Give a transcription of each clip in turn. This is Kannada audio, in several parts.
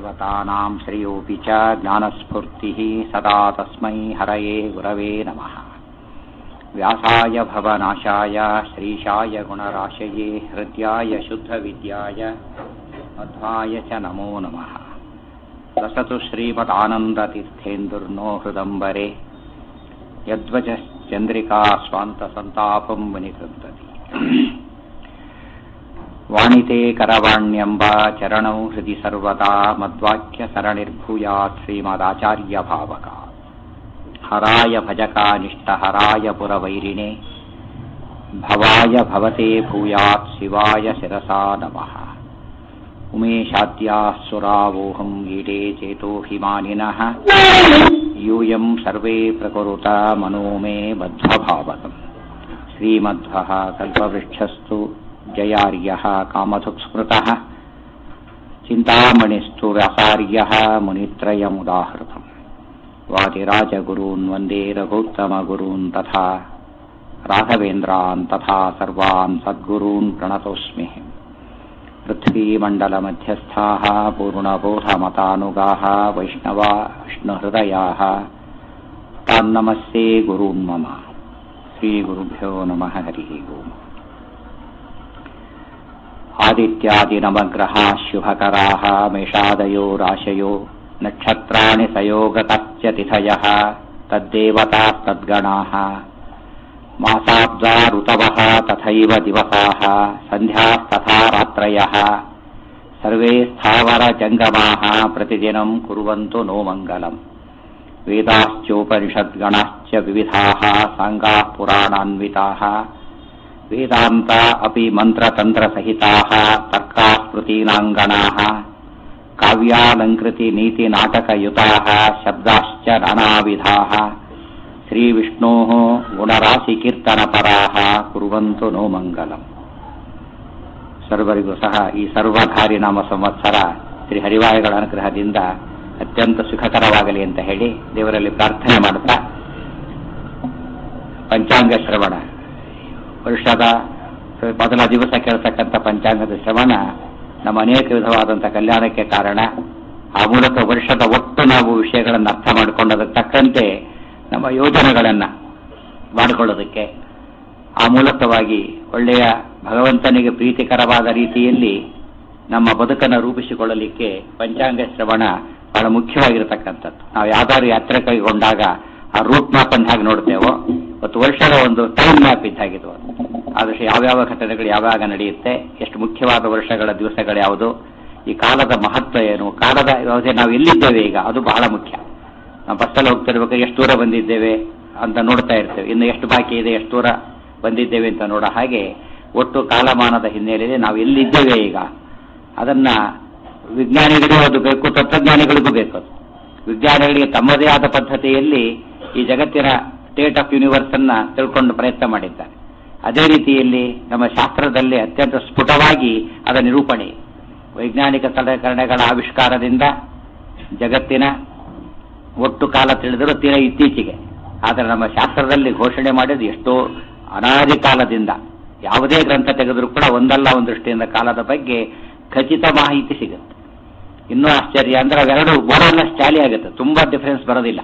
सर्वदेवतानां श्रेयोऽपि च ज्ञानस्फूर्तिः सदा तस्मै हरये गुरवे नमः व्यासाय भवनाशाय श्रीशाय गुणराशये हृद्याय शुद्धविद्याय मध्वाय च नमो नमः रसतु श्रीमदानन्दतीर्थेन्दुर्नो हृदम्बरे यद्वचश्चन्द्रिका स्वान्तसन्तापं मुनिकृन्तति वाणिते करवाण्यम्ब चरणौ हृदि सर्वदा मद्वाक्यसरणिर्भूयात् श्रीमदाचार्यभावका हराय भजकानिष्टहराय पुरवैरिणे भवाय भवते भूयात् शिवाय शिरसा नमः उमेशाद्याः सुरावोहं ईडे चेतो हिमानिनः यूयं सर्वे प्रकुरुत मनो मे बद्धभावकम् श्रीमध्वः कल्पवृक्षस्तु जयार्यः कामधुक्स्मृतः चिन्तामणिस्तु व्यासार्यः मुनित्रयमुदाहृतम् वादिराजगुरून् वन्दे रघुत्तमगुरून् तथा राघवेन्द्रान् तथा सर्वान् सद्गुरून् प्रणतोऽस्मि पृथ्वीमण्डलमध्यस्थाः पूर्णबोधमतानुगाः वैष्णवा विष्णुहृदयाः तान्नमस्ते गुरून् मम श्रीगुरुभ्यो नमः हरिः ओम् आदित्यादिनवग्रहाः शुभकराः मेषादयो राशयो नक्षत्राणि सयोगतश्च तिथयः तद्देवतास्तद्गणाः मासाब्दा ऋतवः तथैव दिवसाः सन्ध्यास्तथा रात्रयः सर्वे स्थावरजङ्गमाः प्रतिदिनं कुर्वन्तु नो मङ्गलम् वेदाश्चोपनिषद्गणाश्च विविधाः साङ्गाः पुराणान्विताः वेदान्त अपि मन्त्रतन्त्रसहिताः तर्काः स्मृतीनाङ्गणाः काव्यालङ्कृतिनीतिनाटकयुताः शब्दाश्च नानाविधाः श्रीविष्णोः ಗುಣರಾಶಿಕೀರ್ತನಪರಾಹ ಕುರುವಂತು ನೋ ಮಂಗಲಂ ಸರ್ವರಿಗೂ ಸಹ ಈ ಸರ್ವಧಾರಿ ನಾಮ ಸಂವತ್ಸರ ಶ್ರೀ ಹರಿವಾಯುಗಳ ಅನುಗ್ರಹದಿಂದ ಅತ್ಯಂತ ಸುಖಕರವಾಗಲಿ ಅಂತ ಹೇಳಿ ದೇವರಲ್ಲಿ ಪ್ರಾರ್ಥನೆ ಮಾಡುತ್ತಾ ಪಂಚಾಂಗ ಶ್ರವಣ ವರ್ಷದ ಮೊದಲ ದಿವಸ ಕೇಳ್ತಕ್ಕಂಥ ಪಂಚಾಂಗದ ಶ್ರವಣ ನಮ್ಮ ಅನೇಕ ವಿಧವಾದಂಥ ಕಲ್ಯಾಣಕ್ಕೆ ಕಾರಣ ಆ ಮೂಲಕ ವರ್ಷದ ಒಟ್ಟು ನಾವು ವಿಷಯಗಳನ್ನು ಅರ್ಥ ಮಾಡಿಕೊಂಡದಕ್ಕೆ ತಕ್ಕಂತೆ ನಮ್ಮ ಯೋಜನೆಗಳನ್ನು ಮಾಡಿಕೊಳ್ಳೋದಕ್ಕೆ ಆ ಮೂಲಕವಾಗಿ ಒಳ್ಳೆಯ ಭಗವಂತನಿಗೆ ಪ್ರೀತಿಕರವಾದ ರೀತಿಯಲ್ಲಿ ನಮ್ಮ ಬದುಕನ್ನು ರೂಪಿಸಿಕೊಳ್ಳಲಿಕ್ಕೆ ಪಂಚಾಂಗ ಶ್ರವಣ ಬಹಳ ಮುಖ್ಯವಾಗಿರತಕ್ಕಂಥದ್ದು ನಾವು ಯಾವ್ದಾದ್ರು ಯಾತ್ರೆ ಕೈಗೊಂಡಾಗ ಆ ರೂಟ್ ಮ್ಯಾಪ್ ಅನ್ನು ಹೇಗೆ ನೋಡ್ತೇವೋ ಮತ್ತು ವರ್ಷದ ಒಂದು ಟೈಮ್ ಮ್ಯಾಪ್ ಇದ್ದಾಗಿದ್ದು ಆದಷ್ಟು ಯಾವ್ಯಾವ ಘಟನೆಗಳು ಯಾವಾಗ ನಡೆಯುತ್ತೆ ಎಷ್ಟು ಮುಖ್ಯವಾದ ವರ್ಷಗಳ ದಿವಸಗಳು ಯಾವುದು ಈ ಕಾಲದ ಮಹತ್ವ ಏನು ಕಾಲದ ಯಾವುದೇ ನಾವು ಎಲ್ಲಿದ್ದೇವೆ ಈಗ ಅದು ಬಹಳ ಮುಖ್ಯ ನಾವು ಬಸ್ಸಲ್ಲಿ ಹೋಗ್ತಿರ್ಬೇಕಾದ್ರೆ ಎಷ್ಟು ದೂರ ಬಂದಿದ್ದೇವೆ ಅಂತ ನೋಡ್ತಾ ಇರ್ತೇವೆ ಇನ್ನು ಎಷ್ಟು ಬಾಕಿ ಇದೆ ಎಷ್ಟು ದೂರ ಬಂದಿದ್ದೇವೆ ಅಂತ ನೋಡೋ ಹಾಗೆ ಒಟ್ಟು ಕಾಲಮಾನದ ಹಿನ್ನೆಲೆಯಲ್ಲಿ ನಾವು ಎಲ್ಲಿದ್ದೇವೆ ಈಗ ಅದನ್ನ ವಿಜ್ಞಾನಿಗಳಿಗೂ ಅದು ಬೇಕು ತತ್ವಜ್ಞಾನಿಗಳಿಗೂ ಬೇಕು ಅದು ವಿಜ್ಞಾನಿಗಳಿಗೆ ತಮ್ಮದೇ ಆದ ಪದ್ಧತಿಯಲ್ಲಿ ಈ ಜಗತ್ತಿನ ಸ್ಟೇಟ್ ಆಫ್ ಯೂನಿವರ್ಸ್ ಅನ್ನ ತಿಳ್ಕೊಂಡು ಪ್ರಯತ್ನ ಮಾಡಿದ್ದಾರೆ ಅದೇ ರೀತಿಯಲ್ಲಿ ನಮ್ಮ ಶಾಸ್ತ್ರದಲ್ಲಿ ಅತ್ಯಂತ ಸ್ಫುಟವಾಗಿ ಅದರ ನಿರೂಪಣೆ ವೈಜ್ಞಾನಿಕ ಸಲಕರಣೆಗಳ ಆವಿಷ್ಕಾರದಿಂದ ಜಗತ್ತಿನ ಒಟ್ಟು ಕಾಲ ತಿಳಿದರೂ ತೀರಾ ಇತ್ತೀಚೆಗೆ ಆದರೆ ನಮ್ಮ ಶಾಸ್ತ್ರದಲ್ಲಿ ಘೋಷಣೆ ಮಾಡಿದ್ದು ಎಷ್ಟೋ ಅನಾದಿ ಕಾಲದಿಂದ ಯಾವುದೇ ಗ್ರಂಥ ತೆಗೆದರೂ ಕೂಡ ಒಂದಲ್ಲ ಒಂದು ದೃಷ್ಟಿಯಿಂದ ಕಾಲದ ಬಗ್ಗೆ ಖಚಿತ ಮಾಹಿತಿ ಸಿಗುತ್ತೆ ಇನ್ನೂ ಆಶ್ಚರ್ಯ ಅಂದ್ರೆ ಅವೆರಡು ಬರೋಲ್ಲ ಸ್ಟ್ಯಾಲಿ ಆಗುತ್ತೆ ತುಂಬಾ ಡಿಫರೆನ್ಸ್ ಬರೋದಿಲ್ಲ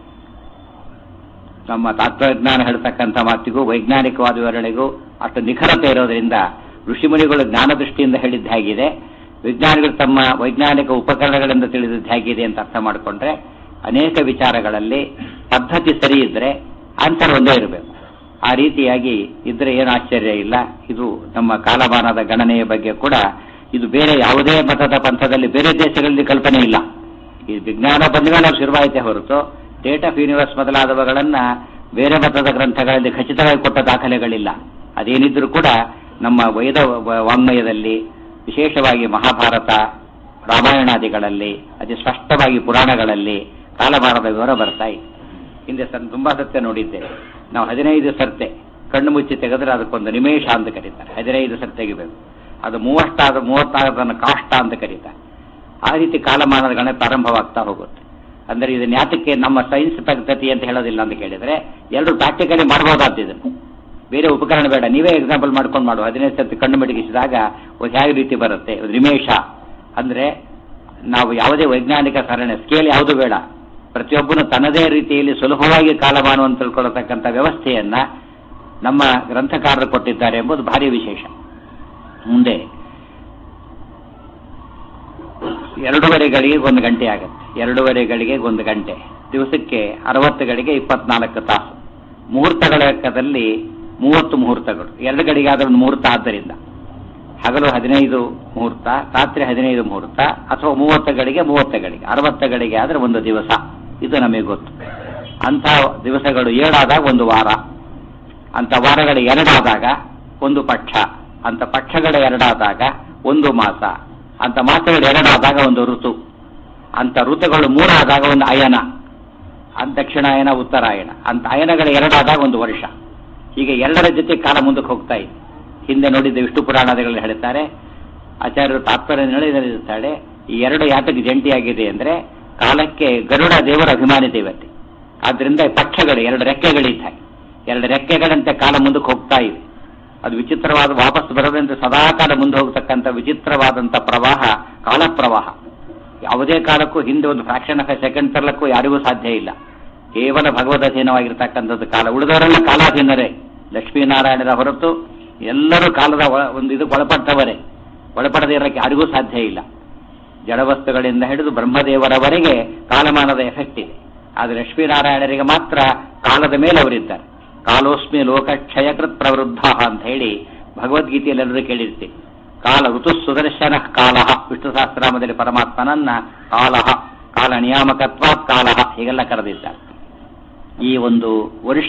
ನಮ್ಮ ತತ್ವಜ್ಞಾನ ಹೇಳ್ತಕ್ಕಂಥ ಮಾತಿಗೂ ವೈಜ್ಞಾನಿಕವಾದ ವಿವರಣೆಗೂ ಅಷ್ಟು ನಿಖರತೆ ಇರೋದ್ರಿಂದ ಋಷಿಮುನಿಗಳು ಜ್ಞಾನ ದೃಷ್ಟಿಯಿಂದ ಹೇಳಿದ್ದು ಹೇಗಿದೆ ವಿಜ್ಞಾನಿಗಳು ತಮ್ಮ ವೈಜ್ಞಾನಿಕ ಉಪಕರಣಗಳಿಂದ ತಿಳಿದಿದ್ದು ಹೇಗಿದೆ ಅಂತ ಅರ್ಥ ಮಾಡಿಕೊಂಡ್ರೆ ಅನೇಕ ವಿಚಾರಗಳಲ್ಲಿ ಪದ್ಧತಿ ಸರಿ ಇದ್ರೆ ಆನ್ಸರ್ ಒಂದೇ ಇರಬೇಕು ಆ ರೀತಿಯಾಗಿ ಇದ್ರೆ ಏನು ಆಶ್ಚರ್ಯ ಇಲ್ಲ ಇದು ನಮ್ಮ ಕಾಲಮಾನದ ಗಣನೆಯ ಬಗ್ಗೆ ಕೂಡ ಇದು ಬೇರೆ ಯಾವುದೇ ಮತದ ಪಂಥದಲ್ಲಿ ಬೇರೆ ದೇಶಗಳಲ್ಲಿ ಕಲ್ಪನೆ ಇಲ್ಲ ಈ ವಿಜ್ಞಾನ ಬಂದ್ಮೇಲೆ ಶುರುವಾಯಿತೆ ಹೊರತು ಸ್ಟೇಟ್ ಆಫ್ ಯೂನಿವರ್ಸ್ ಮೊದಲಾದವುಗಳನ್ನ ಬೇರೆ ಮತದ ಗ್ರಂಥಗಳಲ್ಲಿ ಖಚಿತವಾಗಿ ಕೊಟ್ಟ ದಾಖಲೆಗಳಿಲ್ಲ ಅದೇನಿದ್ರೂ ಕೂಡ ನಮ್ಮ ವೇದ ವಾಂಗ್ಮಯದಲ್ಲಿ ವಿಶೇಷವಾಗಿ ಮಹಾಭಾರತ ರಾಮಾಯಣಾದಿಗಳಲ್ಲಿ ಅತಿ ಸ್ಪಷ್ಟವಾಗಿ ಪುರಾಣಗಳಲ್ಲಿ ಕಾಲಮಾನದ ವಿವರ ಬರ್ತಾ ಇದೆ ಹಿಂದೆ ಸನ್ ತುಂಬಾ ಸತ್ಯ ನೋಡಿದ್ದೇವೆ ನಾವು ಹದಿನೈದು ಸರ್ತೆ ಕಣ್ಣು ಮುಚ್ಚಿ ತೆಗೆದ್ರೆ ಅದಕ್ಕೊಂದು ನಿಮೇಷ ಅಂತ ಕರೀತಾರೆ ಹದಿನೈದು ಸರ್ತೆ ತೆಗಿಬೇಕು ಅದು ಮೂವತ್ತಾದ ಮೂವತ್ತಾರದನ್ನು ಕಾಷ್ಟ ಅಂತ ಕರೀತಾರೆ ಆ ರೀತಿ ಕಾಲಮಾನದ ಗಣನೆ ಪ್ರಾರಂಭವಾಗ್ತಾ ಹೋಗುತ್ತೆ ಅಂದ್ರೆ ಇದನ್ನ ಯಾತಕ್ಕೆ ನಮ್ಮ ಸೈನ್ಸ್ ಪದ್ಧತಿ ಅಂತ ಹೇಳೋದಿಲ್ಲ ಅಂತ ಕೇಳಿದ್ರೆ ಎರಡು ಪ್ರಾಕ್ಟಿಕಲಿ ಮಾಡಬಹುದಾದ್ದು ಇದನ್ನು ಬೇರೆ ಉಪಕರಣ ಬೇಡ ನೀವೇ ಎಕ್ಸಾಂಪಲ್ ಮಾಡ್ಕೊಂಡು ಮಾಡುವ ಹದಿನೈದು ಸರ್ತಿ ಕಣ್ಣು ಮಿಟಗಿಸಿದಾಗ ಒಂದು ಹೇಗೆ ರೀತಿ ಬರುತ್ತೆ ಒಂದು ನಿಮೇಷ ಅಂದ್ರೆ ನಾವು ಯಾವುದೇ ವೈಜ್ಞಾನಿಕ ಸರಣಿ ಸ್ಕೇಲ್ ಯಾವುದು ಬೇಡ ಪ್ರತಿಯೊಬ್ಬನು ತನ್ನದೇ ರೀತಿಯಲ್ಲಿ ಸುಲಭವಾಗಿ ಕಾಲಮಾನವನ್ನು ತಿಳ್ಕೊಳ್ಳತಕ್ಕಂಥ ವ್ಯವಸ್ಥೆಯನ್ನ ನಮ್ಮ ಗ್ರಂಥಕಾರರು ಕೊಟ್ಟಿದ್ದಾರೆ ಎಂಬುದು ಭಾರಿ ವಿಶೇಷ ಮುಂದೆ ಎರಡೂವರೆ ಗಳಿಗೆ ಒಂದು ಗಂಟೆ ಆಗುತ್ತೆ ಎರಡೂವರೆ ಗಳಿಗೆ ಒಂದು ಗಂಟೆ ದಿವಸಕ್ಕೆ ಅರವತ್ತು ಗಳಿಗೆ ಇಪ್ಪತ್ನಾಲ್ಕು ತಾಸು ಮುಹೂರ್ತಗಳ ಲೆಕ್ಕದಲ್ಲಿ ಮೂವತ್ತು ಮುಹೂರ್ತಗಳು ಎರಡು ಗಡಿಗೆ ಆದ್ರೆ ಒಂದು ಮುಹೂರ್ತ ಆದ್ದರಿಂದ ಹಗಲು ಹದಿನೈದು ಮುಹೂರ್ತ ರಾತ್ರಿ ಹದಿನೈದು ಮುಹೂರ್ತ ಅಥವಾ ಮೂವತ್ತು ಗಡಿಗೆ ಮೂವತ್ತು ಗಡಿಗೆ ಅರವತ್ತು ಗಡಿಗೆ ಆದ್ರೆ ಒಂದು ದಿವಸ ಇದು ನಮಗೆ ಗೊತ್ತು ಅಂತ ದಿವಸಗಳು ಏಳಾದಾಗ ಒಂದು ವಾರ ಅಂತ ವಾರಗಳು ಎರಡಾದಾಗ ಒಂದು ಪಕ್ಷ ಅಂತ ಪಕ್ಷಗಳ ಎರಡಾದಾಗ ಒಂದು ಮಾಸ ಅಂತ ಮಾಸಗಳು ಎರಡಾದಾಗ ಒಂದು ಋತು ಅಂತ ಋತುಗಳು ಮೂರಾದಾಗ ಒಂದು ಅಯನ ಅಂತ ದಕ್ಷಿಣಾಯನ ಉತ್ತರಾಯಣ ಅಂತ ಅಯನಗಳ ಎರಡಾದಾಗ ಒಂದು ವರ್ಷ ಹೀಗೆ ಎರಡರ ಜೊತೆ ಕಾಲ ಮುಂದಕ್ಕೆ ಹೋಗ್ತಾ ಇದೆ ಹಿಂದೆ ನೋಡಿದ್ದ ವಿಷ್ಣು ಪುರಾಣಗಳಲ್ಲಿ ಹೇಳ್ತಾರೆ ಆಚಾರ್ಯರು ತಾತ್ಪರ್ಯ ಹೇಳಿರುತ್ತಾಳೆ ಈ ಎರಡು ಯಾತಕ್ಕೆ ಜಂಟಿಯಾಗಿದೆ ಅಂದ್ರೆ ಕಾಲಕ್ಕೆ ಗರುಡ ದೇವರ ಅಭಿಮಾನಿ ದೇವತೆ ಆದ್ರಿಂದ ಪಕ್ಷಗಳು ಎರಡು ರೆಕ್ಕೆಗಳಿದ್ದಾವೆ ಎರಡು ರೆಕ್ಕೆಗಳಂತೆ ಕಾಲ ಮುಂದಕ್ಕೆ ಹೋಗ್ತಾ ಇದೆ ಅದು ವಿಚಿತ್ರವಾದ ವಾಪಸ್ ಬರದಂತೆ ಸದಾಕಾಲ ಮುಂದೆ ಹೋಗ್ತಕ್ಕಂಥ ವಿಚಿತ್ರವಾದಂಥ ಪ್ರವಾಹ ಕಾಲ ಪ್ರವಾಹ ಯಾವುದೇ ಕಾಲಕ್ಕೂ ಹಿಂದೆ ಒಂದು ಫ್ರಾಕ್ಷನ್ ಆಫ್ ಎ ಸೆಕೆಂಡ್ ತರಲಕ್ಕೂ ಯಾರಿಗೂ ಸಾಧ್ಯ ಇಲ್ಲ ಕೇವಲ ಭಗವದಧೀನವಾಗಿರ್ತಕ್ಕಂಥದ್ದು ಕಾಲ ಉಳಿದವರೆಲ್ಲ ಕಾಲಾಧೀನರೇ ಲಕ್ಷ್ಮೀನಾರಾಯಣರ ಹೊರತು ಎಲ್ಲರೂ ಕಾಲದ ಒಳ- ಒಂದು ಇದು ಒಳಪಟ್ಟವರೇ ಒಳಪಡದೇ ಇರಕ್ಕೆ ಯಾರಿಗೂ ಸಾಧ್ಯ ಇಲ್ಲ ಜಡವಸ್ತುಗಳಿಂದ ಹಿಡಿದು ಬ್ರಹ್ಮದೇವರವರೆಗೆ ಕಾಲಮಾನದ ಎಫೆಕ್ಟ್ ಇದೆ ಆದರೆ ಲಕ್ಷ್ಮೀನಾರಾಯಣರಿಗೆ ಮಾತ್ರ ಕಾಲದ ಮೇಲೆ ಅವರಿದ್ದಾರೆ ಕಾಲೋಸ್ಮಿ ಲೋಕಕ್ಷಯಕೃತ್ ಪ್ರವೃದ್ಧ ಅಂತ ಹೇಳಿ ಭಗವದ್ಗೀತೆಯಲ್ಲಿ ಎಲ್ಲರೂ ಕೇಳಿರ್ತೀವಿ ಕಾಲ ಋತು ಸುದರ್ಶನ ಕಾಲ ವಿಷ್ಣು ಸಹಸ್ರನಾಮದಲ್ಲಿ ಪರಮಾತ್ಮನನ್ನ ಕಾಲ ಕಾಲ ನಿಯಾಮಕತ್ವಾತ್ ಕಾಲ ಹೀಗೆಲ್ಲ ಕರೆದಿದ್ದಾರೆ ಈ ಒಂದು ವರ್ಷ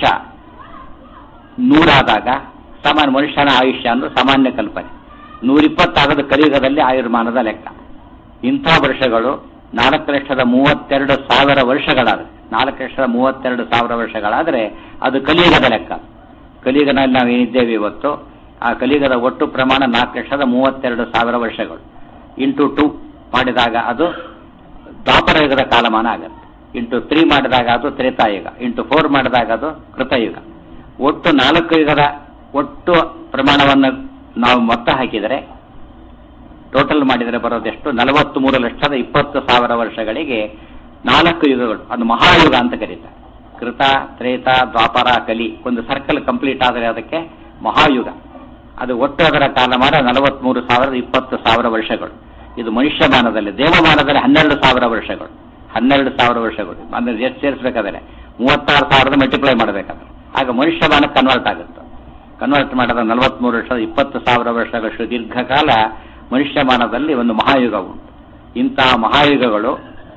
ನೂರಾದಾಗ ಸಾಮಾನ್ಯ ಮನುಷ್ಯನ ಆಯುಷ್ಯ ಅಂದ್ರೆ ಸಾಮಾನ್ಯ ಕಲ್ಪನೆ ನೂರಿಪ್ಪತ್ತಾಗದ ಕಲಿಯುಗದಲ್ಲಿ ಆಯುರ್ಮಾನದ ಲೆಕ್ಕ ಇಂಥ ವರ್ಷಗಳು ನಾಲ್ಕು ಲಕ್ಷದ ಮೂವತ್ತೆರಡು ಸಾವಿರ ವರ್ಷಗಳಾದ್ರೆ ನಾಲ್ಕು ಲಕ್ಷದ ಮೂವತ್ತೆರಡು ಸಾವಿರ ವರ್ಷಗಳಾದ್ರೆ ಅದು ಕಲಿಯುಗದ ಲೆಕ್ಕ ಕಲಿಯುಗನಲ್ಲಿ ನಾವು ಏನಿದ್ದೇವೆ ಇವತ್ತು ಆ ಕಲಿಯುಗದ ಒಟ್ಟು ಪ್ರಮಾಣ ನಾಲ್ಕು ಲಕ್ಷದ ಮೂವತ್ತೆರಡು ಸಾವಿರ ವರ್ಷಗಳು ಇಂಟು ಟು ಮಾಡಿದಾಗ ಅದು ದ್ವಾಪರ ಯುಗದ ಕಾಲಮಾನ ಆಗುತ್ತೆ ಇಂಟು ತ್ರೀ ಮಾಡಿದಾಗ ಅದು ತ್ರೇತಾಯುಗ ಇಂಟು ಫೋರ್ ಮಾಡಿದಾಗ ಅದು ಕೃತಯುಗ ಒಟ್ಟು ನಾಲ್ಕು ಯುಗದ ಒಟ್ಟು ಪ್ರಮಾಣವನ್ನು ನಾವು ಮೊತ್ತ ಹಾಕಿದರೆ ಟೋಟಲ್ ಮಾಡಿದರೆ ಬರೋದೆಷ್ಟು ನಲವತ್ತ್ ಮೂರು ಲಕ್ಷದ ಇಪ್ಪತ್ತು ಸಾವಿರ ವರ್ಷಗಳಿಗೆ ನಾಲ್ಕು ಯುಗಗಳು ಅದು ಮಹಾಯುಗ ಅಂತ ಕರೀತಾರೆ ಕೃತ ತ್ರೇತ ದ್ವಾಪರ ಕಲಿ ಒಂದು ಸರ್ಕಲ್ ಕಂಪ್ಲೀಟ್ ಆದರೆ ಅದಕ್ಕೆ ಮಹಾಯುಗ ಅದು ಒಟ್ಟು ಅದರ ಕಾಲಮಾನ ನಲವತ್ಮೂರು ಸಾವಿರದ ಇಪ್ಪತ್ತು ಸಾವಿರ ವರ್ಷಗಳು ಇದು ಮನುಷ್ಯಮಾನದಲ್ಲಿ ದೇವಮಾನದಲ್ಲಿ ಹನ್ನೆರಡು ಸಾವಿರ ವರ್ಷಗಳು ಹನ್ನೆರಡು ಸಾವಿರ ವರ್ಷಗಳು ಅಂದ್ರೆ ಎಷ್ಟು ಸೇರಿಸಬೇಕಾದ್ರೆ ಮೂವತ್ತಾರು ಸಾವಿರದ ಮಲ್ಟಿಪ್ಲೈ ಮಾಡಬೇಕಾದ್ರೆ ಆಗ ಮನುಷ್ಯಮಾನ ಕನ್ವರ್ಟ್ ಆಗುತ್ತೆ ಕನ್ವರ್ಟ್ ಮಾಡಿದ ನಲವತ್ಮೂರು ವರ್ಷದ ಇಪ್ಪತ್ತು ಸಾವಿರ ವರ್ಷಗಳಷ್ಟು ದೀರ್ಘಕಾಲ ಮನುಷ್ಯಮಾನದಲ್ಲಿ ಒಂದು ಮಹಾಯುಗ ಉಂಟು ಇಂತಹ ಮಹಾಯುಗಗಳು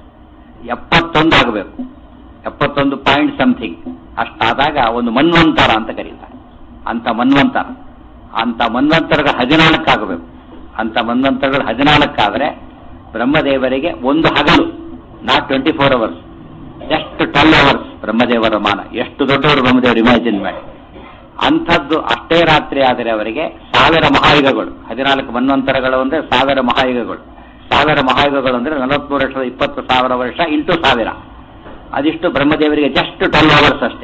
ಎಪ್ಪತ್ತೊಂದು ಆಗಬೇಕು ಎಪ್ಪತ್ತೊಂದು ಪಾಯಿಂಟ್ ಸಮಥಿಂಗ್ ಅಷ್ಟಾದಾಗ ಒಂದು ಮನ್ವಂತರ ಅಂತ ಕರೀತಾರೆ ಅಂತ ಮನ್ವಂತರ ಅಂತ ಮನ್ವಂತರಗಳು ಹದಿನಾಲ್ಕಾಗಬೇಕು ಅಂತ ಮನ್ವಂತರಗಳು ಹದಿನಾಲ್ಕಾದ್ರೆ ಬ್ರಹ್ಮದೇವರಿಗೆ ಒಂದು ಹಗಲು not twenty four hours just twelve hours ಬ್ರಹ್ಮದೇವರ ಮಾನ ಎಷ್ಟು ದೊಡ್ಡವರು ಬ್ರಹ್ಮದೇವರು ಇಮ್ಯಾಜಿನ್ ಮಾಡಿ ಅಂಥದ್ದು ಅಷ್ಟೇ ರಾತ್ರಿ ಆದರೆ ಅವರಿಗೆ ಸಾವಿರ ಮಹಾಯುಗಗಳು ಹದಿನಾಲ್ಕು ಮನ್ವಂತರಗಳು ಅಂದ್ರೆ ಸಾವಿರ ಮಹಾಯುಗಗಳು ಸಾವಿರ ಮಹಾಯುಗಗಳು ಅಂದ್ರೆ ನಲವತ್ಮೂರು ವರ್ಷದ ಇಪ್ಪತ್ತು ಸಾವಿರ ವರ್ಷ ಇಂಟು ಸಾವಿರ ಅದಿಷ್ಟು ಬ್ರಹ್ಮದೇವರಿಗೆ ಜಸ್ಟ್ ಟ್ವೆಲ್ ಅವರ್ಸ್ ಅಷ್ಟೇ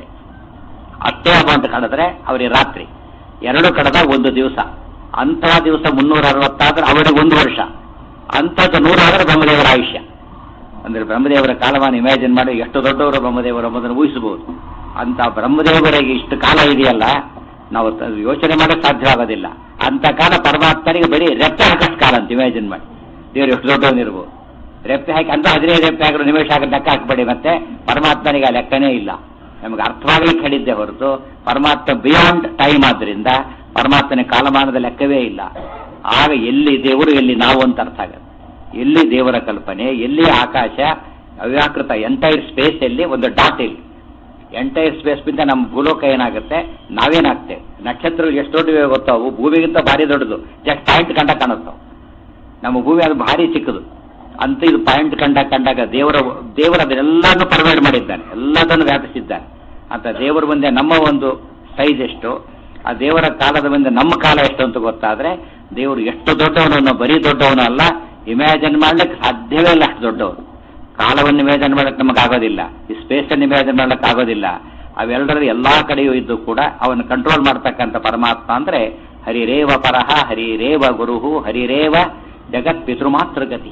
ಅಷ್ಟೇ ಅಮೌಂಟ್ ಕಳೆದ್ರೆ ಅವರಿಗೆ ರಾತ್ರಿ ಎರಡು ಕಳೆದ ಒಂದು ದಿವಸ ಅಂತಹ ದಿವಸ ಮುನ್ನೂರ ಅರವತ್ತಾದ್ರೆ ಅವರಿಗೆ ಒಂದು ವರ್ಷ ಅಂಥದ್ದು ನೂರಾದ್ರೆ ಬ್ರಹ್ಮದೇವರ ಆಯುಷ್ಯ ಅಂದ್ರೆ ಬ್ರಹ್ಮದೇವರ ಕಾಲಮಾನ ಇಮ್ಯಾಜಿನ್ ಮಾಡಿ ಎಷ್ಟು ದೊಡ್ಡವರು ಬ್ರಹ್ಮದೇವರು ಎಂಬುದನ್ನು ಊಹಿಸಬಹುದು ಅಂತ ಬ್ರಹ್ಮದೇವರಿಗೆ ಇಷ್ಟು ಕಾಲ ಇದೆಯಲ್ಲ ನಾವು ತ- ಯೋಚನೆ ಮಾಡಕ್ ಸಾಧ್ಯವಾಗೋದಿಲ್ಲ ಅಂತ ಕಾಲ ಪರಮಾತ್ಮನಿಗೆ ಬರೀ ರೆಪ್ಪೆ ಹಾಕಷ್ಟು ಕಾಲ ಅಂತ ಇಮ್ಯಾಜಿನ್ ಮಾಡಿ ದೇವರು ಎಷ್ಟು ದೊಡ್ಡವನಿರ್ಬೋದು ರೆಪ್ಪೆ ಹಾಕಿ ಅಂತ ಹದಿನೈದು ರೆಪ್ಪೆ ಹಾಕಿದ್ರು ನಿಮಿಷ ಹಾಕಿ ಲೆಕ್ಕ ಹಾಕ್ಬೇಡಿ ಮತ್ತೆ ಪರಮಾತ್ಮನಿಗೆ ಆ ಲೆಕ್ಕನೇ ಇಲ್ಲ ನಮಗೆ ಅರ್ಥವಾಗ್ಲಿಕ್ಕೆ ಹೇಳಿದ್ದೆ ಹೊರತು ಪರಮಾತ್ಮ ಬಿಯಾಂಡ್ ಟೈಮ್ ಆದ್ರಿಂದ ಪರಮಾತ್ಮನ ಕಾಲಮಾನದ ಲೆಕ್ಕವೇ ಇಲ್ಲ ಆಗ ಎಲ್ಲಿ ದೇವರು ಎಲ್ಲಿ ನಾವು ಅಂತ ಅರ್ಥ ಆಗುತ್ತೆ ಎಲ್ಲಿ ದೇವರ ಕಲ್ಪನೆ ಎಲ್ಲಿ ಆಕಾಶ ಅವ್ಯಾಕೃತ ಎಂಟೈರ್ ಸ್ಪೇಸ್ ಅಲ್ಲಿ ಒಂದು ಡಾಟ್ ಇಲ್ಲಿ ಎಂಟೈರ್ ಸ್ಪೇಸ್ ಬಿಂದ ನಮ್ಮ ಭೂಲೋಕ ಏನಾಗುತ್ತೆ ನಾವೇನಾಗ್ತೇವೆ ನಕ್ಷತ್ರಗಳು ಎಷ್ಟು ದೊಡ್ಡವೆ ಗೊತ್ತಾವು ಭೂಮಿಗಿಂತ ಭಾರಿ ದೊಡ್ಡದು ಜಸ್ಟ್ ಪಾಯಿಂಟ್ ಕಂಡ ಕಾಣುತ್ತವು ನಮ್ಮ ಭೂಮಿ ಅದು ಭಾರಿ ಚಿಕ್ಕದು ಅಂತ ಇದು ಪಾಯಿಂಟ್ ಕಂಡ ಕಂಡಾಗ ದೇವರ ದೇವರ ಅದನ್ನೆಲ್ಲನೂ ಪರ್ವೈಡ್ ಮಾಡಿದ್ದಾನೆ ಎಲ್ಲದನ್ನು ವ್ಯಾಪಿಸಿದ್ದಾನೆ ಅಂತ ದೇವರ ಮುಂದೆ ನಮ್ಮ ಒಂದು ಸೈಜ್ ಎಷ್ಟು ಆ ದೇವರ ಕಾಲದ ಮುಂದೆ ನಮ್ಮ ಕಾಲ ಎಷ್ಟು ಅಂತ ಗೊತ್ತಾದ್ರೆ ದೇವರು ಎಷ್ಟು ದೊಡ್ಡವನು ಬರೀ ದೊಡ್ಡವನು ಅಲ್ಲ ಇಮ್ಯಾಜಿನ್ ಮಾಡ್ಲಿಕ್ಕೆ ಸಾಧ್ಯವೇ ಇಲ್ಲ ಅಷ್ಟು ದೊಡ್ಡವನು ಕಾಲವನ್ನು ಇಮ್ಯಾಜಿನ್ ಮಾಡಕ್ಕೆ ನಮಗೆ ಆಗೋದಿಲ್ಲ ಈ ಸ್ಪೇಸ್ ಅನ್ನು ಇಮ್ಯಾಜಿನ್ ಮಾಡ್ಲಿಕ್ಕೆ ಆಗೋದಿಲ್ಲ ಅವೆಲ್ಲರ ಎಲ್ಲಾ ಕಡೆಯೂ ಇದ್ದು ಕೂಡ ಅವನು ಕಂಟ್ರೋಲ್ ಮಾಡ್ತಕ್ಕಂಥ ಪರಮಾತ್ಮ ಅಂದ್ರೆ ಹರಿರೇವ ಪರಹ ಹರಿರೇವ ಗುರುಹು ಹರಿರೇವ ಜಗತ್ ಪಿತೃಮಾತೃಗತಿ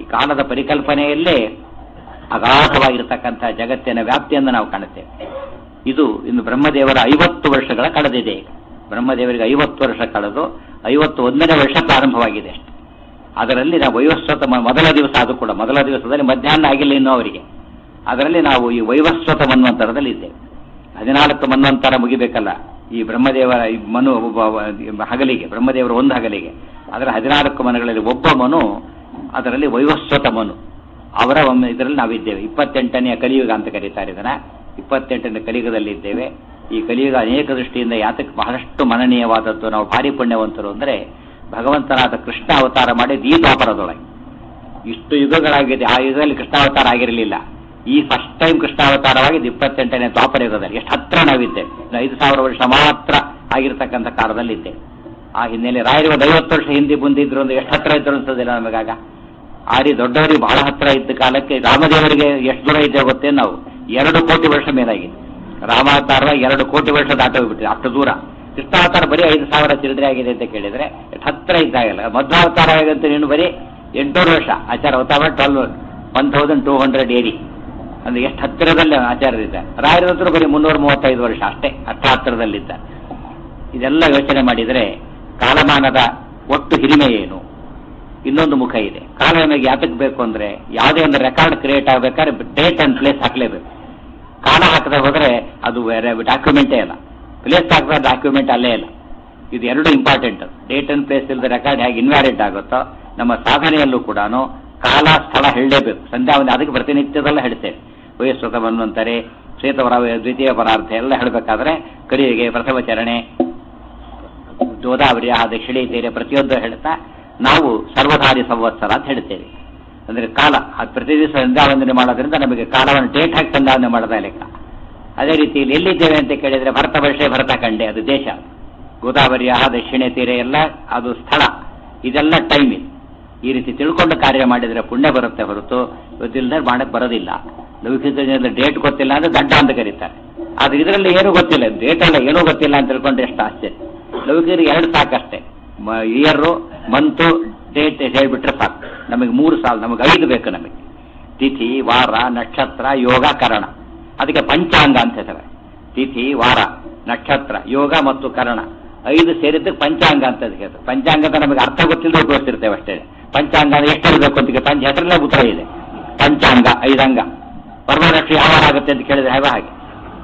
ಈ ಕಾಲದ ಪರಿಕಲ್ಪನೆಯಲ್ಲೇ ಅಗಾಧವಾಗಿರತಕ್ಕಂಥ ಜಗತ್ತಿನ ವ್ಯಾಪ್ತಿಯನ್ನು ನಾವು ಕಾಣುತ್ತೇವೆ ಇದು ಇನ್ನು ಬ್ರಹ್ಮದೇವರ ಐವತ್ತು ವರ್ಷಗಳ ಕಳೆದಿದೆ ಈಗ ಬ್ರಹ್ಮದೇವರಿಗೆ ಐವತ್ತು ವರ್ಷ ಕಳೆದು ಐವತ್ತು ಒಂದನೇ ವರ್ಷ ಪ್ರಾರಂಭವಾಗಿದೆ ಅಷ್ಟೆ ಅದರಲ್ಲಿ ನಾವು ವೈವಸ್ವತ ಮ- ಮೊದಲ ದಿವಸ ಅದು ಕೂಡ ಮೊದಲ ದಿವಸದಲ್ಲಿ ಮಧ್ಯಾಹ್ನ ಆಗಿಲ್ಲ ಇನ್ನೂ ಅವರಿಗೆ ಅದರಲ್ಲಿ ನಾವು ಈ ವೈವಸ್ವತ ಮನ್ವಂತರದಲ್ಲಿ ಇದ್ದೇವೆ ಹದಿನಾಲ್ಕು ಮನ್ವಂತರ ಮುಗಿಬೇಕಲ್ಲ ಈ ಬ್ರಹ್ಮದೇವರ ಈ ಮನು ಒಬ್ಬ ಒಬ್ಬ ಹಗಲಿಗೆ ಬ್ರಹ್ಮದೇವರ ಒಂದು ಹಗಲಿಗೆ ಅದರ ಹದಿನಾಲ್ಕು ಮನುಗಳಲ್ಲಿ ಒಬ್ಬ ಮನು ಅದರಲ್ಲಿ ವೈವಸ್ವತ ಮನು ಅವರ ಒಮ್ಮೆ ಇದರಲ್ಲಿ ನಾವಿದ್ದೇವೆ ಇಪ್ಪತ್ತೆಂಟನೆಯ ಕಲಿಯುಗ ಅಂತ ಕರೀತಾರೆ ಇದನ್ನ ಇಪ್ಪತ್ತೆಂಟನೇ ಕಲಿಯುಗದಲ್ಲಿ ಇದ್ದೇವೆ ಈ ಕಲಿಯುಗ ಅನೇಕ ದೃಷ್ಟಿಯಿಂದ ಯಾತಕ್ಕೆ ಬಹಳಷ್ಟು ಮನನೀಯವಾದದ್ದು ನಾವು ಭಾರಿ ಪುಣ್ಯವಂತರು ಅಂದರೆ ಭಗವಂತನಾದ ಕೃಷ್ಣ ಅವತಾರ ಮಾಡಿ ಈ ದ್ವಾಪರದೊಳಗೆ ಇಷ್ಟು ಯುಗಗಳಾಗಿದೆ ಆ ಯುಗದಲ್ಲಿ ಕೃಷ್ಣಾವತಾರ ಆಗಿರಲಿಲ್ಲ ಈ ಫಸ್ಟ್ ಟೈಮ್ ಕೃಷ್ಣಾವತಾರವಾಗಿದ್ದು ಇಪ್ಪತ್ತೆಂಟನೇ ದ್ವಾಪರ ಯುಗದಲ್ಲಿ ಎಷ್ಟು ಹತ್ರ ನಾವಿದ್ದೇವೆ ಇನ್ನು ಐದು ಸಾವಿರ ವರ್ಷ ಮಾತ್ರ ಆಗಿರತಕ್ಕಂಥ ಕಾಲದಲ್ಲಿ ಇದ್ದೇವೆ ಆ ಹಿನ್ನೆಲೆ ರಾಯರು ಒಂದು ಐವತ್ತು ವರ್ಷ ಹಿಂದೆ ಮುಂದಿದ್ರು ಒಂದು ಎಷ್ಟು ಹತ್ರ ಇದ್ರು ಅನ್ಸೋದಿಲ್ಲ ನಮಗಾಗ ಆ ರೀತಿ ದೊಡ್ಡವರಿಗೆ ಬಹಳ ಹತ್ರ ಇದ್ದ ಕಾಲಕ್ಕೆ ರಾಮದೇವರಿಗೆ ಎಷ್ಟು ದೂರ ಇದ್ದೇವೆ ಗೊತ್ತೇ ನಾವು ಎರಡು ಕೋಟಿ ವರ್ಷ ಮೇಲಾಗಿದೆ ರಾಮಾವತಾರ ಎರಡು ಕೋಟಿ ವರ್ಷ ದಾಟೋಗ್ಬಿಟ್ಟಿದೆ ಅಷ್ಟು ದೂರ ಕೃಷ್ಣಾವತಾರ ಬರೀ ಐದು ಸಾವಿರ ಚಿಲ್ಲರೆ ಆಗಿದೆ ಅಂತ ಕೇಳಿದ್ರೆ ಎಷ್ಟು ಹತ್ರ ಇದ್ದಾಗಲ್ಲ ಮಧ್ವಾವತಾರ ಆಗಂತ ನೀನು ಬರೀ ಎಂಟುನೂರು ವರ್ಷ ಆಚಾರ ಅವತಾರ twelve one thousand two hundred ಏರಿ ಅಂದ್ರೆ ಎಷ್ಟು ಹತ್ತಿರದಲ್ಲಿ ಆಚಾರ್ಯರಿದ್ದ ರಾಯರ ಹತ್ರ ಬರೀ ಮುನ್ನೂರ ಮೂವತ್ತೈದು ವರ್ಷ ಅಷ್ಟೇ ಅಷ್ಟ ಹತ್ತಿರದಲ್ಲಿದ್ದ ಇದೆಲ್ಲ ಯೋಚನೆ ಮಾಡಿದರೆ ಕಾಲಮಾನದ ಒಟ್ಟು ಹಿರಿಮೆ ಏನು ಇನ್ನೊಂದು ಮುಖ ಇದೆ ಕಾಲ ನಮಗೆ ಯಾತಕ್ಕೆ ಬೇಕು ಅಂದ್ರೆ ಯಾವುದೇ ಒಂದು ರೆಕಾರ್ಡ್ ಕ್ರಿಯೇಟ್ ಆಗಬೇಕಾದ್ರೆ ಡೇಟ್ ಅಂಡ್ ಪ್ಲೇಸ್ ಹಾಕಲೇಬೇಕು ಕಾಲ ಹಾಕದೆ ಹೋದ್ರೆ ಅದು ಬೇರೆ ಡಾಕ್ಯುಮೆಂಟೇ ಇಲ್ಲ ಪ್ಲೇಸ್ ಹಾಕಿದ್ರೆ ಡಾಕ್ಯುಮೆಂಟ್ ಅಲ್ಲೇ ಇಲ್ಲ ಇದು ಎರಡು ಇಂಪಾರ್ಟೆಂಟ್ ಡೇಟ್ ಅಂಡ್ ಪ್ಲೇಸ್ ಇಲ್ಲದೆ ರೆಕಾರ್ಡ್ ಹೇಗೆ ಇನ್ವ್ಯಾಲಿಡ್ ಆಗುತ್ತೋ ನಮ್ಮ ಸಾಧನೆಯಲ್ಲೂ ಕೂಡ ಕಾಲ ಸ್ಥಳ ಹೇಳಲೇಬೇಕು ಸಂಧ್ಯಾ ಒಂದು ಅದಕ್ಕೆ ಪ್ರತಿನಿತ್ಯದಲ್ಲ ಹೇಳ್ತೇವೆ ವಯಸ್ಸತವನ್ನು ಅಂತಾರೆ ಶ್ವೇತವರ ದ್ವಿತೀಯ ಪರಾರ್ಥ ಎಲ್ಲ ಹೇಳಬೇಕಾದ್ರೆ ಕಲಿಯುಗೆ ಪ್ರಥಮ ಚರಣೆ ಗೋದಾವರಿ ಆ ದಕ್ಷಿಣ ತೀರೆ ಪ್ರತಿಯೊಂದು ಹೇಳ್ತಾ ನಾವು ಸರ್ವಧಾರಿ ಸಂವತ್ಸರ ಅಂತ ಹೇಳ್ತೇವೆ ಅಂದ್ರೆ ಕಾಲ ಅದು ಪ್ರತಿ ದಿವಸ ಸಂಧ್ಯಾವಂದನೆ ಮಾಡೋದ್ರಿಂದ ನಮಗೆ ಕಾಲವನ್ನು ಡೇಟ್ ಹಾಕಿ ಸಂಧ್ಯಾವಂದನೆ ಮಾಡೋದ ಲೆಕ್ಕ ಅದೇ ರೀತಿ ಇಲ್ಲಿ ಎಲ್ಲಿದ್ದೇವೆ ಅಂತ ಕೇಳಿದ್ರೆ ಭರತ ವರ್ಷೆ ಭರತ ಕಂಡೆ ಅದು ದೇಶ ಗೋದಾವರಿಯ ದಕ್ಷಿಣ ತೀರೆ ಎಲ್ಲ ಅದು ಸ್ಥಳ ಇದೆಲ್ಲ ಟೈಮ್ ಇದೆ ಈ ರೀತಿ ತಿಳ್ಕೊಂಡು ಕಾರ್ಯ ಮಾಡಿದ್ರೆ ಪುಣ್ಯ ಬರುತ್ತೆ ಹೊರತು ಗೊತ್ತಿಲ್ಲದೆ ಮಾಡಕ್ ಬರೋದಿಲ್ಲ ಲೌಕಿಕ ಡೇಟ್ ಗೊತ್ತಿಲ್ಲ ಅಂದ್ರೆ ದಡ್ಡ ಅಂತ ಕರೀತಾರೆ ಆದ್ರೆ ಇದರಲ್ಲಿ ಏನೂ ಗೊತ್ತಿಲ್ಲ ಡೇಟ್ ಅಲ್ಲ ಏನೂ ಗೊತ್ತಿಲ್ಲ ಅಂತ ತಿಳ್ಕೊಂಡ್ರೆ ಎಷ್ಟು ಆಶ್ಚರ್ಯ ಲೌಕಿಕರಿಗೆ ಎರಡು ಸಾಕಷ್ಟೇ ಇಯರ್ ಮಂತು ಡೇಟ್ ಹೇಳ್ಬಿಟ್ರೆ ಸಾಕು ನಮಗೆ ಮೂರು ಸಾಲ ನಮಗೆ ಐದು ಬೇಕು ನಮಗೆ ತಿಥಿ ವಾರ ನಕ್ಷತ್ರ ಯೋಗ ಕರಣ ಅದಕ್ಕೆ ಪಂಚಾಂಗ ಅಂತ ಹೇಳ್ತಾರೆ ತಿಥಿ ವಾರ ನಕ್ಷತ್ರ ಯೋಗ ಮತ್ತು ಕರಣ ಐದು ಸೇರಿದ್ದಕ್ಕೆ ಪಂಚಾಂಗ ಅಂತ ಅದಕ್ಕೆ ಹೇಳ್ತಾರೆ. ಪಂಚಾಂಗ ಅಂತ ನಮಗೆ ಅರ್ಥ ಗೊತ್ತಿಲ್ಲದೆ ಉಪಯೋಗಿಸ್ತಿರ್ತೇವೆ ಅಷ್ಟೇ ಪಂಚಾಂಗ ಅಂದ್ರೆ ಎಷ್ಟು ಇರಬೇಕು ಅಂತ ಪಂಚ ಹೆಸರಲ್ಲೇ ಉತ್ತರ ಇದೆ ಪಂಚಾಂಗ ಐದಂಗ ಪರಮರಕ್ಷೆ ಯಾವ ವಾರ ಆಗುತ್ತೆ ಅಂತ ಕೇಳಿದ್ರೆ ಹೇಗ ಹಾಗೆ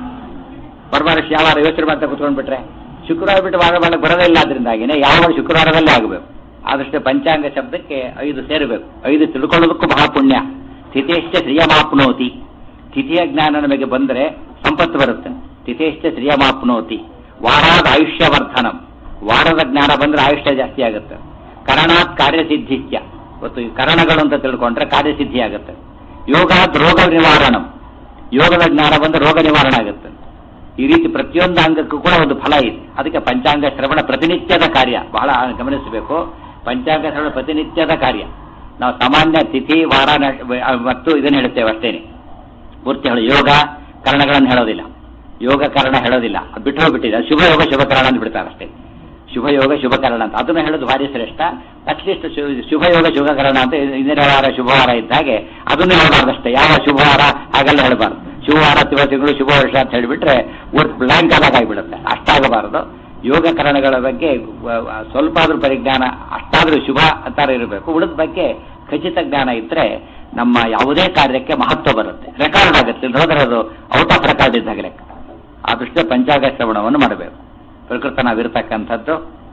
ಪರಮರಕ್ಷೆ ಯಾವ ವಾರ ಯೋಚನೆ ಮಾಡ್ತಾ ಕುತ್ಕೊಂಡ್ಬಿಟ್ರೆ ಶುಕ್ರವಾರ ಬಿಟ್ಟು ವಾರ ಮಾಡಕ್ಕೆ ಬರೋದೇ ಇಲ್ಲ ಅದರಿಂದಾಗಿನೇ ಯಾವ ಶುಕ್ರವಾರದಲ್ಲೇ ಆಗಬೇಕು ಆದಷ್ಟು ಪಂಚಾಂಗ ಶಬ್ದಕ್ಕೆ ಐದು ಸೇರಬೇಕು ಐದು ತಿಳ್ಕೊಳ್ಳೋದಕ್ಕೂ ಬಹಳ ಪುಣ್ಯ ಸ್ಥಿತೇಶ್ಚ ಶ್ರಿಯಮಾಪ್ನೋತಿ ಸ್ಥಿತಿಯ ಜ್ಞಾನ ನಮಗೆ ಬಂದರೆ ಸಂಪತ್ತು ಬರುತ್ತೆ ಸ್ಥಿತೇಶ್ಚ ಶ್ರಿಯಮಾಪ್ನೋತಿ ವಾರಾದ ಆಯುಷ್ಯವರ್ಧನಂ ವಾರದ ಜ್ಞಾನ ಬಂದ್ರೆ ಆಯುಷ್ಯ ಜಾಸ್ತಿ ಆಗುತ್ತೆ ಕರಣಾತ್ ಕಾರ್ಯಸಿದ್ಧಿತ್ಯ ಇವತ್ತು ಈ ಕರಣಗಳು ಅಂತ ತಿಳ್ಕೊಂಡ್ರೆ ಕಾರ್ಯಸಿದ್ಧಿ ಆಗುತ್ತೆ ಯೋಗಾತ್ ರೋಗ ನಿವಾರಣಂ ಯೋಗದ ಜ್ಞಾನ ಬಂದ್ರೆ ರೋಗ ನಿವಾರಣೆ ಆಗುತ್ತೆ ಈ ರೀತಿ ಪ್ರತಿಯೊಂದು ಅಂಗಕ್ಕೂ ಕೂಡ ಒಂದು ಫಲ ಇದೆ ಅದಕ್ಕೆ ಪಂಚಾಂಗ ಶ್ರವಣ ಪ್ರತಿನಿತ್ಯದ ಕಾರ್ಯ ಬಹಳ ಗಮನಿಸಬೇಕು ಪಂಚಾಂಗ ಶ್ರವಣ ಪ್ರತಿನಿತ್ಯದ ಕಾರ್ಯ ನಾವು ಸಾಮಾನ್ಯ ತಿಥಿ ವಾರ ನ- ಮತ್ತು ಇದನ್ನು ಹೇಳ್ತೇವೆ ಅಷ್ಟೇನೆ ಪೂರ್ತಿ ಹೇಳೋ ಯೋಗ ಕರಣಗಳನ್ನು ಹೇಳೋದಿಲ್ಲ ಯೋಗ ಕರಣ ಹೇಳೋದಿಲ್ಲ ಅದು ಬಿಟ್ಟು ಹೋಗ್ಬಿಟ್ಟಿದೆ ಅದು ಶುಭ ಯೋಗ ಶುಭ ಕರಣ ಅಂತ ಬಿಡ್ತಾರೆ ಅಷ್ಟೇ ಶುಭ ಯೋಗ ಶುಭ ಕರಣ ಅಂತ ಅದನ್ನು ಹೇಳೋದು ಭಾರಿ ಶ್ರೇಷ್ಠ ಅಟ್ಲೀಸ್ಟ್ ಶುಭ ಯೋಗ ಶುಭ ಕರಣ ಅಂತ ಇಂದಿನ ವಾರ ಶುಭವಾರ ಇದ್ದ ಹಾಗೆ ಅದನ್ನು ಹೇಳಬಾರ್ದಷ್ಟೇ ಯಾವ ಶುಭವಾರ ಹಾಗೆಲ್ಲ ಹೇಳಬಾರ್ದು ಶುಭವಾರ ತಿಂಗಳ ತಿಂಗಳು ಶುಭ ವರ್ಷ ಅಂತ ಹೇಳಿಬಿಟ್ರೆ ಒಟ್ಟು ಬ್ಲಾಂಕ್ ಆದಾಗ ಆಗಿಬಿಡುತ್ತೆ ಅಷ್ಟಾಗಬಾರದು ಯೋಗ ಕರಣಗಳ ಬಗ್ಗೆ ವ- ವ- ಸ್ವಲ್ಪ ಆದ್ರೂ ಪರಿಜ್ಞಾನ ಅಷ್ಟಾದ್ರೂ ಶುಭ ಅಂತಾರೆ ಇರಬೇಕು ಉಳಿದ ಬಗ್ಗೆ ಖಚಿತ ಜ್ಞಾನ ಇದ್ರೆ ನಮ್ಮ ಯಾವುದೇ ಕಾರ್ಯಕ್ಕೆ ಮಹತ್ವ ಬರುತ್ತೆ ರೆಕಾರ್ಡ್ ಆಗುತ್ತೆ ಇಲ್ಲಿ ಹೋದ್ರೆ ಅದು ಔಟ್ ಆಫ್ ರೆಕಾರ್ಡ್ ಇದ್ದಾಗ ಲೆಕ್ಕ ಆ ದೃಷ್ಟಿಯ ಪಂಚಾಂಗ ಶ್ರವಣವನ್ನು ಮಾಡಬೇಕು ಪ್ರಕೃತ ನಾವಿರತಕ್ಕಂಥದ್ದು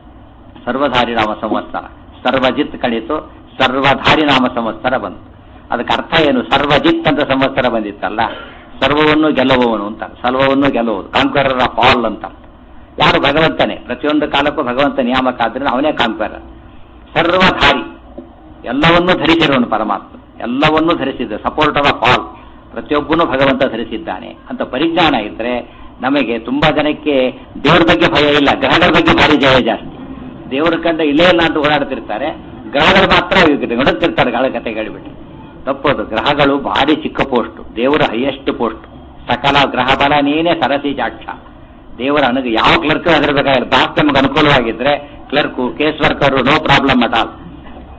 ಸರ್ವಧಾರಿ ನಾಮ ಸಂವತ್ಸರ ಸರ್ವಜಿತ್ ಕಳಿತು ಸರ್ವಧಾರಿ ನಾಮ ಸಂವತ್ಸರ ಬಂತು ಅದಕ್ಕೆ ಅರ್ಥ ಏನು ಸರ್ವಜಿತ್ ಅಂತ ಸಂವತ್ಸರ ಬಂದಿತ್ತಲ್ಲ ಸರ್ವವನ್ನು ಗೆಲ್ಲುವವನು ಅಂತ ಸರ್ವವನ್ನು ಗೆಲ್ಲುವುದು ಕಾಂಕ್ವರರ್ ಆಫ್ ಆಲ್ ಅಂತ ಯಾರು ಭಗವಂತನೇ ಪ್ರತಿಯೊಂದು ಕಾಲಕ್ಕೂ ಭಗವಂತ ನಿಯಾಮಕ ಆದ್ರಿಂದ ಅವನೇ ಕಾಂಕ್ವರರ್ ಸರ್ವಧಾರಿ ಎಲ್ಲವನ್ನೂ ಧರಿಸಿರೋನು ಪರಮಾತ್ಮ ಎಲ್ಲವನ್ನೂ ಧರಿಸಿದ್ದ ಸಪೋರ್ಟರ್ ಆಫ್ ಆಲ್ ಪ್ರತಿಯೊಬ್ಬನೂ ಭಗವಂತ ಧರಿಸಿದ್ದಾನೆ ಅಂತ ಪರಿಜ್ಞಾನ ಇದ್ರೆ ನಮಗೆ ತುಂಬಾ ಜನಕ್ಕೆ ದೇವರ ಬಗ್ಗೆ ಭಯ ಇಲ್ಲ ಗ್ರಹಗಳ ಬಗ್ಗೆ ಭಾರಿ ಜಯ ಜಾಸ್ತಿ ದೇವರ ಕಂಡ ಇಲ್ಲೇ ಇಲ್ಲ ಅಂತ ಓಡಾಡ್ತಿರ್ತಾರೆ ಗ್ರಹಗಳು ಮಾತ್ರ ಹೊಡತಿರ್ತಾರೆ ಗಾಳ ಕತೆ ಹೇಳಿಬಿಟ್ಟು ತಪ್ಪೋದು ಗ್ರಹಗಳು ಭಾರಿ ಚಿಕ್ಕ ಪೋಸ್ಟ್ ದೇವರ ಹೈಯೆಸ್ಟ್ ಪೋಸ್ಟ್ ಸಕಲ ಗ್ರಹ ಬಲ ನೀನೇ ಸರಸಿ ಜಾಕ್ಷ ದೇವರ ಅನುಗ ಯಾವ ಕ್ಲರ್ಕ್ ಹೆದರ್ಬೇಕಾಗಿಲ್ಲ ಬಾಸ್ ನಮಗೆ ಅನುಕೂಲವಾಗಿದ್ರೆ clerk case worker no problem at all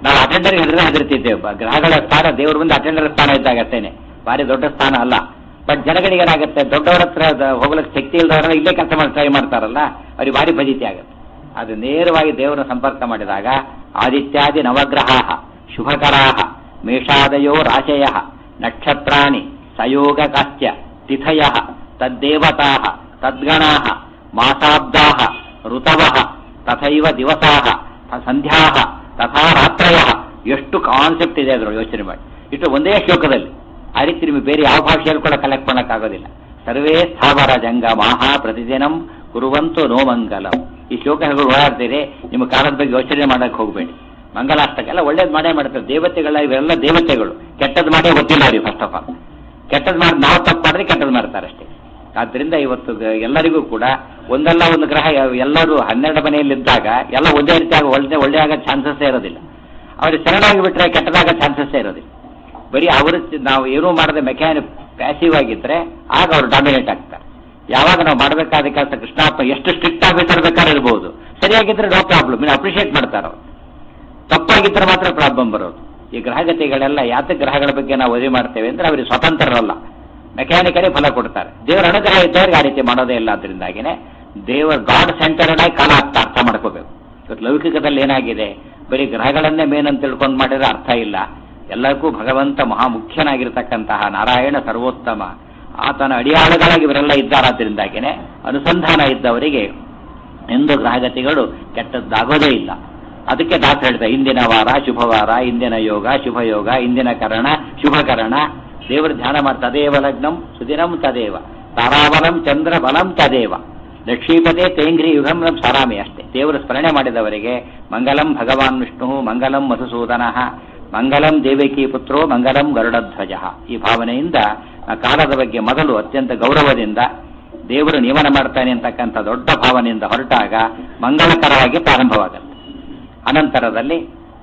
ನಾವು ಅಟೆಂಡರ್ ಹೆದರ ಹೆದರ್ತಿದ್ದೇವೆ ಬ- ಗ್ರಹಗಳ ಸ್ಥಾನ ದೇವ್ರ ಮುಂದೆ ಅಟೆಂಡರ್ ಸ್ಥಾನ ಇದ್ದಾಗ ಅಷ್ಟೇನೆ ಭಾರಿ ದೊಡ್ಡ ಸ್ಥಾನ ಅಲ್ಲ ಬಟ್ ಜನಗಳಿಗೆ ಏನಾಗುತ್ತೆ ದೊಡ್ಡವರ ಹತ್ರ ದ- ಹೋಗ್ಲಿಕ್ಕೆ ಶಕ್ತಿ ಇಲ್ಲದವರೆಲ್ಲ ಇಲ್ಲೇ ಕೆಲಸ ಮಾಡಿ ಟ್ರೈ ಮಾಡ್ತಾರಲ್ಲ ಅವ್ರಿಗೆ ಭಾರಿ ಫಜಿತಿ ಆಗುತ್ತೆ ಅದು ನೇರವಾಗಿ ದೇವರ ಸಂಪರ್ಕ ಮಾಡಿದಾಗ ಆದಿತ್ಯಾದಿ ನವಗ್ರಹ ಶುಭಕರಾ ಮೇಷಾದಯೋ ರಾಶಯ ನಕ್ಷತ್ರಾಣಿ ಸಯೋಗ ಕಾಶ್ಚ ತಿಥಯ ತದ್ದೇವತಾ ತದ್ಗಣಾ ಮಾಸಾಬ್ದಾ ಋತವ ತಥೈವ ದಿವಸಾ ಸಂಧ್ಯಾ ತಥಾ ರಾತ್ರಯ ಎಷ್ಟು ಕಾನ್ಸೆಪ್ಟ್ ಇದೆ ಅದರೊಳಗೆ ಯೋಚನೆ ಮಾಡಿ ಇಷ್ಟು ಒಂದೇ ಶ್ಲೋಕದಲ್ಲಿ ಆ ರೀತಿ ನಿಮಗೆ ಬೇರೆ ಯಾವ ಭಾಷೆಯಲ್ಲಿ ಕೂಡ ಕಲೆಕ್ಟ್ ಮಾಡೋಕ್ಕಾಗೋದಿಲ್ಲ ಸರ್ವೇ ಸ್ಥಾವರ ಜಂಗಮಾಹ ಪ್ರತಿದಿನಂ ಕುರುವಂತು ನೋ ಮಂಗಲಂ ಈ ಶ್ಲೋಕಗಳು ಓಡಾಡ್ತೀರಿ ನಿಮ್ಮ ಕಾಲದ ಬಗ್ಗೆ ಯೋಚನೆ ಮಾಡಕ್ಕೆ ಹೋಗಬೇಡಿ ಮಂಗಲಾಷ್ಟಕ ಎಲ್ಲ ಒಳ್ಳೇದು ಮಾಡೇ ಮಾಡ್ತಾರೆ ದೇವತೆಗಳ ಇವೆಲ್ಲ ದೇವತೆಗಳು ಕೆಟ್ಟದ್ದು ಮಾಡೇ ಗೊತ್ತಿಲ್ಲ ಅವ್ರಿಗೆ ಫಸ್ಟ್ ಆಫ್ ಆಲ್ ಕೆಟ್ಟದ್ದು ಮಾಡಿ ನಾವು ತಪ್ಪು ಮಾಡಿದ್ರೆ ಕೆಟ್ಟದ್ದು ಮಾಡ್ತಾರೆ ಅಷ್ಟೇ ಆದ್ರಿಂದ ಇವತ್ತು ಗ- ಎಲ್ಲರಿಗೂ ಕೂಡ ಒಂದಲ್ಲ ಒಂದು ಗ್ರಹ ಯ- ಎಲ್ಲರೂ ಹನ್ನೆರಡು ಮನೆಯಲ್ಲಿದ್ದಾಗ ಎಲ್ಲ ಒಂದೇ ರೀತಿಯಾಗಿ ಒಳ್ಳೆ ಒಳ್ಳೆ ಆಗೋ ಚಾನ್ಸಸ್ಸೇ ಇರೋದಿಲ್ಲ ಅವ್ರಿಗೆ ಚೆನ್ನಾಗಿ ಬಿಟ್ರೆ ಕೆಟ್ಟದಾಗ ಚಾನ್ಸಸ್ಸೇ ಇರೋದಿಲ್ಲ ಬರೀ ಅವರು ನಾವು ಏನೂ ಮಾಡದೆ ಮೆಕ್ಯಾನಿಕ್ ಪ್ಯಾಸಿವ್ ಆಗಿದ್ರೆ ಆಗ ಅವರು ಡಾಮಿನೇಟ್ ಆಗ್ತಾರೆ ಯಾವಾಗ ನಾವು ಮಾಡಬೇಕಾದ ಕೆಲಸ ಕೃಷ್ಣಾತ್ಮ ಎಷ್ಟು ಸ್ಟ್ರಿಕ್ಟ್ ಆಗಿ ಬೇಕಾದ್ರೆ ಇರ್ಬೋದು ಸರಿಯಾಗಿದ್ರೆ ನೋ ಪ್ರಾಬ್ಲಮ್ ಇನ್ನು ಅಪ್ರಿಷಿಯೇಟ್ ಮಾಡ್ತಾರೆ ಅವ್ರು ತಪ್ಪಾಗಿದ್ರೆ ಮಾತ್ರ ಪ್ರಾಬ್ಲಮ್ ಬರೋದು ಈ ಗ್ರಹಗತಿಗಳೆಲ್ಲ ಯಾತ ಗ್ರಹಗಳ ಬಗ್ಗೆ ನಾವು ವರಿ ಮಾಡ್ತೇವೆ ಅಂದ್ರೆ ಅವರಿಗೆ ಸ್ವತಂತ್ರರಲ್ಲ ಮೆಕ್ಯಾನಿಕರೇ ಫಲ ಕೊಡ್ತಾರೆ ದೇವರ ಅನುಗ್ರಹ ಇದ್ದವ್ರಿಗೆ ಆ ರೀತಿ ಮಾಡೋದೇ ಇಲ್ಲ ಅದರಿಂದಾಗಿನೇ ದೇವರ ಗಾಡ್ ಸೆಂಟರ್ಡ್ ಆಗಿ ಕಾಲ ಅರ್ಥ ಅರ್ಥ ಮಾಡ್ಕೋಬೇಕು ಇವತ್ತು ಲೌಕಿಕದಲ್ಲಿ ಏನಾಗಿದೆ ಬರೀ ಗ್ರಹಗಳನ್ನೇ ಮೇನ್ ಅಂತ ತಿಳ್ಕೊಂಡು ಮಾಡಿದ್ರೆ ಅರ್ಥ ಇಲ್ಲ ಎಲ್ಲಕ್ಕೂ ಭಗವಂತ ಮಹಾಮುಖ್ಯನಾಗಿರ್ತಕ್ಕಂತಹ ನಾರಾಯಣ ಸರ್ವೋತ್ತಮ ಆತನ ಅಡಿಯಾಳುಗಳಾಗಿ ಇವರೆಲ್ಲ ಇದ್ದಾರಾದ್ರಿಂದಾಗಿನೇ ಅನುಸಂಧಾನ ಇದ್ದವರಿಗೆ ಎಂದು ಗ್ರಹಗತಿಗಳು ಕೆಟ್ಟದ್ದಾಗೋದೇ ಇಲ್ಲ ಅದಕ್ಕೆ ದಾಸ ಹೇಳ್ತಾರೆ ಇಂದಿನ ವಾರ ಶುಭವಾರ ಇಂದಿನ ಯೋಗ ಶುಭ ಯೋಗ ಇಂದಿನ ಕರಣ ಶುಭಕರಣ ದೇವರ ಧ್ಯಾನ ಮಾಡಿ ತದೇವ ಲಗ್ನಂ ಸುದಿನಂ ತದೇವ ತಾರಾಬಲಂ ಚಂದ್ರ ಬಲಂ ತದೇವ ಲಕ್ಷ್ಮೀಪದೇ ತೇಂಗ್ರಿ ಯುಗಂ ನಂ ಸಾರಾಮಿ ಅಷ್ಟೇ ದೇವರ ಸ್ಮರಣೆ ಮಾಡಿದವರಿಗೆ ಮಂಗಲಂ ಭಗವಾನ್ ವಿಷ್ಣು ಮಂಗಲಂ ಮಧುಸೂದನ ಮಂಗಲಂ ದೇವಕಿ ಪುತ್ರೋ ಮಂಗಲಂ ಗರುಡಧ್ವಜ ಈ ಭಾವನೆಯಿಂದ ಆ ಕಾಲದ ಬಗ್ಗೆ ಮೊದಲು ಅತ್ಯಂತ ಗೌರವದಿಂದ ದೇವರು ನಿಯಮನ ಮಾಡ್ತಾನೆ ಅಂತಕ್ಕಂಥ ದೊಡ್ಡ ಭಾವನೆಯಿಂದ ಹೊರಟಾಗ ಮಂಗಳಕರವಾಗಿ ಪ್ರಾರಂಭವಾಗುತ್ತೆ ಅನಂತರದಲ್ಲಿ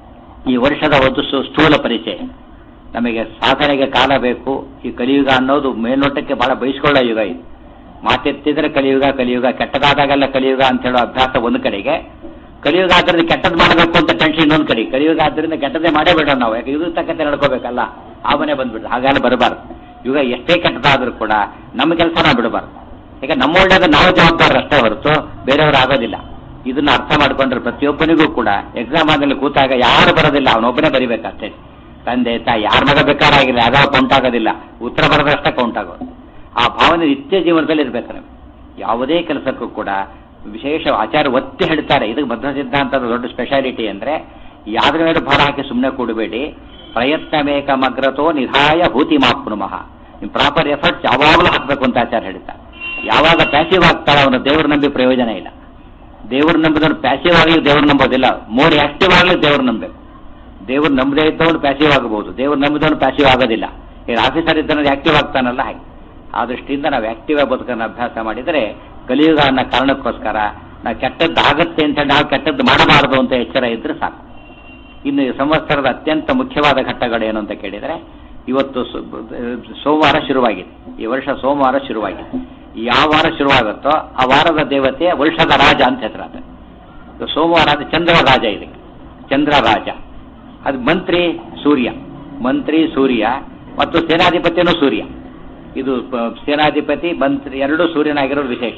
ಈ ವರ್ಷದ ಒಂದು ಸು- ಸ್ಥೂಲ ಪರಿಚಯ ನಮಗೆ ಸಾಧನೆಗೆ ಕಾಲ ಬೇಕು ಈ ಕಲಿಯುಗ ಅನ್ನೋದು ಮೇಲ್ನೋಟಕ್ಕೆ ಬಹಳ ಬಯಸ್ಕೊಳ್ಳೋ ಯುಗ ಇದು ಮಾತೆತ್ತಿದ್ರೆ ಕಲಿಯುಗ ಕಲಿಯುಗ ಕೆಟ್ಟದಾದಾಗೆಲ್ಲ ಕಲಿಯುಗ ಅಂತ ಹೇಳೋ ಅಭ್ಯಾಸ ಒಂದು ಕಡೆಗೆ ಕಲಿಯುಗ ಆದ್ರಿಂದ ಕೆಟ್ಟದ್ದು ಮಾಡಬೇಕು ಅಂತ ಟೆನ್ಷನ್ ಇನ್ನೊಂದು ಕಡೆ ಕಲಿಯುಗ ಆದ್ರಿಂದ ಕೆಟ್ಟದ್ದೇ ಮಾಡೇ ಬಿಡೋಣ ನಾವು ಯಾಕೆ ಇದು ತಕ್ಕಂತೆ ನಡ್ಕೋಬೇಕಲ್ಲ ಆ ಮನೆ ಬಂದ್ಬಿಟ್ಟು ಹಾಗೆಲ್ಲ ಬರಬಾರ್ದು ಯುಗ ಎಷ್ಟೇ ಕೆಟ್ಟದಾದ್ರೂ ಕೂಡ ನಮ್ಮ ಕೆಲಸ ನಾವು ಬಿಡಬಾರ್ದು ಈಗ ನಮ್ಮ ಒಳ್ಳೇದು ನಾವು ಜವಾಬ್ದಾರ ಅಷ್ಟೇ ಹೊರತು ಬೇರೆಯವರು ಆಗೋದಿಲ್ಲ ಇದನ್ನ ಅರ್ಥ ಮಾಡ್ಕೊಂಡ್ರೆ ಪ್ರತಿಯೊಬ್ಬನಿಗೂ ಕೂಡ ಎಕ್ಸಾಮ್ ಆದ್ಮೇಲೆ ಕೂತಾಗ ಯಾರು ಬರೋದಿಲ್ಲ ಅವನೊಬ್ಬನೇ ಬರಿಬೇಕಷ್ಟೇ ತಂದೆ ತಾಯಿ ಯಾರ ಮಗ ಬೇಕಾರಾಗಿಲ್ಲ ಯಾವ ಕೌಂಟ್ ಆಗೋದಿಲ್ಲ ಉತ್ತರ ಬರೋದಷ್ಟೇ ಕೌಂಟ್ ಆಗೋದು ಆ ಭಾವನೆ ನಿತ್ಯ ಜೀವನದಲ್ಲಿ ಇರ್ಬೇಕು ನಮಗೆ ಯಾವುದೇ ಕೆಲಸಕ್ಕೂ ಕೂಡ ವಿಶೇಷ ಆಚಾರ ಒತ್ತಿ ಹೇಳ್ತಾರೆ ಇದಕ್ಕೆ ಬದ್ಧ ಸಿದ್ಧಾಂತದ ದೊಡ್ಡ ಸ್ಪೆಷಾಲಿಟಿ ಅಂದ್ರೆ ಯಾವ್ದ್ರ ಮೇಲೆ ಭಾರ ಹಾಕಿ ಸುಮ್ಮನೆ ಕೂಡಬೇಡಿ ಪ್ರಯತ್ನಮೇಕ ಮಗ್ರತೋ ನಿಧಾಯ ಭೂತಿ ಮಾಪ್ನುಮಃ ನಿಮ್ಮ ಪ್ರಾಪರ್ ಎಫರ್ಟ್ಸ್ ಯಾವಾಗಲೂ ಹಾಕಬೇಕು ಅಂತ ಆಚಾರ ಹೇಳ್ತಾರೆ ಯಾವಾಗ ಪ್ಯಾಸಿವ್ ಆಗ್ತಾರೋ ಅವನು ದೇವ್ರ ನಂಬಿ ಪ್ರಯೋಜನ ಇಲ್ಲ ದೇವ್ರ ನಂಬಿದವನು ಪ್ಯಾಸಿವ್ ಆಗಲಿ ದೇವ್ರ ನಂಬೋದಿಲ್ಲ ಮೋರ್ ಆಕ್ಟಿವ್ ಆಗಲಿ ದೇವ್ರ ನಂಬಬೇಕು ದೇವ್ರ ನಂಬದೇ ಇದ್ದವನು ಪ್ಯಾಸಿವ್ ಆಗಬಹುದು ದೇವ್ರ ನಂಬಿದವನು ಪ್ಯಾಸಿವ್ ಆಗೋದಿಲ್ಲ ಈಗ ಆಫೀಸರ್ ಇದ್ದವನು ಆಕ್ಟಿವ್ ಆಗ್ತಾನಲ್ಲ ಹಾಗೆ ಆ ದೃಷ್ಟಿಯಿಂದ ನಾವು ಆಕ್ಟಿವ್ ಆಗಿ ಬದುಕನ್ನು ಅಭ್ಯಾಸ ಮಾಡಿದರೆ ಕಲಿಯುಗ ಅನ್ನೋ ಕಾರಣಕ್ಕೋಸ್ಕರ ನಾವು ಕೆಟ್ಟದ್ದು ಆಗುತ್ತೆ ಅಂತ ನಾವು ಕೆಟ್ಟದ್ದು ಮಾಡಬಾರದು ಅಂತ ಎಚ್ಚರ ಇದ್ರೆ ಸಾಕು ಇನ್ನು ಈ ಸಂವತ್ಸರದ ಅತ್ಯಂತ ಮುಖ್ಯವಾದ ಘಟ್ಟಗಳು ಏನು ಅಂತ ಕೇಳಿದರೆ ಇವತ್ತು ಸು- ಸೋಮವಾರ ಶುರುವಾಗಿದೆ ಈ ವರ್ಷ ಸೋಮವಾರ ಶುರುವಾಗಿದೆ ಯಾವ ವಾರ ಶುರುವಾಗುತ್ತೋ ಆ ವಾರದ ದೇವತೆ ವರ್ಷದ ರಾಜ ಅಂತ ಹೆಸರು ಅದು ಇದು ಸೋಮವಾರ ಅದು ಚಂದ್ರ ರಾಜ ಇದಕ್ಕೆ ಚಂದ್ರ ರಾಜ ಅದು ಮಂತ್ರಿ ಸೂರ್ಯ ಮಂತ್ರಿ ಸೂರ್ಯ ಮತ್ತು ಸೇನಾಧಿಪತಿನೂ ಸೂರ್ಯ ಇದು ಪ- ಸೇನಾಧಿಪತಿ ಮಂತ್ರಿ ಎರಡೂ ಸೂರ್ಯನಾಗಿರೋದು ವಿಶೇಷ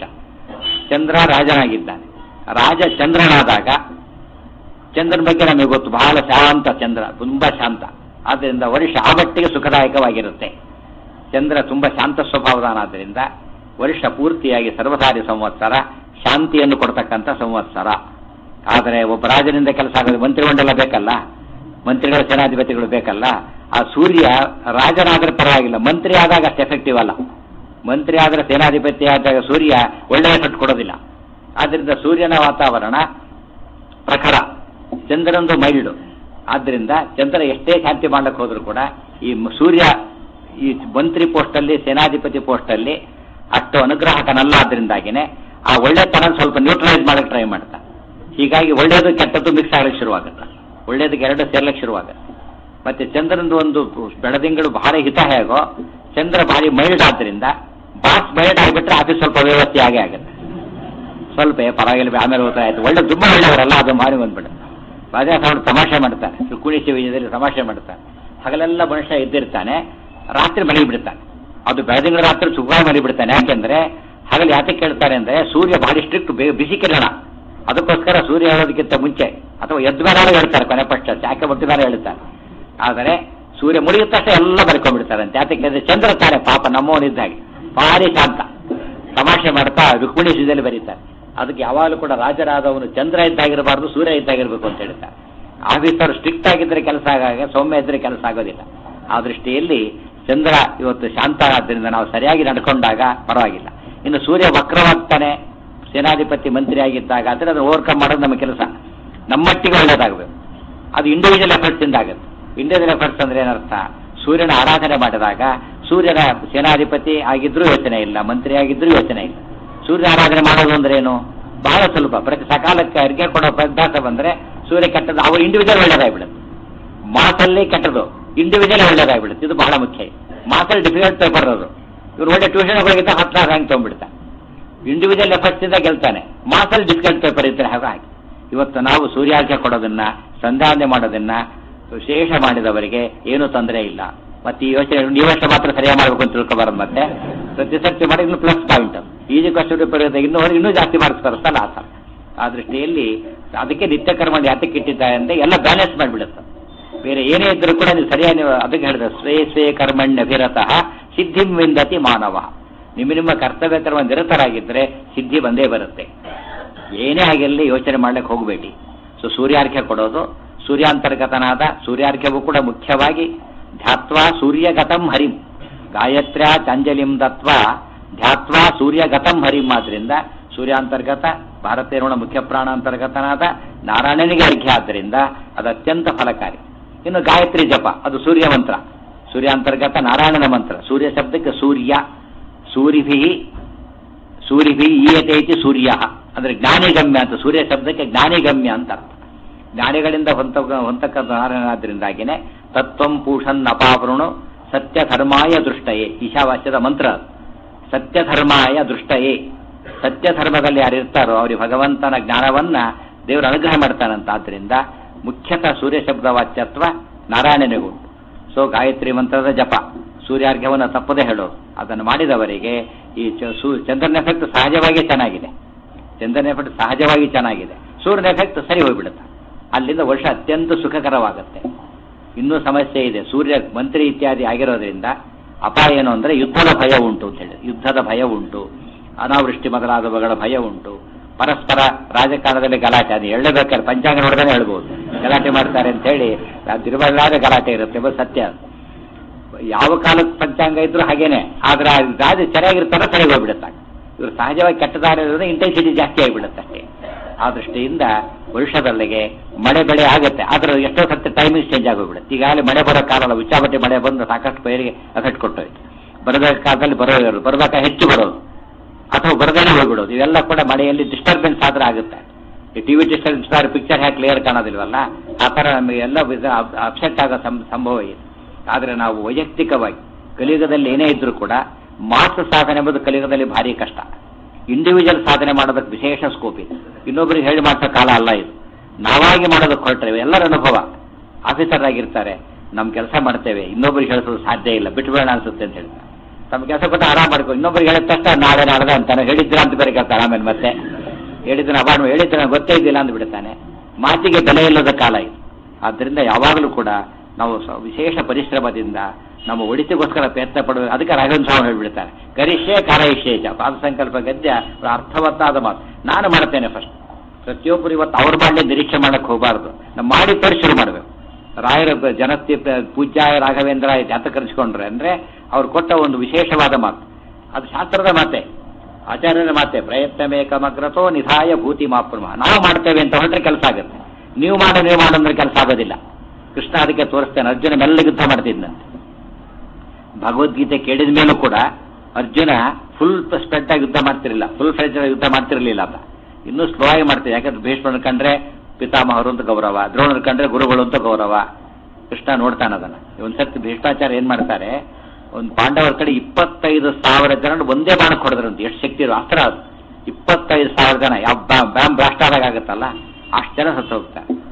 ಚಂದ್ರ ರಾಜನಾಗಿದ್ದಾನೆ ರಾಜ ಚಂದ್ರನಾದಾಗ ಚಂದ್ರನ ಬಗ್ಗೆ ನಮಗೆ ಗೊತ್ತು ಬಹಳ ಶಾಂತ ಚಂದ್ರ ತುಂಬಾ ಶಾಂತ ಆದ್ದರಿಂದ ವರ್ಷ ಆ ಮಟ್ಟಿಗೆ ಸುಖದಾಯಕವಾಗಿರುತ್ತೆ ಚಂದ್ರ ತುಂಬಾ ಶಾಂತ ಸ್ವಭಾವದಾನಾದ್ದರಿಂದ ವರ್ಷ ಪೂರ್ತಿಯಾಗಿ ಸರ್ವಸಾರಿ ಸಂವತ್ಸರ ಶಾಂತಿಯನ್ನು ಕೊಡ್ತಕ್ಕಂಥ ಸಂವತ್ಸರ ಆದರೆ ಒಬ್ಬ ರಾಜನಿಂದ ಕೆಲಸ ಆಗೋದು ಮಂತ್ರಿಮಂಡಲ ಬೇಕಲ್ಲ ಮಂತ್ರಿಗಳ ಸೇನಾಧಿಪತಿಗಳು ಬೇಕಲ್ಲ ಆ ಸೂರ್ಯ ರಾಜನಾದ್ರೆ ಪರವಾಗಿಲ್ಲ ಮಂತ್ರಿ ಆದಾಗ ಅಷ್ಟು ಎಫೆಕ್ಟಿವ್ ಅಲ್ಲ ಮಂತ್ರಿ ಆದ್ರೆ ಸೇನಾಧಿಪತಿ ಆದಾಗ ಸೂರ್ಯ ಒಳ್ಳೆಯ ಕಟ್ಟು ಕೊಡೋದಿಲ್ಲ ಆದ್ರಿಂದ ಸೂರ್ಯನ ವಾತಾವರಣ ಪ್ರಖರ ಚಂದ್ರನದು ಮೈಲ್ಡು ಆದ್ರಿಂದ ಚಂದ್ರ ಎಷ್ಟೇ ಶಾಂತಿ ಮಾಡ್ಲಿಕ್ಕೆ ಹೋದ್ರು ಕೂಡ ಈ ಮ- ಸೂರ್ಯ ಈ ಮಂತ್ರಿ ಪೋಸ್ಟ್ ಅಲ್ಲಿ ಸೇನಾಧಿಪತಿ ಪೋಸ್ಟ್ ಅಲ್ಲಿ ಅಷ್ಟು ಅನುಗ್ರಾಹಕನಲ್ಲ ಆದ್ರಿಂದಾಗಿನೇ ಆ ಒಳ್ಳೆತನ ಸ್ವಲ್ಪ ನ್ಯೂಟ್ರಲೈಸ್ ಮಾಡಕ್ಕೆ ಟ್ರೈ ಮಾಡ್ತಾ ಹೀಗಾಗಿ ಒಳ್ಳೇದು ಕೆಟ್ಟದ್ದು ಮಿಕ್ಸ್ ಆಗಲಿಕ್ಕೆ ಶುರುವಾಗುತ್ತೆ ಒಳ್ಳೇದಕ್ಕೆ ಎರಡು ಸೇರ್ಲಿಕ್ಕೆ ಶುರುವಾಗುತ್ತೆ ಮತ್ತೆ ಚಂದ್ರನದು ಒಂದು ಬೆಳದಿಂಗಳು ಭಾರಿ ಹಿತ ಹೇಗೋ ಚಂದ್ರ ಭಾರಿ ಮೈಲ್ಡ್ ಆದ್ರಿಂದ ಬಾಸ್ ಮೈಲ್ಡ್ ಆಗಿಬಿಟ್ರೆ ಆಫೀಸ್ ಸ್ವಲ್ಪ ವ್ಯವಸ್ಥೆ ಆಗೇ ಆಗುತ್ತೆ ಸ್ವಲ್ಪ ಏ, ಪರವಾಗಿಲ್ಲ ಬಿ- ಆಮೇಲೆ ಹೋಗ್ತಾ ಆಯ್ತು ಒಳ್ಳೆ ತುಂಬಾ ಒಳ್ಳೆಯವರಲ್ಲ ಅದು ಮಾರಿ ಬಂದ್ಬಿಡುತ್ತೆ ರಾಜಾಸಾವಳು ತಮಾಷೆ ಮಾಡ್ತಾನೆ ರುಕ್ಮಿಣಿ ವಿಜಯದಲ್ಲಿ ತಮಾಷೆ ಮಾಡ್ತಾನೆ ಹಗಲೆಲ್ಲ ಮನುಷ್ಯ ಎದ್ದಿರ್ತಾನೆ ರಾತ್ರಿ ಮಲಗಿ ಬಿಡ್ತಾನೆ ಅದು ಬೆಳದಿಂಗಳ ರಾತ್ರಿ ಸುಖವಾಗಿ ಮಲಗಿ ಬಿಡ್ತಾನೆ ಯಾಕೆಂದ್ರೆ ಹಗಲು ಯಾತಕ್ಕೆ ಕೇಳ್ತಾರೆ ಅಂದ್ರೆ ಸೂರ್ಯ ಬಹಳ ಸ್ಟ್ರಿಕ್ಟ್ ಬಿಸಿ ಕಿರಣ ಅದಕ್ಕೋಸ್ಕರ ಸೂರ್ಯ ಹೇಳೋದಕ್ಕಿಂತ ಮುಂಚೆ ಅಥವಾ ಎದ್ದ ಮೇಲೆ ಹೇಳ್ತಾರೆ ಕೊನೆ ಪಕ್ಷ ಯಾಕೆ ಬಟ್ಟ ಮೇಲೆ ಹೇಳ್ತಾರೆ ಆದರೆ ಸೂರ್ಯ ಮುಳುಗಿದ ತಕ್ಷಣ ಎಲ್ಲ ಬರ್ಕೊಂಡ್ಬಿಡ್ತಾರಂತೆ ಯಾತಕ್ಕೆ ಅಂದ್ರೆ ಚಂದ್ರ ತಾನೆ ಪಾಪ ನಮ್ಮವನಿದ್ದಾಗೆ ಭಾರಿ ಶಾಂತ ತಮಾಷೆ ಮಾಡ್ತಾ ರುಕ್ಮಿಣಿ ವಿಜಯದಲ್ಲಿ ಬರೀತಾರೆ ಅದಕ್ಕೆ ಯಾವಾಗಲೂ ಕೂಡ ರಾಜರಾದವನು ಚಂದ್ರ ಇದ್ದಾಗಿರಬಾರ್ದು ಸೂರ್ಯ ಇದ್ದಾಗಿರ್ಬೇಕು ಅಂತ ಹೇಳ್ತಾರೆ ಆಫೀಸರ್ ಸ್ಟ್ರಿಕ್ಟ್ ಆಗಿದ್ರೆ ಕೆಲಸ ಆಗಾಗ ಸೌಮ್ಯ ಇದ್ರೆ ಕೆಲಸ ಆಗೋದಿಲ್ಲ ಆ ದೃಷ್ಟಿಯಲ್ಲಿ ಚಂದ್ರ ಇವತ್ತು ಶಾಂತ ಆದ್ದರಿಂದ ನಾವು ಸರಿಯಾಗಿ ನಡ್ಕೊಂಡಾಗ ಪರವಾಗಿಲ್ಲ ಇನ್ನು ಸೂರ್ಯ ವಕ್ರವಾಗ್ತಾನೆ ಸೇನಾಧಿಪತಿ ಮಂತ್ರಿ ಆಗಿದ್ದಾಗ ಆದರೆ ಅದನ್ನು ಓವರ್ಕಮ್ ಮಾಡೋದು ನಮ್ಮ ಕೆಲಸ ನಮ್ಮಟ್ಟಿಗೆ ಒಳ್ಳೇದಾಗಬೇಕು ಅದು ಇಂಡಿವಿಜುವಲ್ ಎಫರ್ಟ್ಸ್ ಇಂದ ಆಗುತ್ತೆ ಇಂಡಿವಿಜುವಲ್ ಎಫರ್ಟ್ಸ್ ಅಂದ್ರೆ ಏನರ್ಥ ಸೂರ್ಯನ ಆರಾಧನೆ ಮಾಡಿದಾಗ ಸೂರ್ಯನ ಸೇನಾಧಿಪತಿ ಆಗಿದ್ರೂ ಯೋಚನೆ ಇಲ್ಲ ಮಂತ್ರಿ ಆಗಿದ್ರೂ ಯೋಚನೆ ಇಲ್ಲ ಸೂರ್ಯ ಆರಾಧನೆ ಮಾಡೋದು ಅಂದ್ರೆ ಏನು ಬಹಳ ಸ್ವಲ್ಪ ಪ್ರತಿ ಸಕಾಲಕ್ಕೆ ಅರ್ಗೆ ಕೊಡೋ ಅಭ್ಯಾಸ ಬಂದ್ರೆ ಸೂರ್ಯ ಕೆಟ್ಟದ್ದು ಅವ್ರು ಇಂಡಿವಿಜುವಲ್ ಒಳ್ಳೇದಾಗ್ಬಿಡುತ್ತೆ ಮಾಸಲ್ಲಿ ಕೆಟ್ಟದು ಇಂಡಿವಿಜುವಲ್ ಒಳ್ಳೇದಾಗ್ಬಿಡುತ್ತೆ ಇದು ಬಹಳ ಮುಖ್ಯ ಮಾಸಲ್ಲಿ ಡಿಫಿಕಲ್ಟ್ ಪೇಪರ್ ಅದು ಇವ್ರು ಒಳ್ಳೆ ಟ್ಯೂಷನ್ ಹೋಗಿದ್ದ ಹತ್ತು ರ್ಯಾಂಕ್ ತೊಗೊಂಡ್ಬಿಡ್ತಾನೆ ಇಂಡಿವಿಜುವಲ್ ಎಫರ್ಟ್ಸ್ ಇಂದ ಗೆಲ್ತಾನೆ ಮಾಸಲ್ಲಿ ಡಿಫಿಕಲ್ಟ್ ಪೇಪರ್ ಇದ್ರೆ ಹಾಗೆ ಹಾಗೆ ಇವತ್ತು ನಾವು ಸೂರ್ಯಾರ್ಘ್ಯ ಕೊಡೋದನ್ನ ಸಂಧಾನೆ ಮಾಡೋದನ್ನ ವಿಶೇಷ ಮಾಡಿದವರಿಗೆ ಏನೂ ತೊಂದರೆ ಇಲ್ಲ ಮತ್ತೆ ಈ ಯೋಚನೆ ನೀವಷ್ಟೇ ಮಾತ್ರ ಸರಿಯಾಗಿ ಮಾಡಬೇಕು ಅಂತ ತಿಳ್ಕೊಬಾರದು ಮತ್ತೆ ಪ್ರತಿ ಸರ್ತಿ ಮಾಡಿ ಇನ್ನು ಪ್ಲಸ್ ಪಾಯಿಂಟ್ ಈಜಿ ಕಷ್ಟ ಬರುತ್ತೆ ಇನ್ನೂ ಇನ್ನೂ ಜಾಸ್ತಿ ಮಾರ್ಕ್ಸ್ ಬರುತ್ತಲ್ಲ ಆ ಥರ ಆ ದೃಷ್ಟಿಯಲ್ಲಿ ಅದಕ್ಕೆ ನಿತ್ಯ ಕರ್ಮ ಯಾತಕ್ಕೆ ಇಟ್ಟಿದ್ದಾರೆ ಅಂದ್ರೆ ಎಲ್ಲ ಬ್ಯಾಲೆನ್ಸ್ ಮಾಡಿಬಿಡುತ್ತೆ ಬೇರೆ ಏನೇ ಇದ್ರೂ ಕೂಡ ನೀವು ಸರಿಯಾಗಿ ನೀವು ಅದಕ್ಕೆ ಹೇಳಿದ್ರೆ ಸ್ವೇ ಸ್ವೇ ಕರ್ಮಣ್ಯಭಿರತಃ ಸಿದ್ಧಿಂ ವಿಂದತಿ ಮಾನವ ನಿಮ್ಮ ನಿಮ್ಮ ಕರ್ತವ್ಯ ಕರ್ಮ ನಿರತರಾಗಿದ್ದರೆ ಸಿದ್ಧಿ ಬಂದೇ ಬರುತ್ತೆ ಏನೇ ಆಗಿರಲಿ ಯೋಚನೆ ಮಾಡ್ಲಿಕ್ಕೆ ಹೋಗಬೇಡಿ ಸೊ ಸೂರ್ಯಾರ್ಘ್ಯ ಕೊಡೋದು ಸೂರ್ಯಾಂತರ್ಗತನಾದ ಸೂರ್ಯಾರ್ಘ್ಯವೂ ಕೂಡ ಮುಖ್ಯವಾಗಿ ಧ್ಯಾತ್ವಾ ಸೂರ್ಯಗತಂ ಹರಿಂ ಗಾಯತ್ರ್ಯ ಚಾಂಜಲಿಂ ದತ್ವ ಧ್ಯಾತ್ವಾ ಸೂರ್ಯಗತಂ ಹರಿಂ ಆದ್ರಿಂದ ಸೂರ್ಯಾಂತರ್ಗತ ಭಾರತೀಯರುಣ ಮುಖ್ಯ ಪ್ರಾಣಾಂತರ್ಗತನಾದ ನಾರಾಯಣನಿಗೆ ಅರ್ಘ್ಯ ಆದ್ದರಿಂದ ಅದು ಅತ್ಯಂತ ಫಲಕಾರಿ ಇನ್ನು ಗಾಯತ್ರಿ ಜಪ ಅದು ಸೂರ್ಯ ಮಂತ್ರ ಸೂರ್ಯಾಂತರ್ಗತ ನಾರಾಯಣನ ಮಂತ್ರ ಸೂರ್ಯ ಶಬ್ದಕ್ಕೆ ಸೂರ್ಯ ಸೂರಿಭಿ ಸೂರಿಭಿ ಈಯತೇತಿ ಸೂರ್ಯ ಅಂದ್ರೆ ಜ್ಞಾನಿಗಮ್ಯ ಅಂತ ಸೂರ್ಯ ಶಬ್ದಕ್ಕೆ ಜ್ಞಾನಿಗಮ್ಯ ಅಂತ ಅರ್ಥ ಜ್ಞಾನಿಗಳಿಂದ ಹೊಂತ ಹೊಂತಕ್ಕಂಥ ನಾರಾಯಣಾದ್ರಿಂದಾಗಿನೇ ತತ್ವಂ ಪೂಷನ್ ಅಪಾವೃಣು ಸತ್ಯ ಧರ್ಮಾಯ ದೃಷ್ಟಯೇ ಈಶಾವಾಸ್ಯದ ಮಂತ್ರ ಅದು. ಸತ್ಯ ಧರ್ಮಾಯ ದೃಷ್ಟಯೇ ಸತ್ಯ ಧರ್ಮದಲ್ಲಿ ಯಾರು ಇರ್ತಾರೋ ಅವ್ರಿಗೆ ಭಗವಂತನ ಜ್ಞಾನವನ್ನ ದೇವರು ಅನುಗ್ರಹ ಮಾಡ್ತಾನಂತ ಆದ್ರಿಂದ ಮುಖ್ಯತಃ ಸೂರ್ಯ ಶಬ್ದ ವಾಚ್ಯತ್ವ ನಾರಾಯಣನಿಗೂ ಸೊ ಗಾಯತ್ರಿ ಮಂತ್ರದ ಜಪ ಸೂರ್ಯಾರ್ಘ್ಯವನ್ನು ತಪ್ಪದೆ ಹೇಳೋದು ಅದನ್ನು ಮಾಡಿದವರಿಗೆ ಈ ಚ- ಸೂ- ಚಂದ್ರನ ಎಫೆಕ್ಟ್ ಸಹಜವಾಗಿ ಚೆನ್ನಾಗಿದೆ ಚಂದ್ರನ ಎಫೆಕ್ಟ್ ಸಹಜವಾಗಿ ಚೆನ್ನಾಗಿದೆ ಸೂರ್ಯನ ಎಫೆಕ್ಟ್ ಸರಿ ಹೋಗ್ಬಿಡುತ್ತೆ ಅಲ್ಲಿಂದ ವರ್ಷ ಅತ್ಯಂತ ಸುಖಕರವಾಗುತ್ತೆ ಇನ್ನೂ ಸಮಸ್ಯೆ ಇದೆ ಸೂರ್ಯ ಮಂತ್ರಿ ಇತ್ಯಾದಿ ಆಗಿರೋದ್ರಿಂದ ಅಪಾಯ ಏನು ಅಂದ್ರೆ ಯುದ್ಧದ ಭಯ ಉಂಟು ಅಂತ ಹೇಳಿ ಯುದ್ಧದ ಭಯ ಉಂಟು ಅನಾವೃಷ್ಟಿ ಮೊದಲಾದವುಗಳ ಭಯ ಉಂಟು ಪರಸ್ಪರ ರಾಜಕಾರಣದಲ್ಲಿ ಗಲಾಟೆ ಅದು ಹೇಳಬೇಕಾದ್ರೆ ಪಂಚಾಂಗ ನೋಡಿದ್ರೆ ಹೇಳ್ಬೋದು ಗಲಾಟೆ ಮಾಡ್ತಾರೆ ಅಂತ ಹೇಳಿ ತಿರುಮಲಾದ ಗಲಾಟೆ ಇರುತ್ತೆ ಬಸ್ ಸತ್ಯ ಅದು. ಯಾವ ಕಾಲದ ಪಂಚಾಂಗ ಇದ್ರೂ ಹಾಗೇನೆ ಆದ್ರೆ ಆ ರಾಜ ಚೆನ್ನಾಗಿರ್ತಾರೋ ಸರಿ ಹೋಗ್ಬಿಡುತ್ತೆ ಇವರು ಸಹಜವಾಗಿ ಕೆಟ್ಟದಾಗಿರೋದ್ರೆ ಇಂಟೆನ್ಸಿಟಿ ಜಾಸ್ತಿ ಆಗಿಬಿಡುತ್ತೆ ಅಷ್ಟೇ ಆ ದೃಷ್ಟಿಯಿಂದ ವರ್ಷದಲ್ಲಿಗೆ ಮಳೆ ಬೆಳೆ ಆಗುತ್ತೆ ಆದ್ರೆ ಎಷ್ಟೋ ಸತ್ಯ ಟೈಮಿಂಗ್ ಚೇಂಜ್ ಆಗೋಗ್ಬಿಡುತ್ತೆ ಈಗಾಗಲೇ ಮಳೆ ಬರೋ ಕಾಲ ಅಲ್ಲ ಉಚ್ಚಾಬಟ್ಟಿ ಮಳೆ ಬಂದು ಸಾಕಷ್ಟು ಪೈರಿಗೆ ಎಫೆಕ್ಟ್ ಕೊಟ್ಟೋಯ್ತು ಬರದ ಕಾಲದಲ್ಲಿ ಬರೋರು ಬರಬೇಕಾ ಹೆಚ್ಚು ಬರೋದು ಅಥವಾ ಬರದೇನೆ ಹೋಗ್ಬಿಡೋದು ಇವೆಲ್ಲ ಕೂಡ ಮಳೆಯಲ್ಲಿ ಡಿಸ್ಟರ್ಬೆನ್ಸ್ ಆದ್ರೆ ಆಗುತ್ತೆ ಈ ಟಿವಿ ಡಿಸ್ಟರ್ಬೆನ್ಸ್ ಪಿಕ್ಚರ್ ಹ್ಯಾಕ್ ಕ್ಲಿಯರ್ ಕಾಣೋದಿಲ್ವಲ್ಲ ಆ ಥರ ನಮಗೆ ಎಲ್ಲ ಅಪ್ಸೆಟ್ ಆಗೋ ಸಂ- ಸಂಭವ ಇದೆ ಆದರೆ ನಾವು ವೈಯಕ್ತಿಕವಾಗಿ ಕಲಿಯುಗದಲ್ಲಿ ಏನೇ ಇದ್ರೂ ಕೂಡ ಮಾಸ್ ಸಾಧನೆ ಎಂಬುದು ಕಲಿಯುಗದಲ್ಲಿ ಭಾರಿ ಕಷ್ಟ ಇಂಡಿವಿಜುವಲ್ ಸಾಧನೆ ಮಾಡೋದಕ್ಕೆ ವಿಶೇಷ ಸ್ಕೋಪ್ ಇದೆ ಇನ್ನೊಬ್ಬರಿಗೆ ಹೇಳಿ ಮಾಡಿಸೋ ಕಾಲ ಅಲ್ಲ ಇದು ನಾವಾಗಿ ಮಾಡೋದಕ್ಕೆ ಹೊರಟ್ರೆ ಎಲ್ಲರ ಅನುಭವ ಆಫೀಸರ್ ಆಗಿರ್ತಾರೆ ನಮ್ಮ ಕೆಲಸ ಮಾಡ್ತೇವೆ ಇನ್ನೊಬ್ಬರಿಗೆ ಹೇಳಿಸೋದು ಸಾಧ್ಯ ಇಲ್ಲ ಬಿಟ್ಬೇಡ ಅನ್ಸುತ್ತೆ ಅಂತ ಹೇಳ್ತಾರೆ ತಮ್ಮ ಕೆಲಸ ಕೊಟ್ಟು ಆರಾಮ್ ಮಾಡ್ಕೊ ಇನ್ನೊಬ್ಬರಿಗೆ ಹೇಳಿದ ತಕ್ಷಣ ನಾಳೆ ನಾಡ್ದೆ ಅಂತಾನೆ ಹೇಳಿದ್ರ ಅಂತ ಬೇರೆ ಕೇಳ್ತಾರೆ ಆಮೇಲೆ ಮತ್ತೆ ಹೇಳಿದ್ರೆ ಅಬಾಡ್ ಹೇಳಿದ್ರೆ ನಂಗೆ ಗೊತ್ತೇ ಇದ್ದಿಲ್ಲ ಅಂತ ಬಿಡ್ತಾನೆ ಮಾತಿಗೆ ಬೆಲೆ ಇಲ್ಲದ ಕಾಲ ಇದು ಆದ್ದರಿಂದ ಯಾವಾಗಲೂ ಕೂಡ ನಾವು ಸ- ವಿಶೇಷ ಪರಿಶ್ರಮದಿಂದ ನಮ್ಮ ಒಳಿತಿಗೋಸ್ಕರ ಪ್ರಯತ್ನ ಪಡಬೇಕು ಅದಕ್ಕೆ ರಾಘವೇಂದ್ರ ಸ್ವಾಮಿ ಹೇಳ್ಬಿಡ್ತಾರೆ ಗರಿಷ್ಠೆ ಕಾರಯಿಷೇಜ ಪಾದ ಸಂಕಲ್ಪ ಗದ್ಯ ಒಂದು ಅರ್ಥವತ್ತಾದ ಮಾತು ನಾನು ಮಾಡ್ತೇನೆ ಫಸ್ಟ್ ಪ್ರತಿಯೊಬ್ಬರು ಇವತ್ತು ಅವ್ರ ಮಾಡಲಿ ನಿರೀಕ್ಷೆ ಮಾಡಕ್ಕೆ ಹೋಗಬಾರ್ದು ನಾವು ಮಾಡಿ ತೋರಿಸಿ ಶುರು ಮಾಡಬೇಕು ರಾಯರ ಬ- ಜನತೆ ಪ- ಪೂಜ್ಯಾಯ ರಾಘವೇಂದ್ರ ಜಾತ ಕರೆಸ್ಕೊಂಡ್ರೆ ಅಂದ್ರೆ ಅವ್ರು ಕೊಟ್ಟ ಒಂದು ವಿಶೇಷವಾದ ಮಾತು ಅದು ಶಾಸ್ತ್ರದ ಮಾತೆ ಆಚಾರ್ಯರ ಮಾತೆ ಪ್ರಯತ್ನವೇ ಕಮಗ್ರತೋ ನಿಧಾಯ ಭೂತಿ ಮಾಪುರ್ಮ ನಾವು ಮಾಡ್ತೇವೆ ಅಂತ ಹೊರಟ್ರೆ ಕೆಲಸ ಆಗುತ್ತೆ ನೀವು ಮಾಡೋ ನೀವು ಮಾಡೋ ಅಂದ್ರೆ ಕೆಲಸ ಆಗೋದಿಲ್ಲ ಕೃಷ್ಣ ಅದಕ್ಕೆ ತೋರಿಸ್ತೇನೆ ಅರ್ಜುನ ಮೆಲ್ಲ ಯುದ್ಧ ಮಾಡ್ತಿದ್ದಂತೆ ಭಗವದ್ಗೀತೆ ಕೇಳಿದ ಮೇಲೂ ಕೂಡ ಅರ್ಜುನ ಫುಲ್ ಸ್ಪ್ರೆಡ್ ಆಗಿ ಯುದ್ಧ ಮಾಡ್ತಿರಲಿಲ್ಲ ಫುಲ್ ಫ್ರೆಜ್ ಯುದ್ಧ ಮಾಡ್ತಿರಲಿಲ್ಲ ಅಂತ ಇನ್ನೂ ಸ್ಲೋ ಆಗಿ ಮಾಡ್ತಿದ್ದೆ ಯಾಕಂದ್ರೆ ಭೀಷ್ಮನ ಕಂಡ್ರೆ ಪಿತಾಮಹರು ಅಂತ ಗೌರವ ದ್ರೋಣರು ಕಂಡ್ರೆ ಗುರುಗಳು ಅಂತ ಗೌರವ ಕೃಷ್ಣ ನೋಡ್ತಾನೆ ಅದನ್ನ ಒಂದ್ಸರ್ತಿ ಭೀಷ್ಮಾಚಾರ್ಯ ಏನ್ ಮಾಡ್ತಾರೆ ಒಂದು ಪಾಂಡವರ ಕಡೆ ಇಪ್ಪತ್ತೈದು ಸಾವಿರ ಜನ ಒಂದೇ ಬಾಣಕ್ಕೆ ಹೊಡೆದ್ರಂತೆ ಎಷ್ಟು ಶಕ್ತಿ ಇರೋ ಅಸ್ತ್ರ ಅದು ಇಪ್ಪತ್ತೈದು ಸಾವಿರ ಜನ ಯಾವ ಬ್ಯಾಮ್ ಬ್ಲಾಸ್ಟ್ ಆದಾಗ ಆಗುತ್ತಲ್ಲ ಅಷ್ಟು ಜನ ಸತ್ತು ಹೋಗ್ತಾರೆ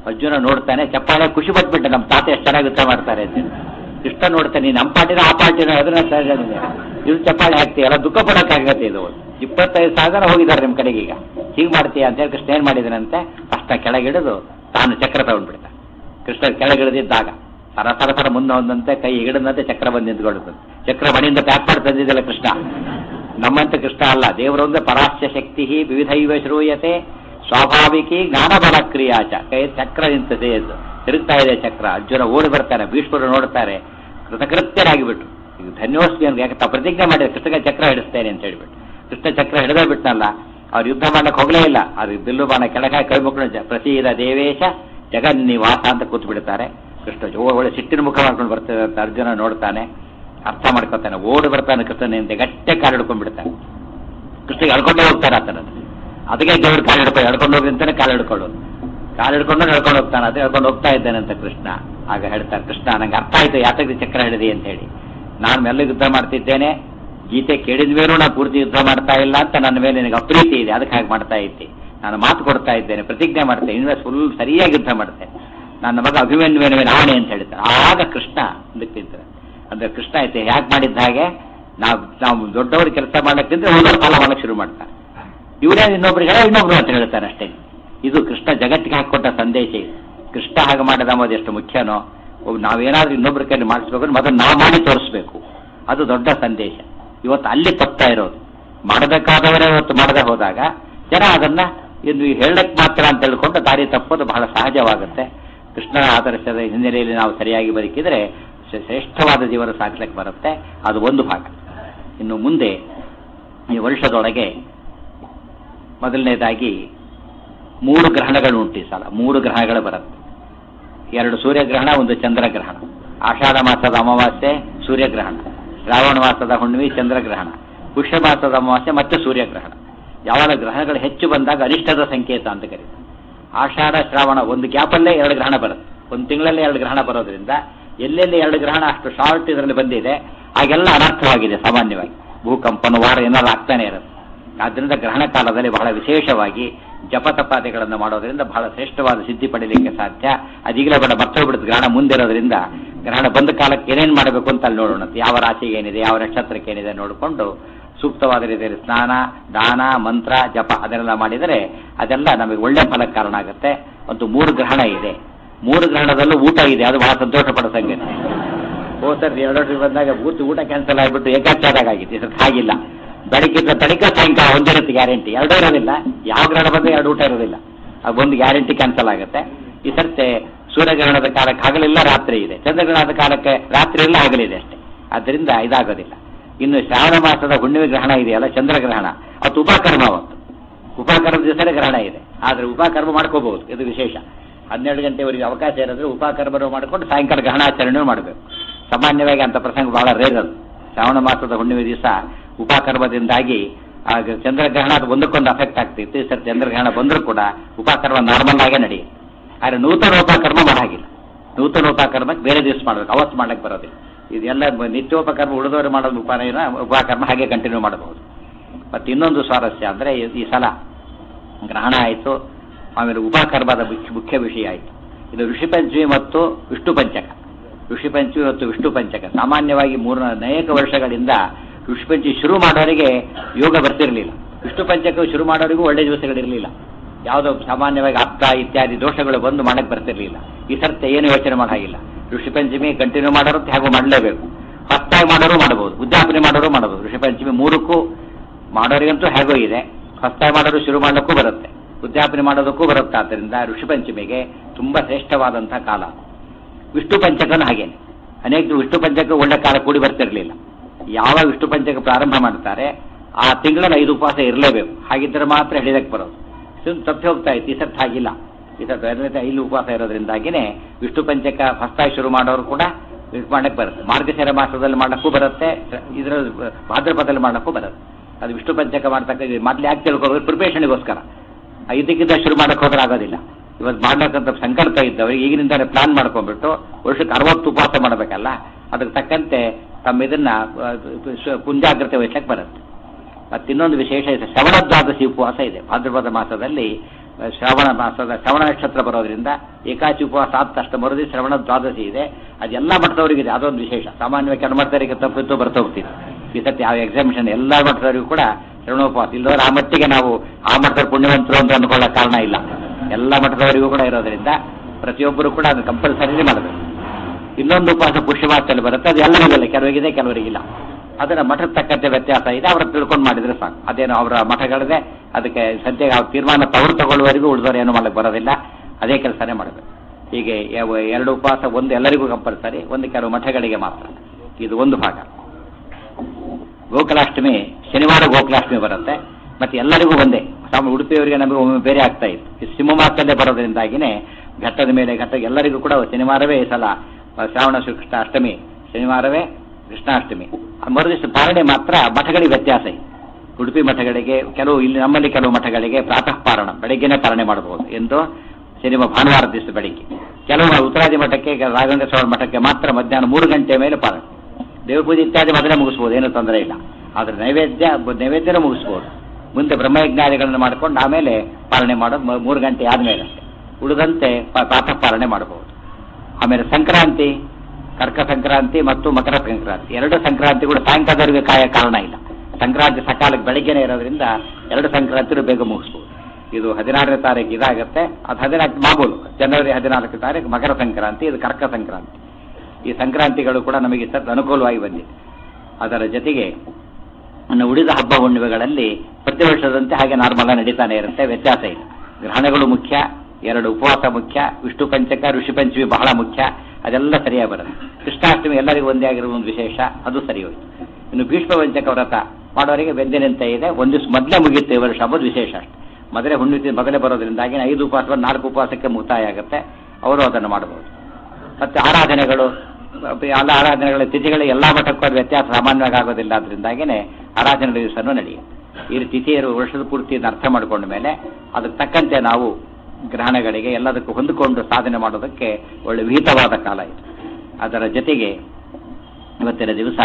ಅರ್ಜುನ ನೋಡ್ತಾನೆ ಚಪ್ಪಾಳೆ ಖುಷಿ ಪಟ್ಬಿಟ್ಟೆ ನಮ್ಮ ತಾತ ಎಷ್ಟು ಚೆನ್ನಾಗಿ ಯುದ್ಧ ಮಾಡ್ತಾರೆ ಅಂತ ಕೃಷ್ಣ ನೋಡ್ತಾನೆ ನಮ್ಮ ಪಾರ್ಟಿನ ಆ ಪಾರ್ಟಿನ ಅದನ್ನ ಸಹಜನೇ ಇದು ಚಪ್ಪಾಳೆ ಹಾಕ್ತೀಯ ಎಲ್ಲ ದುಃಖ ಪಡೋಕ್ಕಾಗತ್ತೆ ಇದು ಇಪ್ಪತ್ತೈದು ಸಾವಿರ ಹೋಗಿದ್ದಾರೆ ನಿಮ್ಮ ಕಡೆಗೆ ಈಗ ಹೀಗೆ ಮಾಡ್ತೀಯ ಅಂತ ಹೇಳಿ ಕೃಷ್ಣ ಏನ್ ಮಾಡಿದನಂತೆ ಫಸ್ಟ್ ಕೆಳಗಿಡಿದು ತಾನು ಚಕ್ರ ತಗೊಂಡ್ಬಿಡ್ತಾನೆ ಕೃಷ್ಣ ಕೆಳಗಿಳಿದಿದ್ದಾಗ ಸರ ಸರ ಸರ ಮುಂದೆ ಒಂದಂತೆ ಕೈ ಹಿಡಿದಂತೆ ಚಕ್ರ ಬಂದು ನಿಂತ್ಕೊಳ್ಳುತ್ತೆ ಚಕ್ರ ಮಣಿಯಿಂದ ಪ್ಯಾಕ್ ಮಾಡಿ ತಂದಿದ್ದಲ್ಲ ಕೃಷ್ಣ ನಮ್ಮಂತೆ ಕೃಷ್ಣ ಅಲ್ಲ ದೇವರೊಂದು ಪರಾಶ್ಯ ಶಕ್ತಿ ವಿವಿಧೈವ ಶ್ರೂಯತೆ ಸ್ವಾಭಾವಿಕಿ ಜ್ಞಾನಬಲ ಕ್ರಿಯಾಚ ಕೈ ಚಕ್ರ ನಿಂತದೆ ಎಂದು ತಿರುಗ್ತಾ ಇದೆ ಚಕ್ರ ಅರ್ಜುನ ಓಡಿ ಬರ್ತಾರೆ ಭೀಷ್ಮರು ನೋಡ್ತಾರೆ ಕೃತಕೃತ್ಯರಾಗಿ ಬಿಟ್ರು ಈಗ ಧನ್ಯೋಸ್ಮಿ ಅಂತ ಯಾಕೆ ತಾವು ಪ್ರತಿಜ್ಞೆ ಮಾಡಿದ್ರೆ ಕೃಷ್ಣಗೆ ಚಕ್ರ ಹಿಡಿಸ್ತೇನೆ ಅಂತ ಹೇಳ್ಬಿಟ್ಟು ಕೃಷ್ಣ ಚಕ್ರ ಹಿಡಿದೇ ಬಿಟ್ನಲ್ಲ ಅವ್ರು ಯುದ್ಧ ಮಾಡಕ್ ಹೋಗ್ಲೇ ಇಲ್ಲ ಅದು ಬಿಲ್ಲು ಬಾಣ ಕೆಳಗಾಯಿ ಕೈ ಮುಕ್ಳು ಪ್ರಸೀದ ದೇವೇಶ ಜಗನ್ನಿವಾಸ ಅಂತ ಕೂತು ಬಿಡ್ತಾರೆ ಕೃಷ್ಣ ಜೋ- ಒಳ್ಳೆ ಸಿಟ್ಟಿನ ಮುಖ ಮಾಡ್ಕೊಂಡು ಬರ್ತಾರೆ ಅಂತ ಅರ್ಜುನ ನೋಡ್ತಾನೆ ಅರ್ಥ ಮಾಡ್ಕೊತಾನೆ ಓಡಿ ಬರ್ತಾನೆ ಕೃಷ್ಣನಿಂದ ಗಟ್ಟೆ ಕಾಲು ಹಿಡ್ಕೊಂಡ್ ಬಿಡ್ತಾನೆ ಕೃಷ್ಣಿಗೆ ಎಳ್ಕೊಂಡೇ ಹೋಗ್ತಾರೆ ಆತನ ಅದಕ್ಕೆ ದೇವ್ರು ಕಾಲು ಹಿಡ್ಕೊಂಡು ಎಳ್ಕೊಂಡು ಹೋಗಿ ಅಂತಾನೆ ಕಾಲು ಹಿಡ್ಕೊಳ್ಳೋದು ಕಾಲು ಹಿಡ್ಕೊಂಡು ನಡ್ಕೊಂಡು ಹೋಗ್ತಾನೆ ಅದೇ ಹೇಳ್ಕೊಂಡು ಹೋಗ್ತಾ ಇದ್ದೇನೆ ಅಂತ ಕೃಷ್ಣ ಆಗ ಹೇಳ್ತಾರೆ ಕೃಷ್ಣ ನಂಗೆ ಅರ್ಥ ಆಯ್ತು ಯಾತಕ್ಕೆ ಚಕ್ರ ಹಿಡಿದಿ ಅಂತ ಹೇಳಿ ನಾನು ಮೆಲ್ಲ ಯುದ್ಧ ಮಾಡ್ತಿದ್ದೇನೆ ಗೀತೆ ಕೇಳಿದ ಮೇಲೂ ನಾನು ಪೂರ್ತಿ ಯುದ್ಧ ಮಾಡ್ತಾ ಇಲ್ಲ ಅಂತ ನನ್ನ ಮೇಲೆ ನಿನಗೆ ಅಪ್ರೀತಿ ಇದೆ ಅದಕ್ಕೆ ಹಾಗೆ ಮಾಡ್ತಾ ಇದ್ದೆ ನಾನು ಮಾತು ಕೊಡ್ತಾ ಇದ್ದೇನೆ ಪ್ರತಿಜ್ಞೆ ಮಾಡ್ತೇನೆ ಇನ್ವೆಸ್ಟ್ ಫುಲ್ ಸರಿಯಾಗಿ ಯುದ್ಧ ಮಾಡ್ತೇನೆ ನನ್ನ ಮಗ ಅಭಿಮನ್ಯುವಿನ ಆಣೆ ಅಂತ ಹೇಳ್ತಾರೆ ಆಗ ಕೃಷ್ಣ ಇದಕ್ಕೆ ತಿಂತಾರೆ ಅಂದ್ರೆ ಕೃಷ್ಣ ಐತೆ ಯಾಕೆ ಮಾಡಿದ್ದ ಹಾಗೆ ನಾವು ನಾವು ದೊಡ್ಡವರು ಕೆಲಸ ಮಾಡ್ಲಿಕ್ಕಿದ್ರೆ ಉಳಿದವರು ಫಲ ಮಾಡಕ್ಕೆ ಶುರು ಮಾಡ್ತಾರೆ ಇವರೇ ಇನ್ನೊಬ್ರಿಗೆ ಹೇಳ ಇನ್ನೊಬ್ರು ಅಂತ ಹೇಳ್ತಾರೆ ಅಷ್ಟೇ ಇದು ಕೃಷ್ಣ ಜಗತ್ತಿಗೆ ಹಾಕಿಕೊಟ್ಟ ಸಂದೇಶ ಇದು ಕೃಷ್ಣ ಹಾಗೆ ಮಾಡಿದ ಅಂಬೋದು ಎಷ್ಟು ಮುಖ್ಯನೋ ಒಬ್ಬ ನಾವೇನಾದ್ರೂ ಇನ್ನೊಬ್ರ ಕೈಲಿ ಮಾಡಿಸ್ಬೇಕು ಅಂದ್ರೆ ಮೊದಲು ನಾವು ಮಾಡಿ ತೋರಿಸ್ಬೇಕು ಅದು ದೊಡ್ಡ ಸಂದೇಶ ಇವತ್ತು ಅಲ್ಲಿ ತಪ್ತಾ ಇರೋದು ಮಾಡಬೇಕಾದವರೇ ಇವತ್ತು ಮಾಡದೆ ಹೋದಾಗ ಜನ ಅದನ್ನ ಇನ್ನು ಹೇಳಕ್ ಮಾತ್ರ ಅಂತ ಹೇಳ್ಕೊಂಡು ದಾರಿ ತಪ್ಪೋದು ಬಹಳ ಸಹಜವಾಗುತ್ತೆ ಕೃಷ್ಣನ ಆದರ್ಶದ ಹಿನ್ನೆಲೆಯಲ್ಲಿ ನಾವು ಸರಿಯಾಗಿ ಬದುಕಿದ್ರೆ ಶ್ರೇ- ಶ್ರೇಷ್ಠವಾದ ಜೀವನ ಸಾಗಿಸಲಿಕ್ಕೆ ಬರುತ್ತೆ ಅದು ಒಂದು ಭಾಗ ಇನ್ನು ಮುಂದೆ ಈ ವರ್ಷದೊಳಗೆ ಮೊದಲನೇದಾಗಿ ಮೂರು ಗ್ರಹಣಗಳು ಉಂಟು ಈ ಸಲ ಮೂರು ಗ್ರಹಗಳು ಬರುತ್ತೆ ಎರಡು ಸೂರ್ಯಗ್ರಹಣ ಒಂದು ಚಂದ್ರಗ್ರಹಣ ಆಷಾಢ ಮಾಸದ ಅಮಾವಾಸ್ಯೆ ಸೂರ್ಯಗ್ರಹಣ ಶ್ರಾವಣ ಮಾಸದ ಹುಣ್ಣಿಮೆ ಚಂದ್ರಗ್ರಹಣ ಪುಷ್ಯ ಮಾಸದ ಅಮಾವಾಸ್ಯೆ ಮತ್ತೆ ಸೂರ್ಯಗ್ರಹಣ ಯಾವಾಗ ಗ್ರಹಗಳು ಹೆಚ್ಚು ಬಂದಾಗ ಅನಿಷ್ಟದ ಸಂಕೇತ ಅಂತ ಕರೀತಾರೆ ಆಷಾಢ ಶ್ರಾವಣ ಒಂದು ಗ್ಯಾಪಲ್ಲೇ ಎರಡು ಗ್ರಹಣ ಬರುತ್ತೆ ಒಂದು ತಿಂಗಳಲ್ಲೇ ಎರಡು ಗ್ರಹಣ ಬರೋದ್ರಿಂದ ಎಲ್ಲೆಲ್ಲಿ ಎರಡು ಗ್ರಹಣ ಅಷ್ಟು ಶಾರ್ಟ್ ಇದರಲ್ಲಿ ಬಂದಿದೆ ಹಾಗೆಲ್ಲ ಅನರ್ಥವಾಗಿದೆ ಸಾಮಾನ್ಯವಾಗಿ ಭೂಕಂಪನ ವಾರ ಏನಾದ್ರು ಆಗ್ತಾನೆ ಇರುತ್ತೆ ಆದ್ದರಿಂದ ಗ್ರಹಣ ಕಾಲದಲ್ಲಿ ಬಹಳ ವಿಶೇಷವಾಗಿ ಜಪತಪಾದಿಗಳನ್ನು ಮಾಡೋದ್ರಿಂದ ಬಹಳ ಶ್ರೇಷ್ಠವಾದ ಸಿದ್ಧಿ ಪಡೀಲಿಕ್ಕೆ ಸಾಧ್ಯ ಅದೀಗಲೇ ಬೇಡ ಮರ್ತೋಗ್ಬಿಡುತ್ತೆ ಗ್ರಹಣ ಮುಂದಿರೋದ್ರಿಂದ ಗ್ರಹಣ ಬಂದ ಕಾಲಕ್ಕೆ ಏನೇನು ಮಾಡಬೇಕು ಅಂತ ಅಲ್ಲಿ ನೋಡೋಣ ಯಾವ ರಾಶಿಗೆ ಏನಿದೆ ಯಾವ ನಕ್ಷತ್ರಕ್ಕೆ ಏನಿದೆ ನೋಡಿಕೊಂಡು ಸೂಕ್ತವಾದ ರೀತಿಯಲ್ಲಿ ಸ್ನಾನ ದಾನ ಮಂತ್ರ ಜಪ ಅದನ್ನೆಲ್ಲ ಮಾಡಿದರೆ ಅದೆಲ್ಲ ನಮಗೆ ಒಳ್ಳೆ ಫಲಕ್ಕೆ ಕಾರಣ ಆಗುತ್ತೆ ಮತ್ತು ಮೂರು ಗ್ರಹಣ ಇದೆ ಮೂರು ಗ್ರಹಣದಲ್ಲೂ ಊಟ ಇದೆ ಅದು ಬಹಳ ಸಂತೋಷ ಪಡೋ ಸಂಗತಿ ಓ ಸರ್ ಎರಡು ಬಂದಾಗ ಪೂರ್ತಿ ಊಟ ಕ್ಯಾನ್ಸಲ್ ಆಗಿಬಿಟ್ಟು ಏಕಾಚಾರ ಆಗಿತ್ತು ಈ ಸರ್ತಿ ಹಾಗಿಲ್ಲ ಬೆಳಗ್ಗಿಂದ ತಡಿಕ ಸಾಯಂಕಾಲ ಒಂದಿರುತ್ತೆ ಗ್ಯಾರಂಟಿ ಎರಡೂ ಇರೋದಿಲ್ಲ ಯಾವ ಗ್ರಹಣ ಬಂದ್ರೆ ಎರಡು ಊಟ ಇರೋದಿಲ್ಲ ಅದು ಒಂದು ಗ್ಯಾರಂಟಿ ಕ್ಯಾನ್ಸಲ್ ಆಗುತ್ತೆ ಈ ಸರ್ತೆ ಸೂರ್ಯಗ್ರಹಣದ ಕಾಲಕ್ಕೆ ಹಗಲಿಲ್ಲ ರಾತ್ರಿ ಇದೆ ಚಂದ್ರಗ್ರಹಣದ ಕಾಲಕ್ಕೆ ರಾತ್ರಿ ಎಲ್ಲ ಹಗಲಿದೆ ಅಷ್ಟೇ ಆದ್ದರಿಂದ ಇದಾಗೋದಿಲ್ಲ ಇನ್ನು ಶ್ರಾವಣ ಮಾಸದ ಹುಣ್ಣಿಮೆ ಗ್ರಹಣ ಇದೆಯಲ್ಲ ಚಂದ್ರಗ್ರಹಣ ಅದು ಉಪಕರ್ಮ ಅವತ್ತು ಉಪಕರ್ಮ ದಿವಸನೇ ಗ್ರಹಣ ಇದೆ ಆದ್ರೆ ಉಪಕರ್ಮ ಮಾಡ್ಕೋಬಹುದು ಇದು ವಿಶೇಷ ಹನ್ನೆರಡು ಗಂಟೆವರೆಗೆ ಅವಕಾಶ ಇರೋದ್ರೆ ಉಪಕರ್ಮರು ಮಾಡಿಕೊಂಡು ಸಾಯಂಕಾಲ ಗ್ರಹಣಾಚರಣೆ ಮಾಡಬೇಕು ಸಾಮಾನ್ಯವಾಗಿ ಅಂತ ಪ್ರಸಂಗ ಬಹಳ ರೇರ್ ಅದು ಶ್ರಾವಣ ಮಾಸದ ಹುಣ್ಣಿಮೆ ದಿವಸ ಉಪಕರ್ಮದಿಂದಾಗಿ ಆಗ ಚಂದ್ರಗ್ರಹಣ ಅದು ಒಂದಕ್ಕೊಂದು ಅಫೆಕ್ಟ್ ಆಗ್ತಿತ್ತು ಈ ಸರ್ ಚಂದ್ರಗ್ರಹಣ ಬಂದರೂ ಕೂಡ ಉಪಕರ್ಮ ನಾರ್ಮಲ್ ಆಗೇ ನಡೆಯುತ್ತೆ ಆದ್ರೆ ನೂತನ ಉಪಕರ್ಮ ಮಾಡಾಗಿಲ್ಲ ನೂತನ ಉಪಕರ್ಮಕ್ಕೆ ಬೇರೆ ದಿವಸ ಮಾಡ್ಬೇಕು ಅವತ್ತು ಮಾಡಕ್ಕೆ ಬರೋದಿಲ್ಲ ಇದೆಲ್ಲ ನಿತ್ಯೋಪಕರ್ಮ ಉಳಿದವರು ಮಾಡೋದು ಉಪಾಯನ ಉಪಕರ್ಮ ಹಾಗೆ ಕಂಟಿನ್ಯೂ ಮಾಡಬಹುದು ಮತ್ತೆ ಇನ್ನೊಂದು ಸ್ವಾರಸ್ಯ ಅಂದ್ರೆ ಈ- ಈ ಸಲ ಗ್ರಹಣ ಆಯಿತು ಆಮೇಲೆ ಉಪಕರ್ಮದ ಮುಖ್ಯ ಮುಖ್ಯ ವಿಷಯ ಆಯಿತು ಇದು ಋಷಿ ಪಂಚಮಿ ಮತ್ತು ವಿಷ್ಣು ಪಂಚಕ ಋಷಿ ಪಂಚಮಿ ಮತ್ತು ವಿಷ್ಣು ಪಂಚಕ ಸಾಮಾನ್ಯವಾಗಿ ಮೂರ ಅನೇಕ ವರ್ಷಗಳಿಂದ ಋಷಿ ಪಂಚಮಿ ಶುರು ಮಾಡೋರಿಗೆ ಯೋಗ ಬರ್ತಿರಲಿಲ್ಲ ವಿಷ್ಣು ಪಂಚಕ ಶುರು ಮಾಡೋರಿಗೂ ಒಳ್ಳೆ ದಿವಸಗಳಿರಲಿಲ್ಲ ಯಾವುದೋ ಸಾಮಾನ್ಯವಾಗಿ ಅಪ್ಪ ಇತ್ಯಾದಿ ದೋಷಗಳು ಬಂದು ಮಾಡಕ್ಕೆ ಬರ್ತಿರ್ಲಿಲ್ಲ ಈ ಸರ್ತೆ ಏನು ಯೋಚನೆ ಮಾಡಾಗಿಲ್ಲ ಋಷಿ ಪಂಚಮಿ ಕಂಟಿನ್ಯೂ ಮಾಡೋರು ಹೇಗೂ ಮಾಡಲೇಬೇಕು ಹೊಸ್ತಾಗಿ ಮಾಡೋರು ಮಾಡಬಹುದು ಉದ್ಯಾಪನೆ ಮಾಡೋರು ಮಾಡಬಹುದು ಋಷಿ ಪಂಚಮಿ ಮೂರಕ್ಕೂ ಮಾಡೋರಿಗಂತೂ ಹೇಗೋ ಇದೆ ಹೊಸ್ತಾಗಿ ಮಾಡೋರು ಶುರು ಮಾಡಲಿಕ್ಕೂ ಬರುತ್ತೆ ಉದ್ಯಾಪನೆ ಮಾಡೋದಕ್ಕೂ ಬರುತ್ತೆ ಆದ್ದರಿಂದ ಋಷಿ ಪಂಚಮಿಗೆ ತುಂಬಾ ಶ್ರೇಷ್ಠವಾದಂತಹ ಕಾಲ ವಿಷ್ಣು ಪಂಚಕನು ಹಾಗೇನೆ ಅನೇಕ ವಿಷ್ಣು ಪಂಚಕ ಒಳ್ಳೆ ಕಾಲ ಕೂಡಿ ಬರ್ತಿರ್ಲಿಲ್ಲ ಯಾವ ವಿಷ್ಣು ಪಂಚಕ ಪ್ರಾರಂಭ ಮಾಡ್ತಾರೆ ಆ ತಿಂಗಳಲ್ಲಿ ಐದು ಉಪವಾಸ ಇರಲೇಬೇಕು ಹಾಗಿದ್ರೆ ಮಾತ್ರ ಹಿಡಿದಕ್ಕೆ ಬರೋದು ಸುಮ್ ತಪ್ಪಿ ಹೋಗ್ತಾ ಇತ್ತು ಈ ಸರ್ತಿ ಹಾಗಿಲ್ಲ ಈ ಸರ್ತಿ ಎರಡನೇ ಐದು ಉಪವಾಸ ಇರೋದ್ರಿಂದಾಗಿನೇ ವಿಷ್ಣು ಪಂಚಕ ಹೊಸ್ತಾಗಿ ಶುರು ಮಾಡೋರು ಕೂಡ ಇದು ಮಾಡಕ್ಕೆ ಬರುತ್ತೆ ಮಾರ್ಗಶಿರ ಮಾಸದಲ್ಲಿ ಮಾಡಕ್ಕೂ ಬರುತ್ತೆ ಇದರ ಭಾದ್ರಪದಲ್ಲಿ ಮಾಡಕ್ಕೂ ಬರುತ್ತೆ ಅದು ವಿಷ್ಣು ಪಂಚಕ ಮಾಡ್ತಕ್ಕ ಮೊದ್ಲು ಯಾಕೆ ತಿಳ್ಕೊಬೇಕು ಪ್ರಿಪರೇಷನ್ಗೋಸ್ಕರ ಇದಕ್ಕಿಂತ ಶುರು ಮಾಡಕ್ಕೆ ಹೋದ್ರೆ ಆಗೋದಿಲ್ಲ ಇವತ್ತು ಮಾಡ್ಬೇಕಂತ ಸಂಕಲ್ಪ ಇದ್ದವ್ರಿಗೆ ಈಗಿನಿಂದಾನೆ ಪ್ಲಾನ್ ಮಾಡ್ಕೊಂಡ್ಬಿಟ್ಟು ವರ್ಷಕ್ಕೆ ಅರವತ್ತು ಉಪವಾಸ ಮಾಡಬೇಕಲ್ಲ ಅದಕ್ಕೆ ತಕ್ಕಂತೆ ತಮ್ಮ ಇದನ್ನ ಆ, ಸ- ಮುಂಜಾಗ್ರತೆ ವಹಿಸಕ್ಕೆ ಬರುತ್ತೆ ಮತ್ತೆ ಇನ್ನೊಂದು ವಿಶೇಷ ಇದೆ ಶ್ರವಣ ದ್ವಾದಶಿ ಉಪವಾಸ ಇದೆ ಭಾದ್ರಪದ ಮಾಸದಲ್ಲಿ ಶ್ರವಣ ಮಾಸದ ಶ್ರವಣ ನಕ್ಷತ್ರ ಬರೋದ್ರಿಂದ ಏಕಾಚಿ ಉಪವಾಸ ಆದ ತಕ್ಷಣ ಮರುದಿ ಶ್ರವಣ ದ್ವಾದಶಿ ಇದೆ ಅದೆಲ್ಲ ಮಠದವರಿಗಿದೆ ಅದೊಂದು ವಿಶೇಷ ಸಾಮಾನ್ಯವಾಗಿ ಕೆಲವು ಮಠದವರಿಗೆ ತಪ್ಪಿತ್ತು ಬರ್ತಾ ಹೋಗ್ತೀವಿ ಈ ಸತಿ ಯಾವ ಎಕ್ಸಾಮಿಷನ್ ಎಲ್ಲ ಮಠದವರಿಗೂ ಕೂಡ ಶ್ರವಣೋಪವಾಸ ಇಲ್ಲದವ್ರು ಆ ಮಟ್ಟಿಗೆ ನಾವು ಆ ಮಠದ ಪುಣ್ಯವಂತರು ಅಂತ ಅಂದ್ಕೊಳ್ಳೋ ಕಾರಣ ಇಲ್ಲ ಎಲ್ಲ ಮಠದವರಿಗೂ ಕೂಡ ಇರೋದ್ರಿಂದ ಪ್ರತಿಯೊಬ್ಬರು ಕೂಡ ಅದು ಕಂಪಲ್ಸರಿ ಮಾಡಬೇಕು ಇನ್ನೊಂದು ಉಪವಾಸ ಪುಷ್ಯಮಾಸದಲ್ಲಿ ಬರುತ್ತೆ ಅದು ಎಲ್ಲರಿಗಿಲ್ಲ ಕೆಲವರಿಗಿದೆ ಕೆಲವರಿಗಿಲ್ಲ ಅದನ್ನ ಮಠದ ತಕ್ಕಂತೆ ವ್ಯತ್ಯಾಸ ಇದೆ ಅವ್ರು ತಿಳ್ಕೊಂಡು ಮಾಡಿದ್ರೆ ಸಾಕು ಅದೇನು ಅವರ ಮಠಗಳದೆ ಅದಕ್ಕೆ ಸದ್ಯ ತೀರ್ಮಾನ ತವರು ತಗೊಳ್ಳುವವರೆಗೂ ಉಳಿದವರು ಏನು ಮಾಡಕ್ಕೆ ಬರೋದಿಲ್ಲ ಅದೇ ಕೆಲಸನೇ ಮಾಡಬೇಕು ಹೀಗೆ ಯಾವ- ಎರಡು ಉಪವಾಸ ಒಂದು ಎಲ್ಲರಿಗೂ ಕಂಪಲ್ಸರಿ ಒಂದು ಕೆಲವು ಮಠಗಳಿಗೆ ಮಾತ್ರ ಇದು ಒಂದು ಭಾಗ ಗೋಕುಲಾಷ್ಟಮಿ ಶನಿವಾರ ಗೋಕುಲಾಷ್ಟಮಿ ಬರುತ್ತೆ ಮತ್ತೆ ಎಲ್ಲರಿಗೂ ಒಂದೇ ಸಾಮ ಉಡುಪಿಯವರಿಗೆ ನಮಗೆ ಒಮ್ಮೆ ಬೇರೆ ಆಗ್ತಾ ಇತ್ತು ಈ ಸಿಂಹಮಾಸದಲ್ಲೇ ಬರೋದ್ರಿಂದಾಗಿನೇ ಘಟ್ಟದ ಮೇಲೆ ಘಟ್ಟ ಎಲ್ಲರಿಗೂ ಕೂಡ ಶನಿವಾರವೇ ಈ ಸಲ ಶ್ರಾವಣ ಕೃಷ್ಣ ಅಷ್ಟಮಿ ಶನಿವಾರವೇ ಕೃಷ್ಣಾಷ್ಟಮಿ ಆ ಮರುದಿವಸ ಪಾರಣೆ ಮಾತ್ರ ಮಠಗಳಿಗೆ ವ್ಯತ್ಯಾಸ ಇದೆ ಉಡುಪಿ ಮಠಗಳಿಗೆ ಕೆಲವು ಇಲ್ಲಿ ನಮ್ಮಲ್ಲಿ ಕೆಲವು ಮಠಗಳಿಗೆ ಪ್ರಾತಃ ಪಾರಣ ಬೆಳಗ್ಗೆನೇ ಪಾರಣೆ ಮಾಡಬಹುದು ಎಂದು ಶನಿವಾರ ಭಾನುವಾರ ದಿವಸ ಬೆಳಿಗ್ಗೆ ಕೆಲವು ಉತ್ತರಾದಿ ಮಠಕ್ಕೆ ಕೆಲವು ರಾಘವೇಂದ್ರ ಸ್ವಾಮಿ ಮಠಕ್ಕೆ ಮಾತ್ರ ಮಧ್ಯಾಹ್ನ ಮೂರು ಗಂಟೆ ಮೇಲೆ ಪಾರಣೆ ದೇವ್ರ ಪೂಜೆ ಇತ್ಯಾದಿ ಮೊದಲೇ ಮುಗಿಸ್ಬೋದು ಏನು ತೊಂದರೆ ಇಲ್ಲ ಆದ್ರೆ ನೈವೇದ್ಯ ನೈವೇದ್ಯನೂ ಮುಗಿಸ್ಬೋದು ಮುಂದೆ ಬ್ರಹ್ಮಯಜ್ಞಾದಿಗಳನ್ನು ಮಾಡ್ಕೊಂಡು ಆಮೇಲೆ ಪಾಲನೆ ಮಾಡೋದು ಮ- ಮೂರು ಗಂಟೆ ಆದ್ಮೇಲೆ ಅಷ್ಟೇ ಉಳಿದಂತೆ ಪ- ಪ್ರಾತಃ ಪಾಲನೆ ಮಾಡಬಹುದು ಆಮೇಲೆ ಸಂಕ್ರಾಂತಿ ಕರ್ಕ ಸಂಕ್ರಾಂತಿ ಮತ್ತು ಮಕರ ಸಂಕ್ರಾಂತಿ ಎರಡು ಸಂಕ್ರಾಂತಿ ಕೂಡ ಸಾಯಂಕಾಲದವರೆಗೆ ಕಾಯ ಕಾರಣ ಇಲ್ಲ ಸಂಕ್ರಾಂತಿ ಸಕಾಲಕ್ಕೆ ಬೆಳಗ್ಗೆನೇ ಇರೋದ್ರಿಂದ ಎರಡು ಸಂಕ್ರಾಂತಿ ಬೇಗ ಮುಗಿಸ್ಬೋದು ಇದು ಹದಿನಾರನೇ ತಾರೀಕು ಇದಾಗುತ್ತೆ ಅದು ಹದಿನಾಲ್ಕು ಮಾಮೂಲು ಜನವರಿ ಹದಿನಾಲ್ಕು ತಾರೀಕು ಮಕರ ಸಂಕ್ರಾಂತಿ ಇದು ಕರ್ಕ ಸಂಕ್ರಾಂತಿ ಈ ಸಂಕ್ರಾಂತಿಗಳು ಕೂಡ ನಮಗೆ ಸತ್ ಅನುಕೂಲವಾಗಿ ಬಂದಿದೆ ಅದರ ಜೊತೆಗೆ ಇನ್ನು ಉಳಿದ ಹಬ್ಬ ಹುಣ್ಣಿಮೆಗಳಲ್ಲಿ ಪ್ರತಿ ವರ್ಷದಂತೆ ಹಾಗೆ ನಾರ್ಮಲ್ ನಡೀತಾನೆ ಇರುತ್ತೆ ವ್ಯತ್ಯಾಸ ಇಲ್ಲ ಗ್ರಹಣಗಳು ಮುಖ್ಯ ಎರಡು ಉಪವಾಸ ಮುಖ್ಯ ವಿಷ್ಣು ಪಂಚಕ ಋಷಿ ಪಂಚಮಿ ಬಹಳ ಮುಖ್ಯ ಅದೆಲ್ಲ ಸರಿಯಾಗಿ ಬರುತ್ತೆ ಕೃಷ್ಣಾಷ್ಟಮಿ ಎಲ್ಲರಿಗೂ ಒಂದೇ ಆಗಿರೋ ಒಂದು ವಿಶೇಷ ಅದು ಸರಿ ಹೋಯ್ತು ಇನ್ನು ಭೀಷ್ಮ ಪಂಚಕ ವ್ರತ ಮಾಡೋರಿಗೆ ಬೆಂದಿನಂತ ಇದೆ ಒಂದು ದಿವಸ ಮೊದಲೇ ಮುಗಿಯುತ್ತೆ ಈ ವರ್ಷ ಹಬ್ಬದ ವಿಶೇಷ ಅಷ್ಟೇ ಮೊದಲೇ ಹುಣ್ಣಿಮೆ ಮೊದಲೇ ಬರೋದ್ರಿಂದಾಗಿ ಐದು ಉಪವಾಸ ನಾಲ್ಕು ಉಪವಾಸಕ್ಕೆ ಮುಕ್ತಾಯ ಆಗುತ್ತೆ ಅವರು ಅದನ್ನು ಮಾಡಬಹುದು ಮತ್ತೆ ಆರಾಧನೆಗಳು ಎಲ್ಲ ಆರಾಧನೆಗಳ ತಿಥಿಗಳು ಎಲ್ಲಾ ಮಠಕ್ಕೂ ಅದು ವ್ಯತ್ಯಾಸ ಸಾಮಾನ್ಯವಾಗಿ ಆಗೋದಿಲ್ಲ ಅದರಿಂದಾಗಿನೇ ಆರಾಧನೆಗಳ ದಿವಸನೂ ನಡೆಯುತ್ತೆ ಈ ತಿಥಿಯರು ವರ್ಷದ ಪೂರ್ತಿ ಅರ್ಥ ಮಾಡಿಕೊಂಡ ಮೇಲೆ ಅದಕ್ಕೆ ತಕ್ಕಂತೆ ನಾವು ಗ್ರಹಣಗಳಿಗೆ ಎಲ್ಲದಕ್ಕೂ ಹೊಂದಿಕೊಂಡು ಸಾಧನೆ ಮಾಡೋದಕ್ಕೆ ಒಳ್ಳೆ ವಿಹಿತವಾದ ಕಾಲ ಇದು ಅದರ ಜೊತೆಗೆ ಇವತ್ತಿನ ದಿವಸ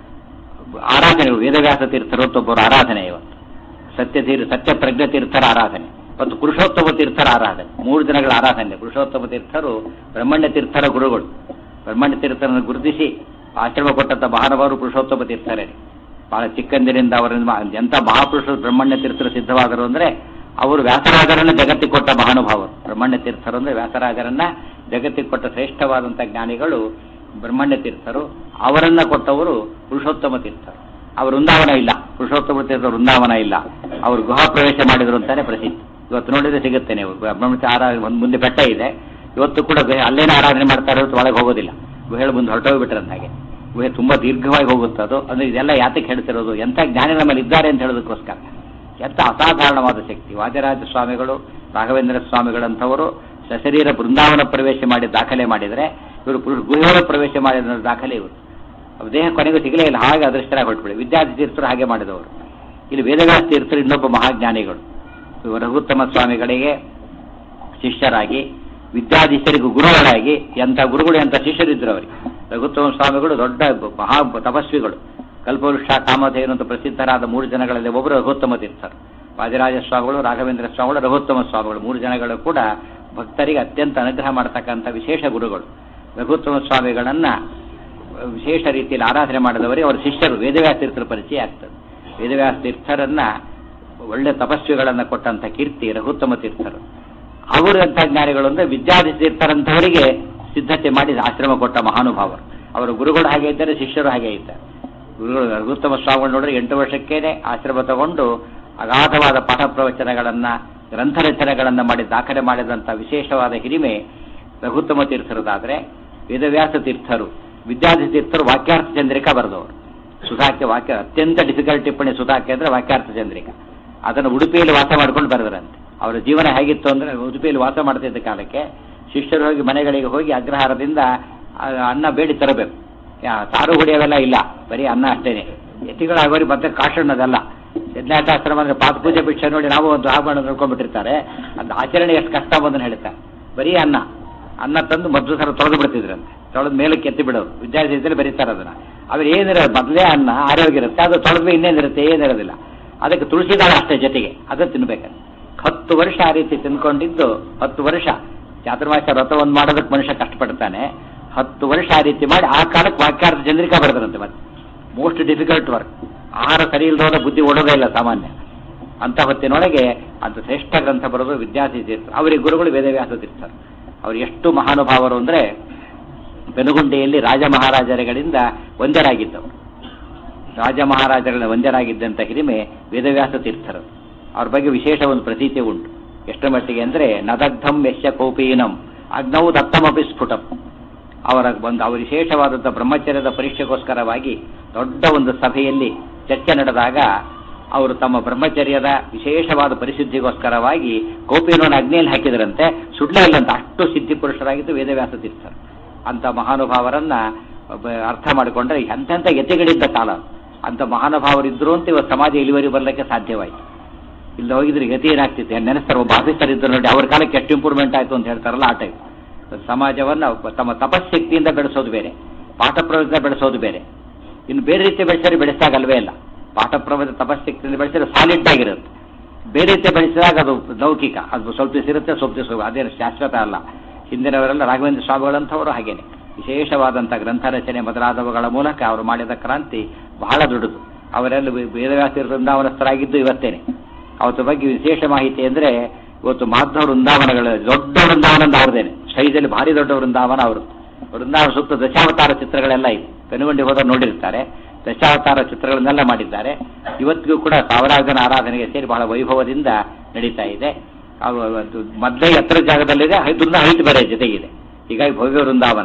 ಆರಾಧನೆಗಳು ವೇದವ್ಯಾಸ ತೀರ್ಥರು ಅಂತ ಒಬ್ಬರು ಆರಾಧನೆ ಇವತ್ತು ಸತ್ಯತೀರ್ ಸತ್ಯ ಪ್ರಜ್ಞ ತೀರ್ಥರ ಆರಾಧನೆ ಮತ್ತು ಪುರುಷೋತ್ತಮ ತೀರ್ಥರ ಆರಾಧನೆ ಮೂರು ದಿನಗಳ ಆರಾಧನೆ ಪುರುಷೋತ್ತಮ ತೀರ್ಥರು ಬ್ರಹ್ಮಣ್ಯ ತೀರ್ಥರ ಗುರುಗಳು ಬ್ರಹ್ಮಣ್ಯ ತೀರ್ಥರನ್ನು ಗುರುತಿಸಿ ಆಶ್ರಮ ಕೊಟ್ಟಂತ ಮಹಾನವರು ಪುರುಷೋತ್ತಮ ತೀರ್ಥರೇ ಬಹಳ ಚಿಕ್ಕಂದಿನಿಂದ ಅವರಿಂದ ಎಂಥ ಮಹಾಪುರುಷರು ಬ್ರಹ್ಮಣ್ಯ ತೀರ್ಥರು ಸಿದ್ಧವಾದರು ಅಂದ್ರೆ ಅವರು ವ್ಯಾಸರಾಜರನ್ನ ಜಗತ್ತಿಗೆ ಕೊಟ್ಟ ಮಹಾನುಭಾವರು ಬ್ರಹ್ಮಣ್ಯ ತೀರ್ಥರು ಅಂದ್ರೆ ವ್ಯಾಸರಾಜರನ್ನ ಜಗತ್ತಿಗೆ ಕೊಟ್ಟ ಶ್ರೇಷ್ಠವಾದಂಥ ಜ್ಞಾನಿಗಳು ಬ್ರಹ್ಮಣ್ಯ ತೀರ್ಥರು ಅವರನ್ನ ಕೊಟ್ಟವರು ಪುರುಷೋತ್ತಮ ತೀರ್ಥರು ಅವರು ವೃಂದಾವನ ಇಲ್ಲ ಪುರುಷೋತ್ತಮ ತೀರ್ಥ ವೃಂದಾವನ ಇಲ್ಲ ಅವರು ಗುಹಾ ಪ್ರವೇಶ ಮಾಡಿದ್ರು ಅಂತಾನೆ ಪ್ರಸಿದ್ಧ ಇವತ್ತು ನೋಡಿದ್ರೆ ಸಿಗುತ್ತೆ ನೀವು ಬ್ರಹ್ಮಣ್ಯ ಆರಾಧನೆ ಒಂದು ಮುಂದೆ ಬೆಟ್ಟ ಇದೆ ಇವತ್ತು ಕೂಡ ಗುಹೆ ಅಲ್ಲೇನೇ ಆರಾಧನೆ ಮಾಡ್ತಾರೆ ಹೊರತು ಒಳಗೆ ಹೋಗೋದಿಲ್ಲ ಗುಹೆಗಳ ಮುಂದೆ ಹೊರಟೋಗ್ಬಿಟ್ರೆ ಹಾಗೆ ಗುಹೆ ತುಂಬಾ ದೀರ್ಘವಾಗಿ ಹೋಗುತ್ತೆ ಅದು ಅಂದ್ರೆ ಇದೆಲ್ಲ ಯಾತಕ್ಕೆ ಹೇಳ್ತಿರೋದು ಎಂಥ ಜ್ಞಾನಿ ನಮ್ಮಲ್ಲಿ ಇದ್ದಾರೆ ಅಂತ ಹೇಳೋದಕ್ಕೋಸ್ಕರ ಎಂಥ ಅಸಾಧಾರಣವಾದ ಶಕ್ತಿ ವಾದಿರಾಜ ಸ್ವಾಮಿಗಳು ರಾಘವೇಂದ್ರ ಸ್ವಾಮಿಗಳಂಥವರು ಸಶರೀರ ಬೃಂದಾವನ ಪ್ರವೇಶ ಮಾಡಿ ದಾಖಲೆ ಮಾಡಿದರೆ ಇವರು ಪುರುಷ ಗುಹೆಯೊಳ ಪ್ರವೇಶ ಮಾಡಿದ ದಾಖಲೆ ಇವರು ಅವ್ರ ದೇಹ ಕೊನೆಗೂ ಸಿಗಲೇ ಇಲ್ಲ ಹಾಗೆ ಅದೃಷ್ಟರಾಗಿ ಹೊರಟ್ಬಿಡಿ ವಿದ್ಯಾರ್ಥಿ ತೀರ್ಥರು ಹಾಗೆ ಮಾಡಿದವರು ಇಲ್ಲಿ ವೇದವ್ಯಾಸ ತೀರ್ಥರು ಇನ್ನೊಬ್ಬ ಮಹಾಜ್ಞಾನಿಗಳು ಇವರು ರಘುತ್ತಮ ಸ್ವಾಮಿಗಳಿಗೆ ಶಿಷ್ಯರಾಗಿ ವಿದ್ಯಾಧೀಶರಿಗೂ ಗುರುಗಳಾಗಿ ಎಂಥ ಗುರುಗಳು ಎಂಥ ಶಿಷ್ಯರಿದ್ರು ಅವರಿಗೆ ರಘುತ್ತಮ ಸ್ವಾಮಿಗಳು ದೊಡ್ಡ ಮಹಾ ತಪಸ್ವಿಗಳು ಕಲ್ಪವೃಕ್ಷ ಕಾಮಧೇನು ಅಂತ ಪ್ರಸಿದ್ಧರಾದ ಮೂರು ಜನಗಳಲ್ಲಿ ಒಬ್ಬರು ರಘುತ್ತಮ ತೀರ್ಥರು ವಾದಿರಾಜ ಸ್ವಾಮಿಗಳು ರಾಘವೇಂದ್ರ ಸ್ವಾಮಿಗಳು ರಘುತ್ತಮ ಸ್ವಾಮಿಗಳು ಮೂರು ಜನಗಳು ಕೂಡ ಭಕ್ತರಿಗೆ ಅತ್ಯಂತ ಅನುಗ್ರಹ ಮಾಡತಕ್ಕಂಥ ವಿಶೇಷ ಗುರುಗಳು ರಘುತ್ತಮ ಸ್ವಾಮಿಗಳನ್ನ ವಿಶೇಷ ರೀತಿಯಲ್ಲಿ ಆರಾಧನೆ ಮಾಡಿದವರೇ ಅವರ ಶಿಷ್ಯರು ವೇದವ್ಯಾಸ ತೀರ್ಥರ ಪರಿಚಯ ಆಗ್ತದೆ ವೇದವ್ಯಾಸ ತೀರ್ಥರನ್ನ ಒಳ್ಳೆ ತಪಸ್ವಿಗಳನ್ನ ಕೊಟ್ಟಂತ ಕೀರ್ತಿ ರಘುತ್ತಮ ತೀರ್ಥರು ಅವರಂಥ ಜ್ಞಾನಿಗಳು ಅಂದ್ರೆ ವಿದ್ಯಾಧಿ ತೀರ್ಥರಂಥವರಿಗೆ ಸಿದ್ಧತೆ ಮಾಡಿ ಆಶ್ರಮ ಕೊಟ್ಟ ಮಹಾನುಭಾವರು ಅವರ ಗುರುಗಳು ಹಾಗೆ ಇದ್ದಾರೆ ಶಿಷ್ಯರು ಹಾಗೆ ಇದ್ದಾರೆ ಗುರುಗಳು ರಘುತ್ತಮ ಸ್ವಾಮಿಗಳು ನೋಡಿದ್ರೆ ಎಂಟು ವರ್ಷಕ್ಕೇನೆ ಆಶ್ರಮ ತಗೊಂಡು ಅಗಾಧವಾದ ಪಾಠ ಪ್ರವಚನಗಳನ್ನ ಗ್ರಂಥ ರಚನೆಗಳನ್ನ ಮಾಡಿ ದಾಖಲೆ ಮಾಡಿದಂಥ ವಿಶೇಷವಾದ ಹಿರಿಮೆ ರಘುತ್ತಮ ತೀರ್ಥರದಾದ್ರೆ ವೇದವ್ಯಾಸ ತೀರ್ಥರು ವಿದ್ಯಾರ್ಥಿ ತೀರ್ಥರು ವಾಕ್ಯಾರ್ಥ ಚಂದ್ರಿಕಾ ಬರೆದವರು ಸುಧಾಕ್ಕೆ ವಾಕ್ಯ ಅತ್ಯಂತ ಡಿಫಿಕಲ್ಟ್ ಟಿಪ್ಪಣಿ ಸುಧಾಕ್ಕೆ ಅಂದ್ರೆ ವಾಕ್ಯಾರ್ಥ ಚಂದ್ರಿಕಾ ಅದನ್ನು ಉಡುಪಿಯಲ್ಲಿ ವಾಸ ಮಾಡ್ಕೊಂಡು ಬರೆದರಂತೆ ಅವರ ಜೀವನ ಹೇಗಿತ್ತು ಅಂದ್ರೆ ಉಡುಪಿಯಲ್ಲಿ ವಾಸ ಮಾಡ್ತಿದ್ದ ಕಾಲಕ್ಕೆ ಶಿಷ್ಯರು ಹೋಗಿ ಮನೆಗಳಿಗೆ ಹೋಗಿ ಅಗ್ರಹಾರದಿಂದ ಆ ಅನ್ನ ಬೇಡಿ ತರಬೇಕು ಯಾ- ಸಾರು ಹುಡಿಯೋವೆಲ್ಲ ಇಲ್ಲ ಬರೀ ಅನ್ನ ಅಷ್ಟೇನೆ ಯತಿಗಳಾಗೋರಿ ಮತ್ತೆ ಕಾಶಣ್ಣದಲ್ಲ ಯಜ್ಞಾತಾಶ್ರಮ ಅಂದ್ರೆ ಪಾದಪೂಜೆ ಭಿಕ್ಷೆ ನೋಡಿ ನಾವು ಒಂದು ಆಭರಣ ನೋಡ್ಕೊಂಡ್ಬಿಟ್ಟಿರ್ತಾರೆ ಅದು ಆಚರಣೆ ಎಷ್ಟು ಕಷ್ಟ ಬಂದನ್ನು ಹೇಳ್ತಾರೆ ಬರೀ ಅನ್ನ ಅನ್ನ ತಂದು ಮದ್ದು ಸರ ತೊಳೆದು ಬಿಡ್ತಿದ್ರಂತೆ ತೊಳೆದ ಮೇಲಕ್ಕೆ ಎತ್ತಿ ಬಿಡೋರು ವಿದ್ಯಾರ್ಥಿ ಬರೀತಾರೆ ಅದನ್ನ ಅವ್ರು ಏನಿರೋದು ಮೊದಲೇ ಅನ್ನ ಆರೋಗ್ಯ ಇರುತ್ತೆ ಅದು ತೊಳೆದ್ಮೇಲೆ ಇನ್ನೇನಿರುತ್ತೆ ಏನಿರೋದಿಲ್ಲ ಅದಕ್ಕೆ ತುಳಸಿದಾಳ ಅಷ್ಟೇ ಜೊತೆಗೆ ಅದು ತಿನ್ಬೇಕಂತ ಹತ್ತು ವರ್ಷ ಆ ರೀತಿ ತಿನ್ಕೊಂಡಿದ್ದು ಹತ್ತು ವರ್ಷ ಚಾತುರ್ಮಾಸ ವ್ರತವನ್ನು ಮಾಡೋದಕ್ಕೆ ಮನುಷ್ಯ ಕಷ್ಟಪಡ್ತಾನೆ ಹತ್ತು ವರ್ಷ ಆ ರೀತಿ ಮಾಡಿ ಆ ಕಾಲಕ್ಕೆ ವಾಕ್ಯಾರ್ಥ ಚಂದ್ರಿಕಾ ಬರೆದ್ರಂತೆ ಮತ್ತೆ ಮೋಸ್ಟ್ ಡಿಫಿಕಲ್ಟ್ ವರ್ಕ್ ಆಹಾರ ಸರಿ ಇಲ್ಲದ ಬುದ್ಧಿ ಓಡೋದೇ ಇಲ್ಲ ಸಾಮಾನ್ಯ ಅಂತ ಹೊತ್ತಿನೊಳಗೆ ಅಂತ ಶ್ರೇಷ್ಠ ಗ್ರಂಥ ಬರೋದು ವಿದ್ಯಾರ್ಥಿ ತೀರ್ಥ ಅವರಿಗೆ ಗುರುಗಳು ವೇದವ್ಯಾಸ ತೀರ್ಥರು ಅವರು ಎಷ್ಟು ಮಹಾನುಭಾವರು ಅಂದರೆ ಬೆನುಗುಂಡಿಯಲ್ಲಿ ರಾಜ ಮಹಾರಾಜರುಗಳಿಂದ ಒಂದರಾಗಿದ್ದವರು ರಾಜ ಮಹಾರಾಜಗಳ ಒಂದರಾಗಿದ್ದಂಥ ಹಿರಿಮೆ ವೇದವ್ಯಾಸ ತೀರ್ಥರು ಅವ್ರ ಬಗ್ಗೆ ವಿಶೇಷ ಒಂದು ಪ್ರತೀತಿ ಉಂಟು ಎಷ್ಟರ ಮಟ್ಟಿಗೆ ಅಂದರೆ ನದಗ್ಧಂ ಯಶ್ಯ ಕೌಪೀನಂ ಅಗ್ನೌ ದತ್ತಮಪಿ ಸ್ಫುಟಂ ಅವರ ಒಂದು ಅವರ ವಿಶೇಷವಾದಂಥ ಬ್ರಹ್ಮಚರ್ಯದ ಪರೀಕ್ಷೆಗೋಸ್ಕರವಾಗಿ ದೊಡ್ಡ ಒಂದು ಸಭೆಯಲ್ಲಿ ಚರ್ಚೆ ನಡೆದಾಗ ಅವರು ತಮ್ಮ ಬ್ರಹ್ಮಚರ್ಯದ ವಿಶೇಷವಾದ ಪರಿಶುದ್ಧಿಗೋಸ್ಕರವಾಗಿ ಕೋಪಿಯನ್ನು ಅಗ್ನಿಯಲ್ಲಿ ಹಾಕಿದರಂತೆ ಸುಡ್ಲೇ ಇಲ್ಲಂತ ಅಷ್ಟು ಸಿದ್ಧಿ ಪುರುಷರಾಗಿದ್ದು ವೇದವ್ಯಾಸ ತೀರ್ಥರು ಅಂತ ಮಹಾನುಭಾವರನ್ನ ಬ- ಅರ್ಥ ಮಾಡಿಕೊಂಡ್ರೆ ಎಂತೆಂಥ ಯತಿಗಳಿದ್ದ ಕಾಲ ಅಂತ ಮಹಾನುಭಾವರಿದ್ರು ಅಂತ ಇವತ್ತು ಸಮಾಜ ಇಳುವರಿ ಬರಲಿಕ್ಕೆ ಸಾಧ್ಯವಾಯಿತು ಇಲ್ಲಿ ಹೋಗಿದ್ರೆ ಗತಿ ಏನಾಗ್ತಿದೆ ನೆನೆಸ್ತಾರೆ ಒಬ್ಬ ಆಫೀಸರ್ ಇದ್ರು ನೋಡಿ ಅವ್ರ ಕಾಲಕ್ಕೆ ಎಷ್ಟು ಇಂಪ್ರೂವ್ಮೆಂಟ್ ಆಯಿತು ಅಂತ ಹೇಳ್ತಾರಲ್ಲ ಆ ಟೈಪ್ ಸಮಾಜವನ್ನು ತಮ್ಮ ತಪಶಕ್ತಿಯಿಂದ ಬೆಳೆಸೋದು ಬೇರೆ ಪಾಠ ಪ್ರವಚನ ಬೆಳೆಸೋದು ಬೇರೆ ಇನ್ನು ಬೇರೆ ರೀತಿ ಬೆಳೆಸಿದ್ರೆ ಬೆಳೆಸಾಗಲ್ವೇ ಇಲ್ಲ ಪಾಠ ಪ್ರವಚನ ತಪಶಕ್ತಿಯಿಂದ ಬೆಳೆಸಿದ್ರೆ ಸಾಲಿಡ್ ಆಗಿರುತ್ತೆ ಬೇರೆ ರೀತಿ ಬೆಳೆಸಿದಾಗ ಅದು ಲೌಕಿಕ ಅದು ಸ್ವಲ್ಪ ದಿವಸ ಇರುತ್ತೆ ಸ್ವಲ್ಪ ದಿವಸ ಹೋಗುತ್ತೆ. ಅದೇನು ಶಾಶ್ವತ ಅಲ್ಲ ಹಿಂದಿನವರೆಲ್ಲ ರಾಘವೇಂದ್ರ ಸ್ವಾಮಿಗಳಂಥವರು ಹಾಗೇನೆ ವಿಶೇಷವಾದಂಥ ಗ್ರಂಥ ರಚನೆ ಮೊದಲಾದವುಗಳ ಮೂಲಕ ಅವರು ಮಾಡಿದ ಕ್ರಾಂತಿ ಬಹಳ ದೊಡ್ಡದು ಅವರೆಲ್ಲ ವೇದವ್ಯಾಸ ವೃಂದಾವನಸ್ಥರಾಗಿದ್ದು ಇವತ್ತೇನೆ ಅವತ್ತು ಬಗ್ಗೆ ವಿಶೇಷ ಮಾಹಿತಿ ಅಂದ್ರೆ ಇವತ್ತು ಮಾಧವ ವೃಂದಾವನಗಳ ದೊಡ್ಡ ವೃಂದಾವನ ಅಂತ ಅವ್ರದೇನೆ ಸೈಜಲ್ಲಿ ಭಾರಿ ದೊಡ್ಡ ವೃಂದಾವನ ಅವರು ವೃಂದಾವನ ಸುತ್ತ ದಶಾವತಾರ ಚಿತ್ರಗಳೆಲ್ಲ ಇದೆ ಪೆನುಗೊಂಡಿ ಹೋದವ್ರು ನೋಡಿರ್ತಾರೆ ದಶಾವತಾರ ಚಿತ್ರಗಳನ್ನೆಲ್ಲ ಮಾಡಿದ್ದಾರೆ ಇವತ್ತಿಗೂ ಕೂಡ ಸಾವಿರಾರು ಜನ ಆರಾಧನೆಗೆ ಸೇರಿ ಬಹಳ ವೈಭವದಿಂದ ನಡೀತಾ ಇದೆ ಅವು ಅದು ಮೊದಲೇ ಎತ್ತರ ಜಾಗದಲ್ಲಿದೆ ಇದನ್ನ ಹೈಟ್ ಬೇರೆ ಜೊತೆಗಿದೆ ಹೀಗಾಗಿ ಭವ್ಯ ವೃಂದಾವನ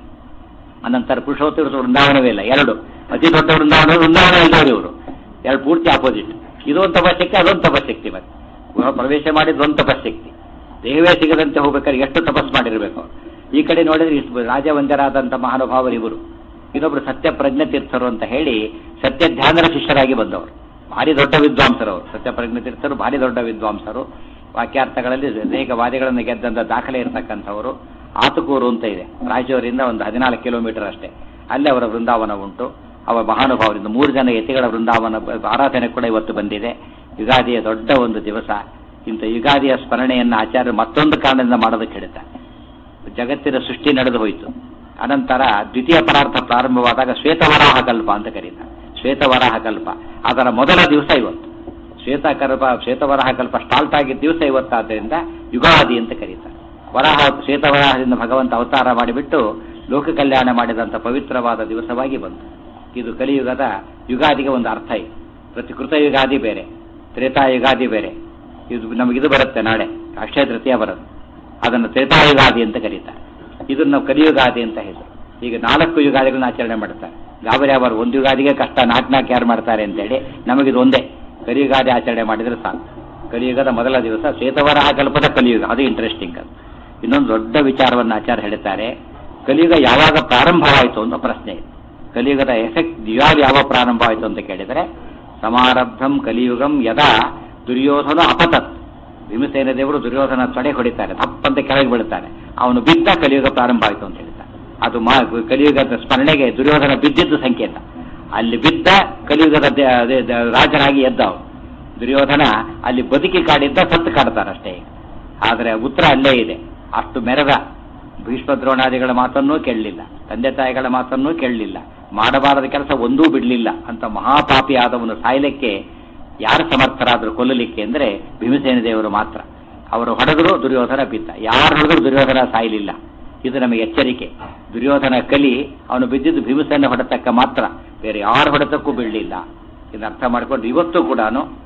ಅನಂತರ ಪುರುಷೋತ್ತರ ವೃಂದಾವನವೇ ಇಲ್ಲ ಎರಡು ಅತಿ ದೊಡ್ಡ ವೃಂದಾವನ ವೃಂದಾವನ ಇಲ್ಲವರು ಇವರು ಎರಡು ಪೂರ್ತಿ ಆಪೋಸಿಟ್ ಇದೊಂದು ತಪಶಕ್ತಿ ಅದೊಂದು ತಪಶಕ್ತಿ ಮತ್ತೆ ಗೃಹ ಪ್ರವೇಶ ಮಾಡಿದ ಒಂದು ತಪಶಕ್ತಿ ದೇಹವೇ ಸಿಗದಂತೆ ಹೋಗ್ಬೇಕಾದ್ರೆ ಎಷ್ಟು ತಪಸ್ ಮಾಡಿರಬೇಕು ಅವ್ರು. ಈ ಕಡೆ ನೋಡಿದ್ರೆ ಇಷ್ಟು ರಾಜವಂದ್ಯರಾದಂಥ ಮಹಾನುಭಾವರು ಇವರು ಇನ್ನೊಬ್ರು ಸತ್ಯ ಪ್ರಜ್ಞೆ ತೀರ್ಥರು ಅಂತ ಹೇಳಿ ಸತ್ಯ ಧ್ಯಾನರ ಶಿಷ್ಯರಾಗಿ ಬಂದವರು ಭಾರಿ ದೊಡ್ಡ ವಿದ್ವಾಂಸರು ಅವರು ಸತ್ಯ ಪ್ರಜ್ಞೆ ತೀರ್ಥರು ಭಾರಿ ದೊಡ್ಡ ವಿದ್ವಾಂಸರು ವಾಕ್ಯಾರ್ಥಗಳಲ್ಲಿ ಅನೇಕ ವಾದಿಗಳನ್ನು ಗೆದ್ದಂಥ ದಾಖಲೆ ಇರತಕ್ಕಂಥವರು ಆತುಕೂರು ಅಂತ ಇದೆ ರಾಯಚೂರಿಂದ ಒಂದು ಹದಿನಾಲ್ಕು ಕಿಲೋಮೀಟರ್ ಅಷ್ಟೇ ಅಲ್ಲೇ ಅವರ ವೃಂದಾವನ ಉಂಟು ಅವರ ಮಹಾನುಭಾವರಿಂದ ಮೂರು ಜನ ಯತಿಗಳ ವೃಂದಾವನ ಬ- ಆರಾಧನೆ ಕೂಡ ಇವತ್ತು ಬಂದಿದೆ ಯುಗಾದಿಯ ದೊಡ್ಡ ಒಂದು ದಿವಸ ಇಂಥ ಯುಗಾದಿಯ ಸ್ಮರಣೆಯನ್ನು ಆಚಾರ್ಯರು ಮತ್ತೊಂದು ಕಾರಣದಿಂದ ಮಾಡೋದಕ್ಕೆ ಹೇಳ್ತಾರೆ ಜಗತ್ತಿನ ಸೃಷ್ಟಿ ನಡೆದು ಹೋಯಿತು ಅನಂತರ ದ್ವಿತೀಯ ಪರಾರ್ಥ ಪ್ರಾರಂಭವಾದಾಗ ಶ್ವೇತವರಾಹ ಕಲ್ಪ ಅಂತ ಕರೀತಾರೆ ಶ್ವೇತವರಾಹ ಕಲ್ಪ ಅದರ ಮೊದಲ ದಿವಸ ಇವತ್ತು ಶ್ವೇತಕಲ್ಪ ಶ್ವೇತವರಾಹ ಕಲ್ಪ ಸ್ಟಾರ್ಟ್ ಆಗಿದ್ದ ದಿವಸ ಇವತ್ತಾದ್ದರಿಂದ ಯುಗಾದಿ ಅಂತ ಕರೀತಾರೆ ವರಾಹ ಶ್ವೇತವರಾಹದಿಂದ ಭಗವಂತ ಅವತಾರ ಮಾಡಿಬಿಟ್ಟು ಲೋಕ ಕಲ್ಯಾಣ ಮಾಡಿದಂಥ ಪವಿತ್ರವಾದ ದಿವಸವಾಗಿ ಬಂತು ಇದು ಕಲಿಯುಗದ ಯುಗಾದಿಗೆ ಒಂದು ಅರ್ಥ ಇದೆ ಪ್ರತಿ ಕೃತ ಯುಗಾದಿ ಬೇರೆ ತ್ರೇತಾ ಯುಗಾದಿ ಬೇರೆ ಇದು ನಮಗಿದು ಬರುತ್ತೆ ನಾಳೆ ಅಕ್ಷಯ ತೃತೀಯ ಬರುತ್ತೆ ಅದನ್ನು ತ್ರೇತಾಯುಗಾದಿ ಅಂತ ಕರೀತಾರೆ ಇದನ್ನು ನಾವು ಕಲಿಯುಗಾದಿ ಅಂತ ಹೆಸರು ಈಗ ನಾಲ್ಕು ಯುಗಾದಿಗಳನ್ನ ಆಚರಣೆ ಮಾಡ್ತಾರೆ ಗಾಬರಿ ಅವರು ಒಂದು ಯುಗಾದಿಗೆ ಕಷ್ಟ ನಾಲ್ಕು ನಾಲ್ಕು ಯಾರು ಮಾಡ್ತಾರೆ ಅಂತೇಳಿ ನಮಗಿದು ಒಂದೇ ಕಲಿಯುಗಾದಿ ಆಚರಣೆ ಮಾಡಿದ್ರೆ ಸಾಕು ಕಲಿಯುಗದ ಮೊದಲ ದಿವಸ ಶ್ವೇತವರಾಹ ಕಲ್ಪದ ಕಲಿಯುಗ ಅದು ಇಂಟ್ರೆಸ್ಟಿಂಗ್ ಅದು ಇನ್ನೊಂದು ದೊಡ್ಡ ವಿಚಾರವನ್ನು ಆಚಾರ್ಯ ಹೇಳ್ತಾರೆ ಕಲಿಯುಗ ಯಾವಾಗ ಪ್ರಾರಂಭವಾಯಿತು ಅನ್ನೋ ಪ್ರಶ್ನೆ ಇದೆ ಕಲಿಯುಗದ ಎಫೆಕ್ಟ್ ಯಾವಾಗ ಯಾವಾಗ ಪ್ರಾರಂಭವಾಯಿತು ಅಂತ ಕೇಳಿದರೆ ಸಮಾರಬ್ಧಂ ಕಲಿಯುಗಂ ಯದಾ ದುರ್ಯೋಧನ ಅಪತತ್ ಭೀಮಸೇನ ದೇವರು ದುರ್ಯೋಧನ ತೊಡೆ ಹೊಡಿತಾರೆ ತಪ್ಪಂತ ಕೆಳಗೆ ಬೀಳುತ್ತಾನೆ ಅವನು ಬಿದ್ದ ಕಲಿಯುಗ ಪ್ರಾರಂಭ ಆಯಿತು ಅಂತ ಹೇಳ್ತಾರೆ ಅದು ಮಾ ಕಲಿಯುಗದ ಸ್ಮರಣೆಗೆ ದುರ್ಯೋಧನ ಬಿದ್ದಿದ್ದು ಸಂಕೇತ ಅಲ್ಲಿ ಬಿದ್ದ ಕಲಿಯುಗದ ದೇ- ಅದೇ ದ- ರಾಜನಾಗಿ ಎದ್ದ ಅವನು ದುರ್ಯೋಧನ ಅಲ್ಲಿ ಬದುಕಿ ಕಾಡಿದ್ದ ಸತ್ತು ಕಾಡ್ತಾನೆ ಅಷ್ಟೇ ಆದರೆ ಉತ್ತರ ಅಲ್ಲೇ ಇದೆ ಅಷ್ಟು ಮೆರೆದ ಭೀಷ್ಮ ದ್ರೋಣಾದಿಗಳ ಮಾತನ್ನೂ ಕೇಳಲಿಲ್ಲ ತಂದೆ ತಾಯಿಗಳ ಮಾತನ್ನೂ ಕೇಳಲಿಲ್ಲ ಮಾಡಬಾರದ ಕೆಲಸ ಒಂದೂ ಬಿಡಲಿಲ್ಲ ಅಂತ ಮಹಾಪಾಪಿ ಆದವನು ಸಾಯಲಿಕ್ಕೆ ಯಾರು ಸಮರ್ಥರಾದರು ಕೊಲ್ಲಲಿಕ್ಕೆ ಅಂದರೆ ಭೀಮಸೇನ ದೇವರು ಮಾತ್ರ ಅವರು ಹೊಡೆದ್ರು ದುರ್ಯೋಧನ ಬಿದ್ದ ಯಾರು ಹೊಡೆದ್ರು ದುರ್ಯೋಧನ ಸಾಯಲಿಲ್ಲ ಇದು ನಮಗೆ ಎಚ್ಚರಿಕೆ ದುರ್ಯೋಧನ ಕಲಿ ಅವನು ಬಿದ್ದಿದ್ದು ಭೀಮಸೇನ ಹೊಡೆತಕ್ಕ ಮಾತ್ರ ಬೇರೆ ಯಾರು ಹೊಡೆತಕ್ಕೂ ಬೀಳಲಿಲ್ಲ ಇದನ್ನ ಅರ್ಥ ಮಾಡಿಕೊಂಡು ಇವತ್ತು ಕೂಡ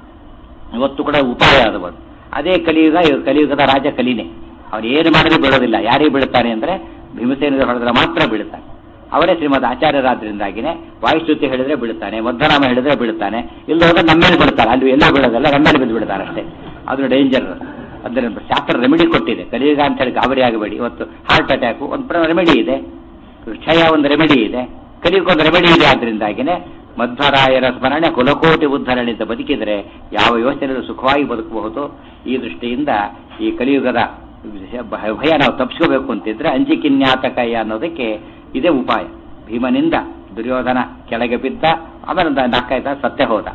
ಇವತ್ತು ಕೂಡ ಉಪಾಯ ಆದವರು ಅದೇ ಕಲಿಯುಗ ಇವ್ ಕಲಿಯುಗದ ರಾಜ ಕಲಿನೇ ಅವ್ರು ಏನು ಮಾಡಿದ್ರೆ ಬೀಳೋದಿಲ್ಲ ಯಾರಿಗೆ ಬೀಳ್ತಾನೆ ಅಂದ್ರೆ ಭೀಮಸೇನ ಹೊಡೆದ್ರೆ ಮಾತ್ರ ಬೀಳ್ತಾನೆ ಅವರೇ ಶ್ರೀಮದ್ ಆಚಾರ್ಯರಾದ್ರಿಂದಾಗಿನೇ ವಾಯುಸ್ತುತಿ ಹೇಳಿದ್ರೆ ಬೀಳ್ತಾನೆ ಮಧ್ಯನಾಮ ಹೇಳಿದ್ರೆ ಬೀಳ್ತಾನೆ ಇಲ್ಲ ಹೋದ್ರೆ ನಮ್ಮ ಮೇಲೆ ಬೀಳ್ತಾರೆ ಅಲ್ಲಿ ಎಲ್ಲ ಬೀಳೋದಲ್ಲ ನಮ್ಮ ಮೇಲೆ ಬಿದ್ದು ಬಿಡ್ತಾರೆ ಅಷ್ಟೇ ಅದು ಡೇಂಜರ್ ಅದನ್ನ ಶಾಸ್ತ್ರ ರೆಮಿಡಿ ಕೊಟ್ಟಿದೆ ಕಲಿಯುಗ ಅಂತ ಹೇಳಿ ಗಾಬರಿ ಆಗಬೇಡಿ ಇವತ್ತು ಹಾರ್ಟ್ ಅಟ್ಯಾಕ್ ಒಂದು ರೆಮಿಡಿ ಇದೆ ಕ್ಷಯ ಒಂದು ರೆಮಿಡಿ ಇದೆ ಕಲಿಯುಗ ಒಂದು ರೆಮಿಡಿ ಇದೆ ಆದ್ರಿಂದಾಗಿನೇ ಮಧ್ವರಾಯರ ಸ್ಮರಣೆ ಕುಲಕೋಟಿ ಉದ್ಧರಣಿಂದ ಬದುಕಿದರೆ ಯಾವ ಯೋಚನೆಯಲ್ಲೂ ಸುಖವಾಗಿ ಬದುಕಬಹುದು ಈ ದೃಷ್ಟಿಯಿಂದ ಈ ಕಲಿಯುಗದ ಭಯ ಭಯ ನಾವು ತಪ್ಪಿಸ್ಕೋಬೇಕು ಅಂತಿದ್ರೆ ಅಂಜಿಕಿನ್ಯಾತಕಯ್ಯ ಅನ್ನೋದಕ್ಕೆ ಇದೇ ಉಪಾಯ ಭೀಮನಿಂದ ದುರ್ಯೋಧನ ಕೆಳಗೆ ಬಿದ್ದ ಆಮೇಲೆ ಒಂದು ನಾಲ್ಕೈದ ಸತ್ಯ ಹೋದ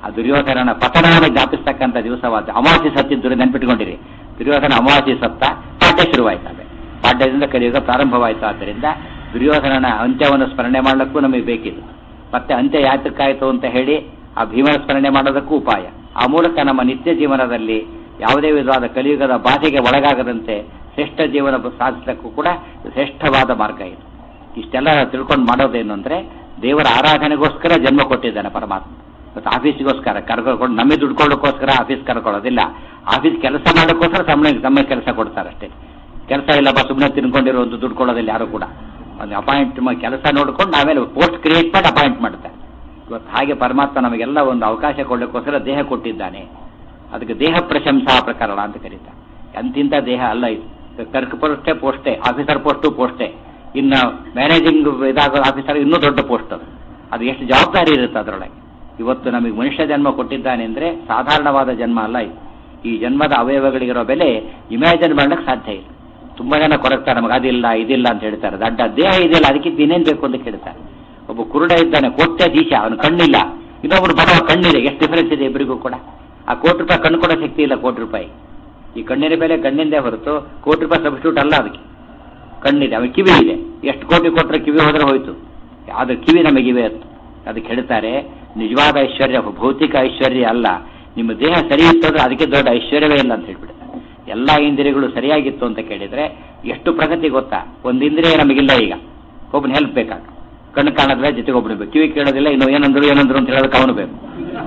ಆ ದುರ್ಯೋಧನನ ಪತನವನ್ನು ಜ್ಞಾಪಿಸ್ತಕ್ಕಂಥ ದಿವಸವಾದ ಅಮಾವಾಸ್ಯ ಸತ್ತಿದ್ದು ನೆನ್ಪಿಟ್ಕೊಂಡಿರಿ ದುರ್ಯೋಧನ ಅಮಾವಾಸ್ಯ ಸತ್ತ ಪಾಠ್ಯ ಶುರುವಾಯ್ತು ಅದೇ ಪಾಠ್ಯದಿಂದ ಕಲಿಯುಗ ಪ್ರಾರಂಭವಾಯಿತು ಆದ್ದರಿಂದ ದುರ್ಯೋಧನನ ಅಂತ್ಯವನ್ನು ಸ್ಮರಣೆ ಮಾಡಲಿಕ್ಕೂ ನಮಗೆ ಬೇಕಿತ್ತು ಮತ್ತೆ ಅಂತ್ಯ ಯಾತಕ್ಕಾಯಿತು ಅಂತ ಹೇಳಿ ಆ ಭೀಮನ ಸ್ಮರಣೆ ಮಾಡೋದಕ್ಕೂ ಉಪಾಯ ಆ ಮೂಲಕ ನಮ್ಮ ನಿತ್ಯ ಜೀವನದಲ್ಲಿ ಯಾವುದೇ ವಿಧವಾದ ಕಲಿಯುಗದ ಬಾಧೆಗೆ ಒಳಗಾಗದಂತೆ ಶ್ರೇಷ್ಠ ಜೀವನ ಸಾಧಿಸಲಿಕ್ಕೂ ಕೂಡ ಶ್ರೇಷ್ಠವಾದ ಮಾರ್ಗ ಇದು ಇಷ್ಟೆಲ್ಲ ತಿಳ್ಕೊಂಡು ಮಾಡೋದೇನು ಅಂದ್ರೆ ದೇವರ ಆರಾಧನೆಗೋಸ್ಕರ ಜನ್ಮ ಕೊಟ್ಟಿದ್ದಾನೆ ಪರಮಾತ್ಮ ಮತ್ತು ಆಫೀಸಿಗೋಸ್ಕರ ಕರ್ಕೊಂಡು ನಮಗೆ ದುಡ್ಡು ಕೊಡೋಕ್ಕೋಸ್ಕರ ಆಫೀಸ್ ಕರ್ಕೊಳ್ಳೋದಿಲ್ಲ ಆಫೀಸ್ ಕೆಲಸ ಮಾಡೋಕ್ಕೋಸ್ಕರ ಸಂಬಳ ನಮ್ಮ ಕೆಲಸ ಕೊಡ್ತಾರೆ ಅಷ್ಟೇ ಕೆಲಸ ಇಲ್ಲಪ್ಪ ಸುಮ್ಮನೆ ತಿನ್ಕೊಂಡಿರೋ ಒಂದು ದುಡ್ಡು ಕೊಡೋದಿಲ್ಲ ಯಾರು ಕೂಡ ಒಂದು ಅಪಾಯಿಂಟ್ ಕೆಲಸ ನೋಡ್ಕೊಂಡು ಆಮೇಲೆ ಪೋಸ್ಟ್ ಕ್ರಿಯೇಟ್ ಮಾಡಿ ಅಪಾಯಿಂಟ್ ಮಾಡ್ತಾರೆ ಇವತ್ತು ಹಾಗೆ ಪರಮಾತ್ಮ ನಮಗೆಲ್ಲ ಒಂದು ಅವಕಾಶ ಕೊಡಲಿಕ್ಕೋಸ್ಕರ ದೇಹ ಕೊಟ್ಟಿದ್ದಾನೆ ಅದಕ್ಕೆ ದೇಹ ಪ್ರಶಂಸಾ ಪ್ರಕರಣ ಅಂತ ಕರೀತಾರೆ ಅಂತಿಂತ ದೇಹ ಅಲ್ಲ ಇದು ಕರ್ಕ್ ಪೋಸ್ಟೇ ಪೋಸ್ಟೇ ಆಫೀಸರ್ ಪೋಸ್ಟು ಪೋಸ್ಟೇ ಇನ್ನು ಮ್ಯಾನೇಜಿಂಗ್ ಇದಾಗೋ ಆಫೀಸರ್ ಇನ್ನೂ ದೊಡ್ಡ ಪೋಸ್ಟ್ ಅದು ಅದು ಎಷ್ಟು ಜವಾಬ್ದಾರಿ ಇರುತ್ತೆ ಅದರೊಳಗೆ ಇವತ್ತು ನಮಗೆ ಮನುಷ್ಯ ಜನ್ಮ ಕೊಟ್ಟಿದ್ದಾನೆ ಅಂದ್ರೆ ಸಾಧಾರಣವಾದ ಜನ್ಮ ಅಲ್ಲ ಇದು ಈ ಜನ್ಮದ ಅವಯವಗಳಿಗಿರೋ ಬೆಲೆ ಇಮ್ಯಾಜಿನ್ ಮಾಡ್ಲಿಕ್ಕೆ ಸಾಧ್ಯ ಇಲ್ಲ ತುಂಬಾ ಜನ ಕೊರಗ್ತಾರೆ ನಮಗೆ ಅದಿಲ್ಲ ಇದಿಲ್ಲ ಅಂತ ಹೇಳ್ತಾರೆ ದಡ್ಡ ದೇಹ ಇದೆಯಲ್ಲ ಅದಕ್ಕೆ ಇನ್ನೇನ್ ಬೇಕು ಅಂತ ಕೇಳ್ತಾರೆ ಒಬ್ಬ ಕುರುಡ ಇದ್ದಾನೆ ಕೋಟ್ಯ ದೀಶ ಅವನು ಕಣ್ಣಿಲ್ಲ ಇನ್ನೊಬ್ರು ಬಡವ ಕಣ್ಣಿದೆ ಎಷ್ಟು ಡಿಫರೆನ್ಸ್ ಇದೆ ಇಬ್ಬರಿಗೂ ಕೂಡ ಆ ಕೋಟಿ ರೂಪಾಯಿ ಕಣ್ಣು ಕೊಡೋ ಶಕ್ತಿ ಇಲ್ಲ ಕೋಟಿ ರೂಪಾಯಿ ಈ ಕಣ್ಣಿನ ಬೆಲೆ ಕಣ್ಣಿಂದೇ ಹೊರತು ಕೋಟಿ ರೂಪಾಯಿ ಸಬ್ಸ್ಟಿಟ್ಯೂಟ್ ಅಲ್ಲ ಅದಕ್ಕೆ ಕಣ್ಣಿದೆ ಅವನ ಕಿವಿ ಇದೆ ಎಷ್ಟು ಕೋಟಿ ಕೊಟ್ಟರೆ ಕಿವಿ ಹೋದ್ರೆ ಹೋಯ್ತು ಆದ್ರೆ ಕಿವಿ ನಮಗಿವೆ ಅಂತ ಅದಕ್ಕೆ ಹೇಳ್ತಾರೆ ನಿಜವಾದ ಐಶ್ವರ್ಯ ಭೌತಿಕ ಐಶ್ವರ್ಯ ಅಲ್ಲ ನಿಮ್ಮ ದೇಹ ಸರಿ ಇತ್ತು ಅಂದ್ರೆ ಅದಕ್ಕೆ ದೊಡ್ಡ ಐಶ್ವರ್ಯವೇ ಇಲ್ಲ ಅಂತ ಹೇಳ್ಬಿಡ್ತಾರೆ ಎಲ್ಲಾ ಇಂದ್ರಿಯಗಳು ಸರಿಯಾಗಿತ್ತು ಅಂತ ಕೇಳಿದ್ರೆ ಎಷ್ಟು ಪ್ರಗತಿ ಗೊತ್ತಾ ಒಂದು ಇಂದ್ರಿಯ ನಮಗಿಲ್ಲ ಈಗ ಒಬ್ಬನ ಹೆಲ್ಪ್ ಬೇಕಾಗ ಕಣ್ಣು ಕಾಣೋದಿಲ್ಲ ಜೊತೆಗೆ ಒಬ್ಬನು ಬೇಕು ಕಿವಿ ಕೇಳೋದಿಲ್ಲ ಇನ್ನು ಏನಂದ್ರು ಏನಂದ್ರು ಅಂತ ಹೇಳೋದಕ್ಕೆ ಅವನು ಬೇಕು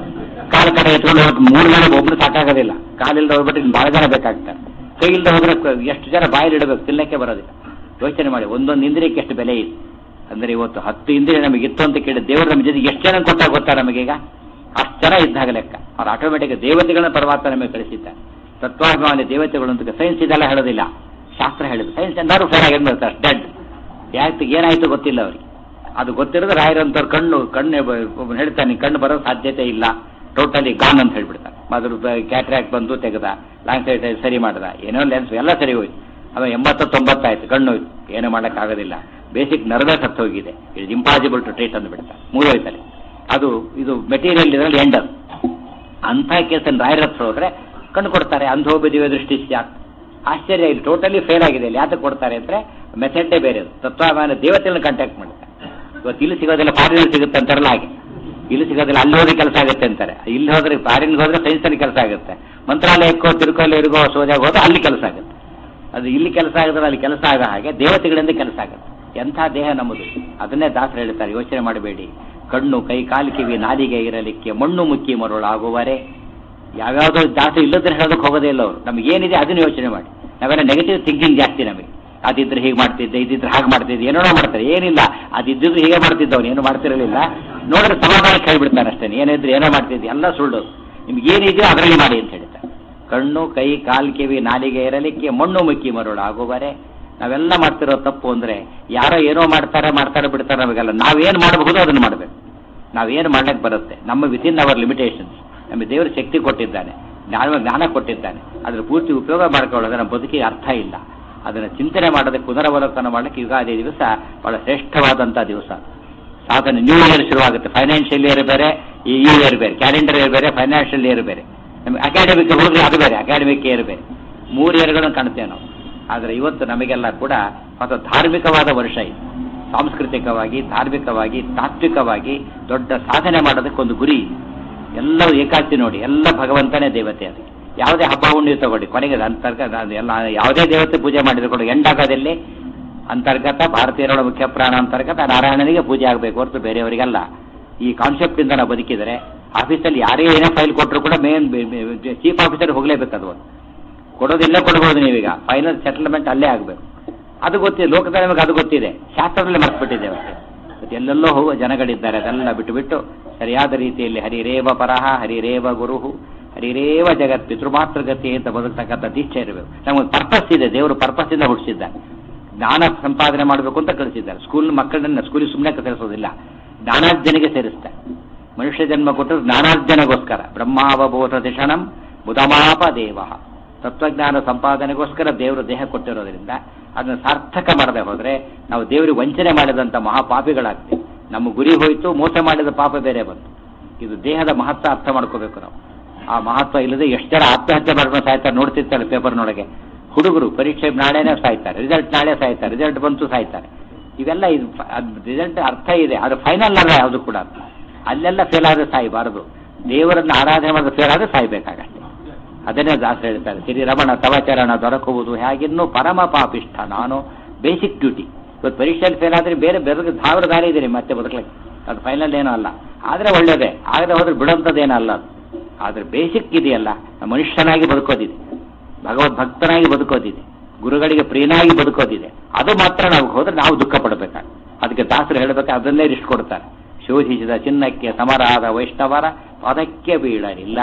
ಕಾಲು ಕಡೆ ಎತ್ಕೊಂಡು ಹೋಗಿ ಮೂರು ಜನ ಒಬ್ಬನು ಸಾಕಾಗೋದಿಲ್ಲ ಕಾಲಿಲ್ದ ಹೋಗ್ಬಿಟ್ಟು ಇನ್ನು ಬಹಳ ಜನ ಬೇಕಾಗ್ತಾರೆ ಕೈ ಇಲ್ದ ಹೋದ್ರೆ ಎಷ್ಟು ಜನ ಬಾಯಲ್ಲಿ ಇಡಬೇಕು ತಿನ್ನಕ್ಕೆ ಬರೋದಿಲ್ಲ ಯೋಚನೆ ಮಾಡಿ ಒಂದೊಂದು ಇಂದ್ರಿಯಕ್ಕೆ ಎಷ್ಟು ಬೆಲೆ ಇದೆ ಅಂದ್ರೆ ಇವತ್ತು ಹತ್ತು ಇಂದ್ರಿಯ ನಮಗೆ ಇತ್ತು ಅಂತ ಕೇಳಿ ದೇವರು ನಮ್ಮ ಜೊತೆಗೆ ಎಷ್ಟು ಜನ ಕೊಟ್ಟಾಗ ಗೊತ್ತಾ ನಮಗೀಗ ಅಷ್ಟು ಜನ ಇದ್ದಾಗ ಲೆಕ್ಕ ಅವ್ರು ಆಟೋಮೆಟಿಕ್ ದೇವತೆಗಳನ್ನ ಪರಮಾತ್ಮ ನಮಗೆ ಕಳಿಸಿದ್ದ ತತ್ವಾಭಿಮಾನಿ ದೇವತೆಗಳು ಅಂತ ಸೈನ್ಸ್ ಇದೆಲ್ಲ ಹೇಳೋದಿಲ್ಲ ಶಾಸ್ತ್ರ ಹೇಳಿದ್ರು ಸೈನ್ಸ್ ಎಲ್ಲರೂ ಫೇರ್ ಆಗಿರ್ತಾರೆ ಡೆಡ್ ಯಾಕೆ ಏನಾಯ್ತು ಗೊತ್ತಿಲ್ಲ ಅವ್ರಿಗೆ ಅದು ಗೊತ್ತಿರೋದು ರಾಯರಂತವ್ರ ಕಣ್ಣು ಕಣ್ಣು ಒಬ್ಬನು ಹೇಳ್ತಾನೆ ಕಣ್ಣು ಬರೋ ಸಾಧ್ಯತೆ ಇಲ್ಲ ಟೋಟಲಿ ಗಾನ್ ಅಂತ ಹೇಳ್ಬಿಡ್ತಾನೆ ಅದ್ರ ಕ್ಯಾಟ್ರಾಕ್ಟ್ ಬಂದು ತೆಗೆದ ಲಾಂಗ್ ಸೈಡ್ ಸರಿ ಮಾಡ್ದ ಏನೋ ಲೆನ್ಸ್ ಎಲ್ಲ ಸರಿ ಹೋಯ್ತು ಆಮೇಲೆ ಎಂಬತ್ತು ತೊಂಬತ್ತಾಯ್ತು ಕಣ್ಣು ಹೋಯ್ತು ಏನೂ ಮಾಡೋಕ್ಕಾಗೋದಿಲ್ಲ ಬೇಸಿಕ್ ನರ್ವೇ ಸತ್ತು ಹೋಗಿದೆ ಇಟ್ ಇಂಪಾಸಿಬಲ್ ಟು ಟ್ರೀಟ್ ಅಂದ್ಬಿಡ್ತಾರೆ ಮೂರೋಯ್ತಲ್ಲಿ ಅದು ಇದು ಮೆಟೀರಿಯಲ್ ಇದರಲ್ಲಿ ಎಂಡರ್ ಅಂಥ ಕೇಸನ್ನು ರಾಯರ ಹತ್ರ ಹೋದ್ರೆ ಕಣ್ಣು ಕೊಡ್ತಾರೆ ಅಂಧೋಬಿ ದಿವ್ಯ ದೃಷ್ಟಿ ಸ್ಯಾತ್ ಆಶ್ಚರ್ಯ ಇಲ್ಲಿ ಟೋಟಲಿ ಫೇಲ್ ಆಗಿದೆ ಇಲ್ಲಿ ಯಾತಕ್ಕೆ ಕೊಡ್ತಾರೆ ಅಂದ್ರೆ ಮೆಥಡೇ ಬೇರೆ ಅದು ತತ್ವಾಭಿಮಾನ ದೇವತೆಗಳನ್ನ ಕಾಂಟ್ಯಾಕ್ಟ್ ಮಾಡ್ತಾರೆ ಇವತ್ತು ಇಲ್ಲಿ ಸಿಗೋದಿಲ್ಲ ಫಾರಿನಲ್ಲಿ ಸಿಗುತ್ತೆ ಅಂತಾರಲ್ಲ ಹಾಗೆ ಇಲ್ಲಿ ಸಿಗೋದಿಲ್ಲ ಅಲ್ಲಿ ಹೋದ್ರೆ ಕೆಲಸ ಆಗುತ್ತೆ ಅಂತಾರೆ ಇಲ್ಲಿ ಹೋದ್ರೆ ಫಾರಿನ್ಗೆ ಹೋದ್ರೆ ಸೈನ್ಸ್ ಅಲ್ಲಿ ಕೆಲಸ ಆಗುತ್ತೆ ಮಂತ್ರಾಲಯಕ್ಕೋ ತಿರುಕಲ್ಲೂರಿಗೋ ಸೋಜಾಗ ಹೋದ್ರೆ ಅಲ್ಲಿ ಕೆಲಸ ಆಗುತ್ತೆ ಅದು ಇಲ್ಲಿ ಕೆಲಸ ಆಗಿದ್ರೆ ಅಲ್ಲಿ ಕೆಲಸ ಆಗೋ ಹಾಗೆ ದೇವತೆಗಳಿಂದ ಕೆಲಸ ಆಗುತ್ತೆ ಎಂಥ ದೇಹ ನಮ್ಮದು ಅದನ್ನೇ ದಾಸರು ಹೇಳ್ತಾರೆ ಯೋಚನೆ ಮಾಡಬೇಡಿ ಕಣ್ಣು ಕೈ ಕಾಲು ಕಿವಿ ನಾಲಿಗೆ ಇರಲಿಕ್ಕೆ ಮಣ್ಣು ಮುಕ್ಕಿ ಮರುಳಾಗುವರೆ ಯಾವ್ಯಾವುದೋ ದಾಸರು ಇಲ್ಲದ್ರೆ ಹೇಳೋದಕ್ಕೆ ಹೋಗೋದೇ ಇಲ್ಲ ಅವರು ನಮ್ಗೆ ಏನಿದೆ ಅದನ್ನ ಯೋಚನೆ ಮಾಡಿ ನಾವೆಲ್ಲ ನೆಗೆಟಿವ್ ಥಿಂಕಿಂಗ್ ಜಾಸ್ತಿ ನಮಗೆ ಅದಿದ್ರೆ ಹೀಗೆ ಮಾಡ್ತಿದ್ದೆ ಇದಿದ್ರೆ ಹಾಗೆ ಮಾಡ್ತಿದ್ದೆ ಏನೋ ಮಾಡ್ತಾರೆ ಏನಿಲ್ಲ ಅದಿದ್ದಿದ್ರು ಹೀಗೆ ಮಾಡ್ತಿದ್ದವನು ಏನು ಮಾಡ್ತಿರಲಿಲ್ಲ ನೋಡಿದ್ರೆ ಸಮಾಧಾನಕ್ಕೆ ಹೇಳ್ಬಿಡ್ತಾನೆ ಅಷ್ಟೇ ಏನಿದ್ರೆ ಏನೋ ಮಾಡ್ತಿದ್ದೆ ಎಲ್ಲ ಸುಳ್ಳು ನಿಮ್ಗೆ ಏನಿದೆಯೋ ಅದರಲ್ಲಿ ಮಾಡಿ ಅಂತ ಹೇಳ್ತಾರೆ ಕಣ್ಣು ಕೈ ಕಾಲ್ ಕಿವಿ ನಾಲಿಗೆ ಇರಲಿಕ್ಕೆ ಮಣ್ಣು ಮುಕ್ಕಿ ಮರುಳಾಗುವರೆ ನಾವೆಲ್ಲ ಮಾಡ್ತಿರೋ ತಪ್ಪು ಅಂದ್ರೆ ಯಾರೋ ಏನೋ ಮಾಡ್ತಾರೆ ಮಾಡ್ತಾರೆ ಬಿಡ್ತಾರೆ ನಮಗೆಲ್ಲ ನಾವೇನು ಮಾಡಬಹುದು ಅದನ್ನು ಮಾಡಬೇಕು ನಾವೇನು ಮಾಡ್ಲಿಕ್ಕೆ ಬರುತ್ತೆ ನಮ್ಮ ವಿತಿನ್ ಅವರ್ ಲಿಮಿಟೇಷನ್ಸ್ ನಮಗೆ ದೇವರು ಶಕ್ತಿ ಕೊಟ್ಟಿದ್ದಾನೆ ಜ್ಞಾನ ಜ್ಞಾನ ಕೊಟ್ಟಿದ್ದಾನೆ ಅದ್ರ ಪೂರ್ತಿ ಉಪಯೋಗ ಮಾಡ್ಕೊಳ್ಳೋದ್ರೆ ನಮ್ಮ ಬದುಕಿಗೆ ಅರ್ಥ ಇಲ್ಲ ಅದನ್ನು ಚಿಂತನೆ ಮಾಡೋದಕ್ಕೆ ಪುನರವಲೋಕನ ಮಾಡಲಿಕ್ಕೆ ಯುಗಾದಿ ದಿವಸ ಬಹಳ ಶ್ರೇಷ್ಠವಾದಂತಹ ದಿವಸ ಸಾಧನೆ ನ್ಯೂ ಇಯರ್ ಶುರುವಾಗುತ್ತೆ ಫೈನಾನ್ಷಿಯಲ್ ಇಯರ್ ಬೇರೆ ಈ ಇಯರ್ ಬೇರೆ ಕ್ಯಾಲೆಂಡರ್ ಇಯರ್ ಬೇರೆ ಫೈನಾನ್ಷಿಯಲ್ ಇಯರ್ ಬೇರೆ ನಮಗೆ ಅಕಾಡೆಮಿಕ್ ಹೋದ್ರೆ ಅದು ಬೇರೆ ಅಕಾಡೆಮಿಕ್ ಇಯರ್ ಬೇರೆ ಮೂರು ಇಯರ್ಗಳನ್ನು ಕಾಣ್ತೇವೆ ನಾವು ಆದರೆ ಇವತ್ತು ನಮಗೆಲ್ಲ ಕೂಡ ಹೊಸ ಧಾರ್ಮಿಕವಾದ ವರ್ಷ ಇದು ಸಾಂಸ್ಕೃತಿಕವಾಗಿ ಧಾರ್ಮಿಕವಾಗಿ ತಾತ್ವಿಕವಾಗಿ ದೊಡ್ಡ ಸಾಧನೆ ಮಾಡೋದಕ್ಕೊಂದು ಗುರಿ ಎಲ್ಲವೂ ಏಕಾಸ್ತಿ ನೋಡಿ ಎಲ್ಲ ಭಗವಂತನೇ ದೇವತೆ ಅದು ಯಾವುದೇ ಹಬ್ಬ ಹುಣ್ಣಿ ತಗೊಳ್ಳಿ ಕೊನೆಗೆ ಅಂತರ್ಗತ ಅದು ಎಲ್ಲ ಯಾವುದೇ ದೇವತೆ ಪೂಜೆ ಮಾಡಿದ್ರು ಕೂಡ ಎಂಡಾಗೋದಲ್ಲಿ ಅಂತರ್ಗತ ಭಾರತೀಯರ ಮುಖ್ಯ ಪ್ರಾಣ ಅಂತರ್ಗತ ನಾರಾಯಣನಿಗೆ ಪೂಜೆ ಆಗಬೇಕು ಹೊರತು ಬೇರೆಯವರಿಗಲ್ಲ ಈ ಕಾನ್ಸೆಪ್ಟ್ ಇಂದ ನಾವು ಬದುಕಿದರೆ ಆಫೀಸಲ್ಲಿ ಯಾರೇ ಏನೇ ಫೈಲ್ ಕೊಟ್ಟರು ಕೂಡ ಮೇನ್ ಚೀಫ್ ಆಫೀಸರ್ ಹೋಗಲೇಬೇಕು ಅದು ಒಂದು ಕೊಡೋದಿಲ್ಲ ಕೊಡಬಹುದು ನೀವೀಗ ಫೈನಲ್ ಸೆಟಲ್ಮೆಂಟ್ ಅಲ್ಲೇ ಆಗಬೇಕು ಅದು ಗೊತ್ತಿದೆ ಲೋಕದಲ್ಲಿ ನಮಗೆ ಅದು ಗೊತ್ತಿದೆ ಶಾಸ್ತ್ರದಲ್ಲಿ ಮರ್ತ್ಬಿಟ್ಟಿದ್ದೇವೆ ಅಷ್ಟೇ ಮತ್ತೆ ಎಲ್ಲೆಲ್ಲೋ ಹೋಗುವ ಜನಗಳಿದ್ದಾರೆ ಅದೆಲ್ಲ ಬಿಟ್ಟು ಬಿಟ್ಟು ಸರಿಯಾದ ರೀತಿಯಲ್ಲಿ ಹರಿರೇವ ಪರಹ ಹರಿರೇವ ಗುರುಹು ಹರಿರೇವ ಜಗತ್ ಪಿತೃಮಾತೃಗತಿ ಅಂತ ಬದುಕ್ತಕ್ಕಂಥ ದೀಕ್ಷೆ ಇರಬೇಕು ನಮಗೆ ಪರ್ಪಸ್ ಇದೆ ದೇವರು ಪರ್ಪಸ್ ಇಂದ ಹುಟ್ಟಿಸಿದ್ದಾರೆ ಜ್ಞಾನ ಸಂಪಾದನೆ ಮಾಡಬೇಕು ಅಂತ ಕಳಿಸಿದ್ದಾರೆ ಸ್ಕೂಲ್ ಮಕ್ಕಳನ್ನ ಸ್ಕೂಲಿಗೆ ಸುಮ್ಮನೆ ಸೇರಿಸೋದಿಲ್ಲ ಜ್ಞಾನಾರ್ಜನೆಗೆ ಸೇರಿಸ್ತಾರೆ ಮನುಷ್ಯ ಜನ್ಮ ಕೊಟ್ಟು ಜ್ಞಾನಾರ್ಜನೆಗೋಸ್ಕರ ಬ್ರಹ್ಮಾವಬೋಧ ದಿಷಣಂ ಮುದಮಾಪ ದೇವ ತತ್ವಜ್ಞಾನ ಸಂಪಾದನೆಗೋಸ್ಕರ ದೇವರು ದೇಹ ಕೊಟ್ಟಿರೋದ್ರಿಂದ ಅದನ್ನು ಸಾರ್ಥಕ ಮಾಡದೆ ಹೋದ್ರೆ ನಾವು ದೇವರಿಗೆ ವಂಚನೆ ಮಾಡಿದಂಥ ಮಹಾಪಾಪಿಗಳಾಗ್ತೀವಿ ನಮ್ಮ ಗುರಿ ಹೋಯ್ತು ಮೋಸ ಮಾಡಿದ ಪಾಪ ಬೇರೆ ಬಂತು ಇದು ದೇಹದ ಮಹತ್ವ ಅರ್ಥ ಮಾಡ್ಕೋಬೇಕು ನಾವು ಆ ಮಹತ್ವ ಇಲ್ಲದೆ ಎಷ್ಟು ಜನ ಆತ್ಮಹತ್ಯೆ ಮಾಡ್ಕೊಂಡು ಸಾಯ್ತಾರೆ ನೋಡ್ತಿರ್ತಾರೆ ಪೇಪರ್ನೊಳಗೆ ಹುಡುಗರು ಪರೀಕ್ಷೆ ನಾಳೆನೇ ಸಾಯ್ತಾರೆ ರಿಸಲ್ಟ್ ನಾಳೆ ಸಾಯ್ತಾರೆ ರಿಸಲ್ಟ್ ಬಂತು ಸಾಯ್ತಾರೆ ಇವೆಲ್ಲ ಇದು ರಿಸಲ್ಟ್ ಅರ್ಥ ಇದೆ ಅದು ಫೈನಲ್ ಅಲ್ಲ ಯಾವುದು ಕೂಡ ಅಲ್ಲೆಲ್ಲ ಫೇಲ್ ಆದ್ರೆ ಸಾಯಬಾರದು ದೇವರನ್ನ ಆರಾಧನೆ ಮಾಡಿದ್ರೆ ಫೇಲ್ ಆದ್ರೆ ಸಾಯ್ಬೇಕಾಗಷ್ಟೇ ಅದನ್ನೇ ದಾಸ ಹೇಳ್ತಾರೆ ಶ್ರೀ ರಮಣ ತವಚರಣ ದೊರಕುವುದು ಹೇಗಿನ್ನೂ ಪರಮ ಪಾಪಿಷ್ಠ ನಾನು ಬೇಸಿಕ್ ಡ್ಯೂಟಿ ಇವತ್ತು ಪರೀಕ್ಷೆಯಲ್ಲಿ ಫೇಲ್ ಆದ್ರೆ ಬೇರೆ ಬೇರೆ ಸಾವಿರ ದಾರಿ ಇದೆ ಮತ್ತೆ ಬದುಕಲಿಕ್ಕೆ ಅದು ಫೈನಲ್ ಏನೂ ಅಲ್ಲ ಆದ್ರೆ ಒಳ್ಳೇದೇ ಆಗದೆ ಹೋದ್ರೆ ಬಿಡೋಂಥದ್ದೇನೂ ಅಲ್ಲ ಅದು ಆದ್ರೆ ಬೇಸಿಕ್ ಇದೆಯಲ್ಲ ನಾವು ಮನುಷ್ಯನಾಗಿ ಬದುಕೋದಿದೆ ಭಗವದ್ ಭಕ್ತನಾಗಿ ಬದುಕೋದಿದೆ ಗುರುಗಳಿಗೆ ಪ್ರಿಯನಾಗಿ ಬದುಕೋದಿದೆ ಅದು ಮಾತ್ರ ನಾವು ಹೋದ್ರೆ ನಾವು ದುಃಖ ಪಡಬೇಕಾಗ ಅದಕ್ಕೆ ದಾಸರು ಹೇಳಬೇಕು ಅದನ್ನೇ ರಿಸ್ಟ್ ಕೊಡ್ತಾರೆ ಶೋಧಿಸಿದ ಚಿನ್ನಕ್ಕೆ ಸಮರಾದ ವೈಷ್ಣವರ ಪದಕ್ಕೆ ಬೀಳಲಿಲ್ಲ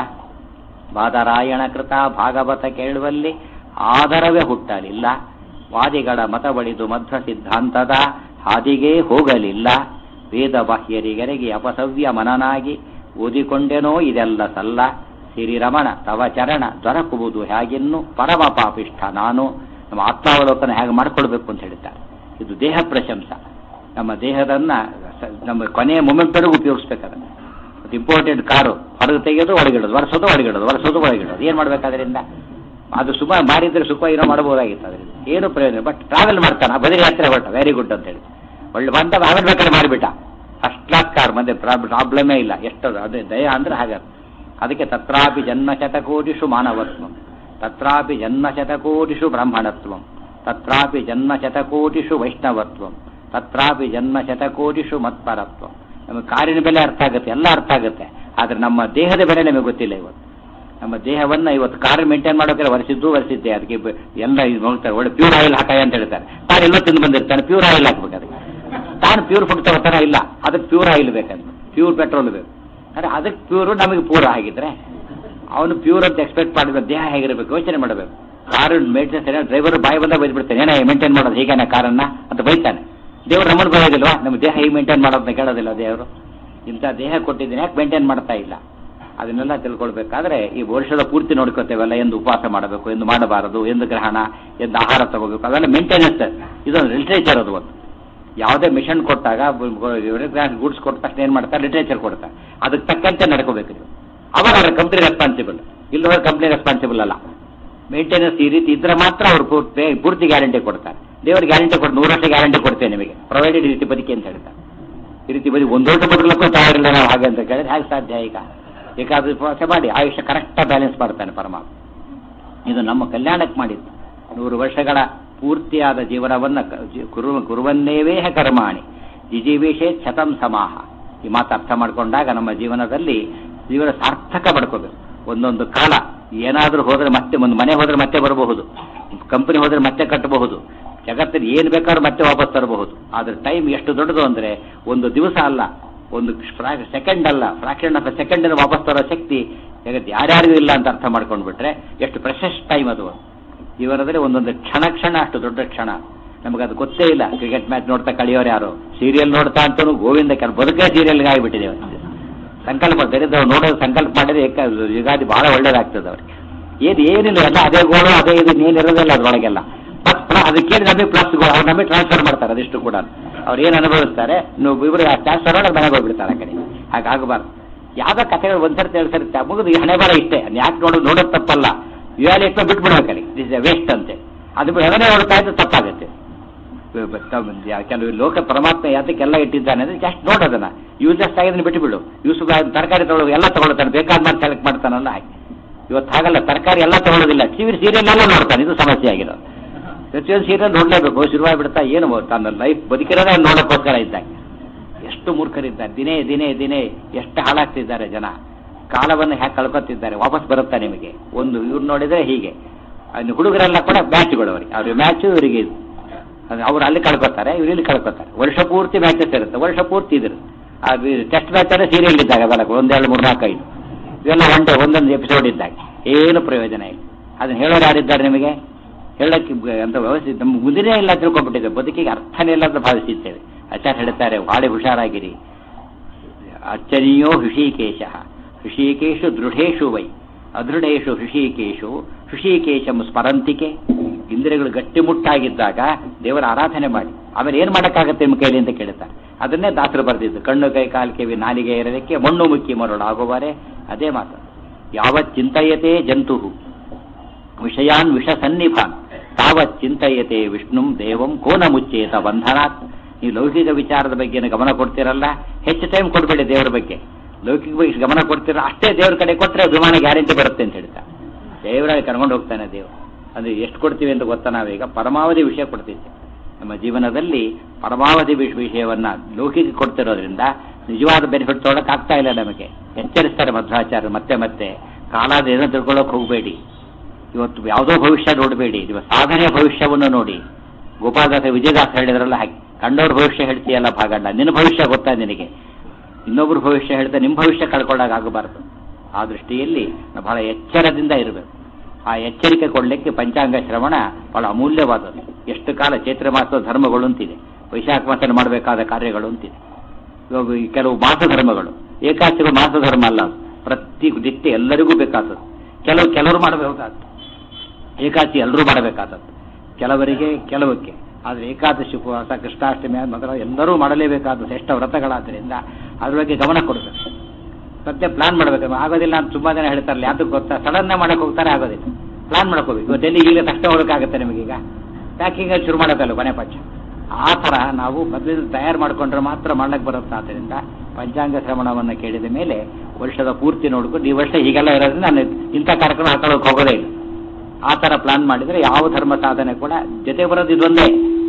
ಬಾದರಾಯಣ ಕೃತ ಭಾಗವತ ಕೇಳುವಲ್ಲಿ ಆದರವೇ ಹುಟ್ಟಲಿಲ್ಲ ವಾದಿಗಳ ಮತ ಬಳಿದು ಮಧ್ವ ಸಿದ್ಧಾಂತದ ಹಾದಿಗೆ ಹೋಗಲಿಲ್ಲ ವೇದ ಬಾಹ್ಯರಿಗರಿಗೆ ಅಪಸವ್ಯ ಮನನಾಗಿ ಓದಿಕೊಂಡೆನೋ ಇದೆಲ್ಲ ಸಲ್ಲ ಸಿರಿರಮಣ ತವ ಚರಣ ದೊರಕುವುದು ಹೇಗಿನ್ನು ಪರಮ ಪಾಪಿಷ್ಠ ನಾನು ನಮ್ಮ ಆತ್ಮಾವಲೋಕನ ಹೇಗೆ ಮಾಡ್ಕೊಳ್ಬೇಕು ಅಂತ ಹೇಳ್ತಾರೆ ಇದು ದೇಹ ಪ್ರಶಂಸ ನಮ್ಮ ದೇಹದನ್ನ ಸ- ನಮ್ಮ ಕೊನೆಯ ಮೊಮೆಂಟ್ವರೆಗೂ ಉಪಯೋಗಿಸ್ಬೇಕಾದ್ರೆ ಇಂಪಾರ್ಟೆಂಟ್ ಕಾರು ಹೊರಗೆ ತೆಗೆಯೋದು ಒಳಗಿಡೋದು ಒರೆಸೋದು ಒಳಗಿಡೋದು ಒರೆಸೋದು ಒಳಗಿಡೋದು ಏನು ಮಾಡ್ಬೇಕಾದ್ರಿಂದ ಅದು ಸುಮ ಮಾರಿದ್ರೆ ಸುಖ ಏನೋ ಮಾಡಬಹುದಾಗಿತ್ತು ಅದರಿಂದ ಏನು ಪ್ರಯೋಜನ ಬಟ್ ಟ್ರಾವೆಲ್ ಮಾಡ್ತಾನೆ ಬದಲಿ ಹತ್ತಿರ ಹೊರಟ ವೆರಿ ಗುಡ್ ಅಂತ ಹೇಳಿ ಒಳ್ಳೆ ಬಂದ ಆಮೇಲೆ ಬೇಕಾದ್ರೆ ಮಾಡಿಬಿಟ್ಟ ಫಸ್ಟ್ ಕ್ಲಾಸ್ ಕಾರ್ ಮತ್ತೆ ಪ್ರಾಬ್ಲಮೇ ಇಲ್ಲ ಎಷ್ಟು ಅದೇ ದಯ ಅಂದ್ರೆ ಹಾಗೆ ಅದಕ್ಕೆ ತತ್ರಾಪಿ ಜನ್ಮ ಶತಕೋಟಿಷು ಮಾನವತ್ವಂ ತತ್ರಾಪಿ ಜನ್ಮ ಶತಕೋಟಿಷು ಬ್ರಾಹ್ಮಣತ್ವಂ ತತ್ರಾಪಿ ಜನ್ಮ ಶತಕೋಟಿಷು ವೈಷ್ಣವತ್ವಂ ತತ್ರಾಪಿ ಜನ್ಮ ಶತಕೋಟಿಷು ಮತ್ಪರತ್ವಂ ನಮಗೆ ಕಾರಿನ ಬೆಲೆ ಅರ್ಥ ಆಗುತ್ತೆ ಎಲ್ಲ ಅರ್ಥ ಆಗುತ್ತೆ ಆದ್ರೆ ನಮ್ಮ ದೇಹದ ಬೆಲೆ ನಮಗೆ ಗೊತ್ತಿಲ್ಲ ಇವತ್ತು ನಮ್ಮ ದೇಹವನ್ನ ಇವತ್ತು ಕಾರ್ ಮೇಂಟೈನ್ ಮಾಡೋಕೆ ಒರೆಸಿದ್ದು ಒರೆಸಿದ್ದೆ ಅದಕ್ಕೆ ಬ- ಎಲ್ಲ ಇದು ನೋಡ್ತಾರೆ ಒಳ್ಳೆ ಪ್ಯೂರ್ ಆಯಿಲ್ ಹಾಕಾಯ ಅಂತ ಹೇಳ್ತಾರೆ ತಾನು ಎಲ್ಲೋ ತಿಂದು ಬಂದಿರ್ತಾನೆ ಪ್ಯೂರ್ ಆಯಿಲ್ ಹಾಕ್ಬೇಕು ಅದಕ್ಕೆ ತಾನು ಪ್ಯೂರ್ ಫುಡ್ ತಗೋತಾನ ಇಲ್ಲ ಅದಕ್ಕೆ ಪ್ಯೂರ್ ಆಯಿಲ್ ಬೇಕಂತ ಪ್ಯೂರ್ ಪೆಟ್ರೋಲ್ ಬೇಕು ಅಂದ್ರೆ ಅದಕ್ಕೆ ಪ್ಯೂರು ನಮಗೆ ಪೂರ ಆಗಿದ್ರೆ ಅವನು ಪ್ಯೂರ್ ಅಂತ ಎಕ್ಸ್ಪೆಕ್ಟ್ ಮಾಡಿದ ದೇಹ ಹೇಗಿರಬೇಕು ಯೋಚನೆ ಮಾಡಬೇಕು ಕಾರು ಮೇಂಟೆನೆನ್ಸ್ ಡ್ರೈವರ್ ಬಾಯಿ ಬಂದಾಗ ಬೈದ್ಬಿಡ್ತಾನೆ ಏನೇ ಮೇಂಟೈನ್ ಮಾಡೋದು ಹೀಗೇನೆ ಕಾರನ್ನ ಅಂತ ಬೈತಾನೆ ದೇವ್ರು ನಮ್ಮನ್ನು ಬರೋದಿಲ್ವಾ ನಮ್ಮ ದೇಹ ಹೇಗೆ ಮೇಂಟೈನ್ ಮಾಡೋದನ್ನ ಕೇಳೋದಿಲ್ಲ ದೇವರು ಇಂಥ ದೇಹ ಕೊಟ್ಟಿದ್ದೀನಿ ಯಾಕೆ ಮೇಂಟೈನ್ ಮಾಡ್ತಾ ಇಲ್ಲ ಅದನ್ನೆಲ್ಲ ತಿಳ್ಕೊಳ್ಬೇಕಾದ್ರೆ ಈ ವರ್ಷದ ಪೂರ್ತಿ ನೋಡ್ಕೋತೇವಲ್ಲ ಎಂದು ಉಪವಾಸ ಮಾಡಬೇಕು ಎಂದು ಮಾಡಬಾರದು ಎಂದು ಗ್ರಹಣ ಎಂದು ಆಹಾರ ತಗೋಬೇಕು ಅವೆಲ್ಲ ಮೇಂಟೆನೆನ್ಸ್ ಇದೊಂದು ಲಿಟ್ರೇಚರ್ ಅದು ಒಂದು ಯಾವುದೇ ಮಿಷನ್ ಕೊಟ್ಟಾಗ ಗೂಡ್ಸ್ ಕೊಟ್ಟ ತಕ್ಷಣ ಏನು ಮಾಡ್ತಾರೆ ಲಿಟ್ರೇಚರ್ ಕೊಡ್ತಾರೆ ಅದಕ್ಕೆ ತಕ್ಕಂತೆ ನಡ್ಕೋಬೇಕು ನೀವು ಅವಾಗ ಕಂಪ್ನಿ ರೆಸ್ಪಾನ್ಸಿಬಲ್ ಇಲ್ಲವರೆ ಕಂಪ್ನಿ ರೆಸ್ಪಾನ್ಸಿಬಲ್ ಅಲ್ಲ ಮೇಂಟೆನೆನ್ಸ್ ಈ ರೀತಿ ಇದ್ರೆ ಮಾತ್ರ ಅವ್ರು ಪೂರ್ತಿ ಪೂರ್ತಿ ಗ್ಯಾರಂಟಿ ಕೊಡ್ತಾರೆ ದೇವರು ಗ್ಯಾರಂಟಿ ಕೊಟ್ಟು ನೂರು ವರ್ಷ ಗ್ಯಾರಂಟಿ ಕೊಡ್ತೇವೆ ನಿಮಗೆ ಪ್ರೊವೈಡೆಡ್ ಈ ರೀತಿ ಬದುಕಿ ಅಂತ ಹೇಳ್ತಾರೆ ಈ ರೀತಿ ಬದಿ ಒಂದು ವರ್ಷ ಬದುಕಲಕ್ಕೂ ತಯಾರಿಲ್ಲ ನಾವು ಹಾಗೆ ಅಂತ ಕೇಳಿದ್ರೆ ಹೇಗೆ ಸಾಧ್ಯ ಈಗ ಏಕಾದ್ರೂ ಉಪವಾಸ ಮಾಡಿ ಆಯುಷ್ಯ ಕರೆಕ್ಟಾಗಿ ಬ್ಯಾಲೆನ್ಸ್ ಮಾಡ್ತಾನೆ ಪರಮಾತ್ಮ ಇದು ನಮ್ಮ ಕಲ್ಯಾಣಕ್ಕೆ ಮಾಡಿದ್ದು ನೂರು ವರ್ಷಗಳ ಪೂರ್ತಿಯಾದ ಜೀವನವನ್ನ ಕ- ಜಿ- ಕುರು ಕುರುವನ್ನೇವೇಹ ಕರ್ಮಾಣಿ ಜಿಜೀವೇಶೇ ಶತಂ ಸಮಾಹ ಈ ಮಾತು ಅರ್ಥ ಮಾಡ್ಕೊಂಡಾಗ ನಮ್ಮ ಜೀವನದಲ್ಲಿ ಜೀವನ ಸಾರ್ಥಕ ಪಡ್ಕೋಬೇಕು ಒಂದೊಂದು ಕಾಲ ಏನಾದ್ರೂ ಹೋದ್ರೆ ಮತ್ತೆ ಒಂದು ಮನೆ ಹೋದ್ರೆ ಮತ್ತೆ ಬರಬಹುದು ಕಂಪನಿ ಹೋದ್ರೆ ಮತ್ತೆ ಕಟ್ಟಬಹುದು ಜಗತ್ತಲ್ಲಿ ಏನು ಬೇಕಾದ್ರೂ ಮತ್ತೆ ವಾಪಸ್ ತರಬಹುದು ಆದ್ರೆ ಟೈಮ್ ಎಷ್ಟು ದೊಡ್ಡದು ಅಂದ್ರೆ ಒಂದು ದಿವಸ ಅಲ್ಲ ಒಂದು ಸೆಕೆಂಡ್ ಅಲ್ಲ ಫ್ರಾಕ್ಷನ್ ಆಫ್ ಸೆಕೆಂಡ್ ವಾಪಸ್ ತರೋ ಶಕ್ತಿ ಜಗತ್ತು ಯಾರ್ಯಾರಿಗೂ ಇಲ್ಲ ಅಂತ ಅರ್ಥ ಮಾಡ್ಕೊಂಡ್ಬಿಟ್ರೆ ಎಷ್ಟು ಪ್ರೆಷಸ್ ಟೈಮ್ ಅದು ಜೀವನದಲ್ಲಿ ಒಂದೊಂದು ಕ್ಷಣ ಕ್ಷಣ ಅಷ್ಟು ದೊಡ್ಡ ಕ್ಷಣ ನಮಗದು ಗೊತ್ತೇ ಇಲ್ಲ ಕ್ರಿಕೆಟ್ ಮ್ಯಾಚ್ ನೋಡ್ತಾ ಕಳಿಯೋರು ಯಾರು ಸೀರಿಯಲ್ ನೋಡ್ತಾ ಅಂತೂ ಗೋವಿಂದ ಕೆಲ ಬದುಕೇ ಸೀರಿಯಲ್ಗೆ ಆಗಿಬಿಟ್ಟಿದೆ ಸಂಕಲ್ಪ ದರಿದ್ರ ನೋಡೋದು ಸಂಕಲ್ಪ ಮಾಡಿದ್ರೆ ಏಕ ಯುಗಾದಿ ಬಹಳ ಒಳ್ಳೇದಾಗ್ತದೆ ಅವ್ರಿಗೆ ಏನ್ ಏನಿಲ್ಲ ಎಲ್ಲ ಅದೇ ಗೋಳು ಅದೇ ಇದು ಏನಿರೋದಿಲ್ಲ ಅದ್ರೊಳಗೆಲ್ಲ ಪ್ಲಸ್ ಪ್ಲಸ್ ಅದಕ್ಕೇನು ನಮಗೆ ಪ್ಲಸ್ಗಳು ಅವ್ರು ನಮಗೆ ಟ್ರಾನ್ಸ್ಫರ್ ಮಾಡ್ತಾರೆ ಅದಿಷ್ಟು ಕೂಡ ಅವ್ರು ಏನು ಅನುಭವಿಸ್ತಾರೆ ನೀವು ಇವರು ಟ್ರಾನ್ಸ್ಫರ್ ಮಾಡಿ ಮನೆಗೆ ಹೋಗ್ಬಿಡ್ತಾರೆ ಆ ಕಡೆ ಹಾಗಾಗಬಾರ್ದು ಯಾವ್ದೋ ಕಥೆಗಳು ಒಂದ್ಸರ್ತಿ ಎರಡು ಸರ್ತಿ ಮುಗಿದು ಈ ಹಣೆ ಬರ ಇಷ್ಟೇ ಯಾಕೆ ನೋಡೋದು ನೋಡೋದು ತಪ್ಪಲ್ಲ ಇವ್ಯಾಲಿಟ್ಟು ಬಿಟ್ಬಿಡ್ಬೇಕಲ್ಲಿ ದಿಸ್ ವೇಸ್ಟ್ ಅಂತೆ ಅದು ಹೆಗನೆ ನೋಡ್ತಾ ಇದ್ದು ತಪ್ಪಾಗುತ್ತೆ ಕೆಲವು ಲೋಕ ಪರಮಾತ್ಮ ಯಾತಕ್ಕೆಲ್ಲ ಇಟ್ಟಿದ್ದಾನೆ ಅಂದ್ರೆ ಜಸ್ಟ್ ನೋಡೋದನ್ನ ಯೂಸ್ಲೆಸ್ ಆಗಿದ್ದನ್ನು ಬಿಟ್ಟುಬಿಡು ಯೂಸ್ ತರಕಾರಿ ತಗೊಳ್ಳೋದು ಎಲ್ಲ ತಗೊಳ್ತಾನೆ ಬೇಕಾದ ಮಾಡಿ ಸೆಲೆಕ್ಟ್ ಮಾಡ್ತಾನಲ್ಲ ಹಾಗೆ ಇವತ್ತು ಹಾಗಲ್ಲ ತರಕಾರಿ ಎಲ್ಲ ತಗೊಳ್ಳೋದಿಲ್ಲ ಟಿವಿ ಸೀರಿಯಲ್ ಎಲ್ಲ ನೋಡ್ತಾನೆ ಇದು ಸಮಸ್ಯೆ ಆಗಿರೋದು ಪ್ರತಿಯೊಂದು ಸೀರಿಯಲ್ ನೋಡ್ಲೇಬೇಕು ಶುರುವಾಗಿ ಬಿಡ್ತಾ ಏನು ತನ್ನ ಲೈಫ್ ಬದುಕಿರೋದೇ ನೋಡೋಕ್ಕೋಸ್ಕರ ಇದ್ದಾಗ ಎಷ್ಟು ಮೂರ್ಖರಿದ್ದಾರೆ ದಿನೇ ದಿನೇ ದಿನೇ ಎಷ್ಟು ಹಾಳಾಗ್ತಿದ್ದಾರೆ ಜನ ಕಾಲವನ್ನು ಹ್ಯಾಕ್ ಕಳ್ಕೊತಿದ್ದಾರೆ ವಾಪಸ್ ಬರುತ್ತಾ ನಿಮಗೆ ಒಂದು ಇವ್ರು ನೋಡಿದ್ರೆ ಹೀಗೆ ಅದು ಹುಡುಗರೆಲ್ಲ ಕೂಡ ಮ್ಯಾಚ್ಗಳು ಅವರಿಗೆ ಅವ್ರಿಗೆ ಮ್ಯಾಚು ಇವರಿಗೆ ಇದು ಅದು ಅವ್ರು ಅಲ್ಲಿ ಕಳ್ಕೊತಾರೆ ಇವ್ರು ಇಲ್ಲಿ ಕಳ್ಕೊತಾರೆ ವರ್ಷ ಪೂರ್ತಿ ಮ್ಯಾಚಸ್ ಇರುತ್ತೆ ವರ್ಷ ಪೂರ್ತಿ ಇದ್ರು ಅದು ಟೆಸ್ಟ್ ಮ್ಯಾಚ್ ಅಂದ್ರೆ ಸೀರಿಯಲ್ ಇದ್ದಾಗ ಅದಲ್ಲ ಒಂದೆರಡು ಮೂರು ನಾಲ್ಕು ಐದು ಇವೆಲ್ಲ ಒನ್ ಡೇ ಒಂದೊಂದು ಎಪಿಸೋಡ್ ಇದ್ದಾಗ ಏನು ಪ್ರಯೋಜನ ಇಲ್ಲ ಅದನ್ನ ಹೇಳೋರು ಯಾರಿದ್ದಾರೆ ನಿಮಗೆ ಹೇಳಕ್ಕೆ ಬ- ಅಂತ ವ್ಯವಸ್ಥೆ ನಮ್ಮ ಮುಂದಿನೇ ಇಲ್ಲ ತಿಳ್ಕೊಂಡ್ಬಿಟ್ಟಿದೆ ಬದುಕಿಗೆ ಅರ್ಥನೇ ಇಲ್ಲ ಅಂತ ಭಾವಿಸಿದ್ದೇವೆ ಆಚಾರ್ಯ ಹೇಳ್ತಾರೆ ಭಾಳ ಹುಷಾರಾಗಿರಿ ಅಚ್ಚರಿಯೋ ಹೃಷಿಕೇಶ ಹೃಷಿಕೇಶು ದೃಢೇಶು ವೈ ಅದೃಢೇಶು ಹೃಷಿಕೇಶು ಹೃಷಿಕೇಶಂ ಸ್ಮರಂತಿಕೆ ಇಂದ್ರಿಯಗಳು ಗಟ್ಟಿಮುಟ್ಟಾಗಿದ್ದಾಗ ದೇವರ ಆರಾಧನೆ ಮಾಡಿ ಆಮೇಲೆ ಏನು ಮಾಡೋಕ್ಕಾಗತ್ತೆ ನಿಮ್ಮ ಕೈಲಿ ಅಂತ ಕೇಳ್ತಾರೆ ಅದನ್ನೇ ದಾಸರು ಬರೆದಿದ್ದು ಕಣ್ಣು ಕೈ ಕಾಲು ಕಿವಿ ನಾಲಿಗೆ ಇರಲಿಕ್ಕೆ ಮಣ್ಣು ಮುಕ್ಕಿ ಮರಳು ಆಗುವರೆ ಅದೇ ಮಾತು ಯಾವ ಚಿಂತಯತೆ ಜಂತು ವಿಷಯಾನ್ ವಿಷ ಸನ್ನಿಭಾನ್ ತಾವತ್ ಚಿಂತಯತೆ ವಿಷ್ಣುಂ ದೇವಂ ಕೋನ ಮುಚ್ಚೇತ ಬಂಧನಾತ್ ನೀವು ಲೌಕಿಕ ವಿಚಾರದ ಬಗ್ಗೆ ಗಮನ ಕೊಡ್ತಿರಲ್ಲ ಹೆಚ್ಚು ಟೈಮ್ ಕೊಡಬೇಡಿ ದೇವರ ಬಗ್ಗೆ ಲೌಕಿಕ ಬಗ್ಗೆ ಗಮನ ಕೊಡ್ತೀರ ಅಷ್ಟೇ ದೇವ್ರ ಕಡೆ ಕೊಟ್ಟರೆ ವಿಮಾನ ಗ್ಯಾರಂಟಿ ಬರುತ್ತೆ ಅಂತ ಹೇಳ್ತಾರೆ ದೇವರಾಗಿ ಕರ್ಕೊಂಡು ಹೋಗ್ತಾನೆ ದೇವರು ಅಂದ್ರೆ ಎಷ್ಟು ಕೊಡ್ತೀವಿ ಅಂತ ಗೊತ್ತಾ ನಾವೀಗ ಪರಮಾವಧಿ ವಿಷಯ ಕೊಡ್ತಿದ್ದೆ ನಮ್ಮ ಜೀವನದಲ್ಲಿ ಪರಮಾವಧಿ ವಿಷ- ವಿಷಯವನ್ನ ಲೌಕಿಕ ಕೊಡ್ತಿರೋದ್ರಿಂದ ನಿಜವಾದ ಬೆನಿಫಿಟ್ ತೊಗೊಳಕ್ ಆಗ್ತಾ ಇಲ್ಲ ನಮಗೆ ಎಚ್ಚರಿಸ್ತಾರೆ ಮಧ್ವಾಚಾರ್ಯರು ಮತ್ತೆ ಮತ್ತೆ ಕಾಲಾದ ಏನೋ ತಿಳ್ಕೊಳ್ಳೋಕೆ ಹೋಗಬೇಡಿ ಇವತ್ತು ಯಾವುದೋ ಭವಿಷ್ಯ ನೋಡಬೇಡಿ ನಿಮ್ಮ ಸಾಧನೆಯ ಭವಿಷ್ಯವನ್ನು ನೋಡಿ ಗೋಪಾಲದಾಸ ವಿಜಯದಾಸ ಹೇಳಿದ್ರಲ್ಲ ಹಾಗೆ ಕಂಡವ್ರ ಭವಿಷ್ಯ ಹೇಳ್ತೀಯಲ್ಲ ಭಾಗಣ್ಣ ನಿನ್ನ ಭವಿಷ್ಯ ಗೊತ್ತಾ ನಿನಗೆ ಇನ್ನೊಬ್ರ ಭವಿಷ್ಯ ಹೇಳ್ತಾ ನಿಮ್ಮ ಭವಿಷ್ಯ ಕಳ್ಕೊಳ್ಳೋಕ್ಕಾಗಬಾರ್ದು ಆ ದೃಷ್ಟಿಯಲ್ಲಿ ನಾವು ಬಹಳ ಎಚ್ಚರದಿಂದ ಇರಬೇಕು ಆ ಎಚ್ಚರಿಕೆ ಕೊಡಲಿಕ್ಕೆ ಪಂಚಾಂಗ ಶ್ರವಣ ಬಹಳ ಅಮೂಲ್ಯವಾದದ್ದು ಎಷ್ಟು ಕಾಲ ಚೈತ್ರ ಮಾಸದ ಧರ್ಮಗಳು ಅಂತಿದೆ ವೈಶಾಖ ಮಾಸದಲ್ಲಿ ಮಾಡಬೇಕಾದ ಕಾರ್ಯಗಳು ಅಂತಿದೆ ಇವಾಗ ಈ ಕೆಲವು ಮಾಸ ಧರ್ಮಗಳು ಏಕಾಚಿಗಳು ಮಾಸ ಧರ್ಮ ಅಲ್ಲ ಅದು. ಪ್ರತಿ ನಿತ್ಯ ಎಲ್ಲರಿಗೂ ಬೇಕಾದದ್ದು ಕೆಲವು ಕೆಲವರು ಮಾಡಬೇಕಾದ್ದು ಏಕಾದಶಿ ಎಲ್ಲರೂ ಮಾಡಬೇಕಾದದ್ದು ಕೆಲವರಿಗೆ ಕೆಲವಕ್ಕೆ ಆದರೆ ಏಕಾದಶಿ ಉಪವಾಸ ಕೃಷ್ಣಾಷ್ಟಮಿ ಮೊದಲ ಎಲ್ಲರೂ ಮಾಡಲೇಬೇಕಾದ ಶ್ರೇಷ್ಠ ವ್ರತಗಳಾದ್ದರಿಂದ ಅದ್ರ ಬಗ್ಗೆ ಗಮನ ಕೊಡಬೇಕು ಮತ್ತೆ ಪ್ಲಾನ್ ಮಾಡಬೇಕು ಆಗೋದಿಲ್ಲ ಅಂತ ತುಂಬಾ ಜನ ಹೇಳ್ತಾರಲ್ಲ ಯಾವ್ದಕ್ಕೆ ಗೊತ್ತಾ ಸಡನ್ ಮಾಡಕ್ ಹೋಗ್ತಾರೆ ಆಗೋದಿಲ್ಲ ಪ್ಲಾನ್ ಮಾಡ್ಕೋಬೇಕು ಇವತ್ತು ಎಲ್ಲಿ ಈಗ ತಕ್ಷಣ ಹೋಗಕ್ಕಾಗತ್ತೆ ನಿಮಗೀಗ ಪ್ಯಾಕಿಂಗ್ ಶುರು ಮಾಡೋಕ್ಕಲ್ಲ ಕೊನೆ ಪಕ್ಷ ಆ ಥರ ನಾವು ಮೊದಲಿಂದ ತಯಾರು ಮಾಡ್ಕೊಂಡ್ರೆ ಮಾತ್ರ ಮಾಡಕ್ ಬರುತ್ತೆ ಆದ್ದರಿಂದ ಪಂಚಾಂಗ ಶ್ರವಣವನ್ನು ಕೇಳಿದ ಮೇಲೆ ವರ್ಷದ ಪೂರ್ತಿ ನೋಡ್ಕೊಂಡು ಈ ವರ್ಷ ಹೀಗೆಲ್ಲ ಇರೋದ್ರಿಂದ ನಾನು ಇಂಥ ಕಾರ್ಯಕ್ರಮ ಹಾಕೊಳ್ಳೋಕೆ ಹೋಗೋದೇ ಇಲ್ಲ ಆ ಥರ ಪ್ಲಾನ್ ಮಾಡಿದರೆ ಯಾವ ಧರ್ಮ ಸಾಧನೆ ಕೂಡ ಜೊತೆ ಬರೋದು ಇದೊಂದೇ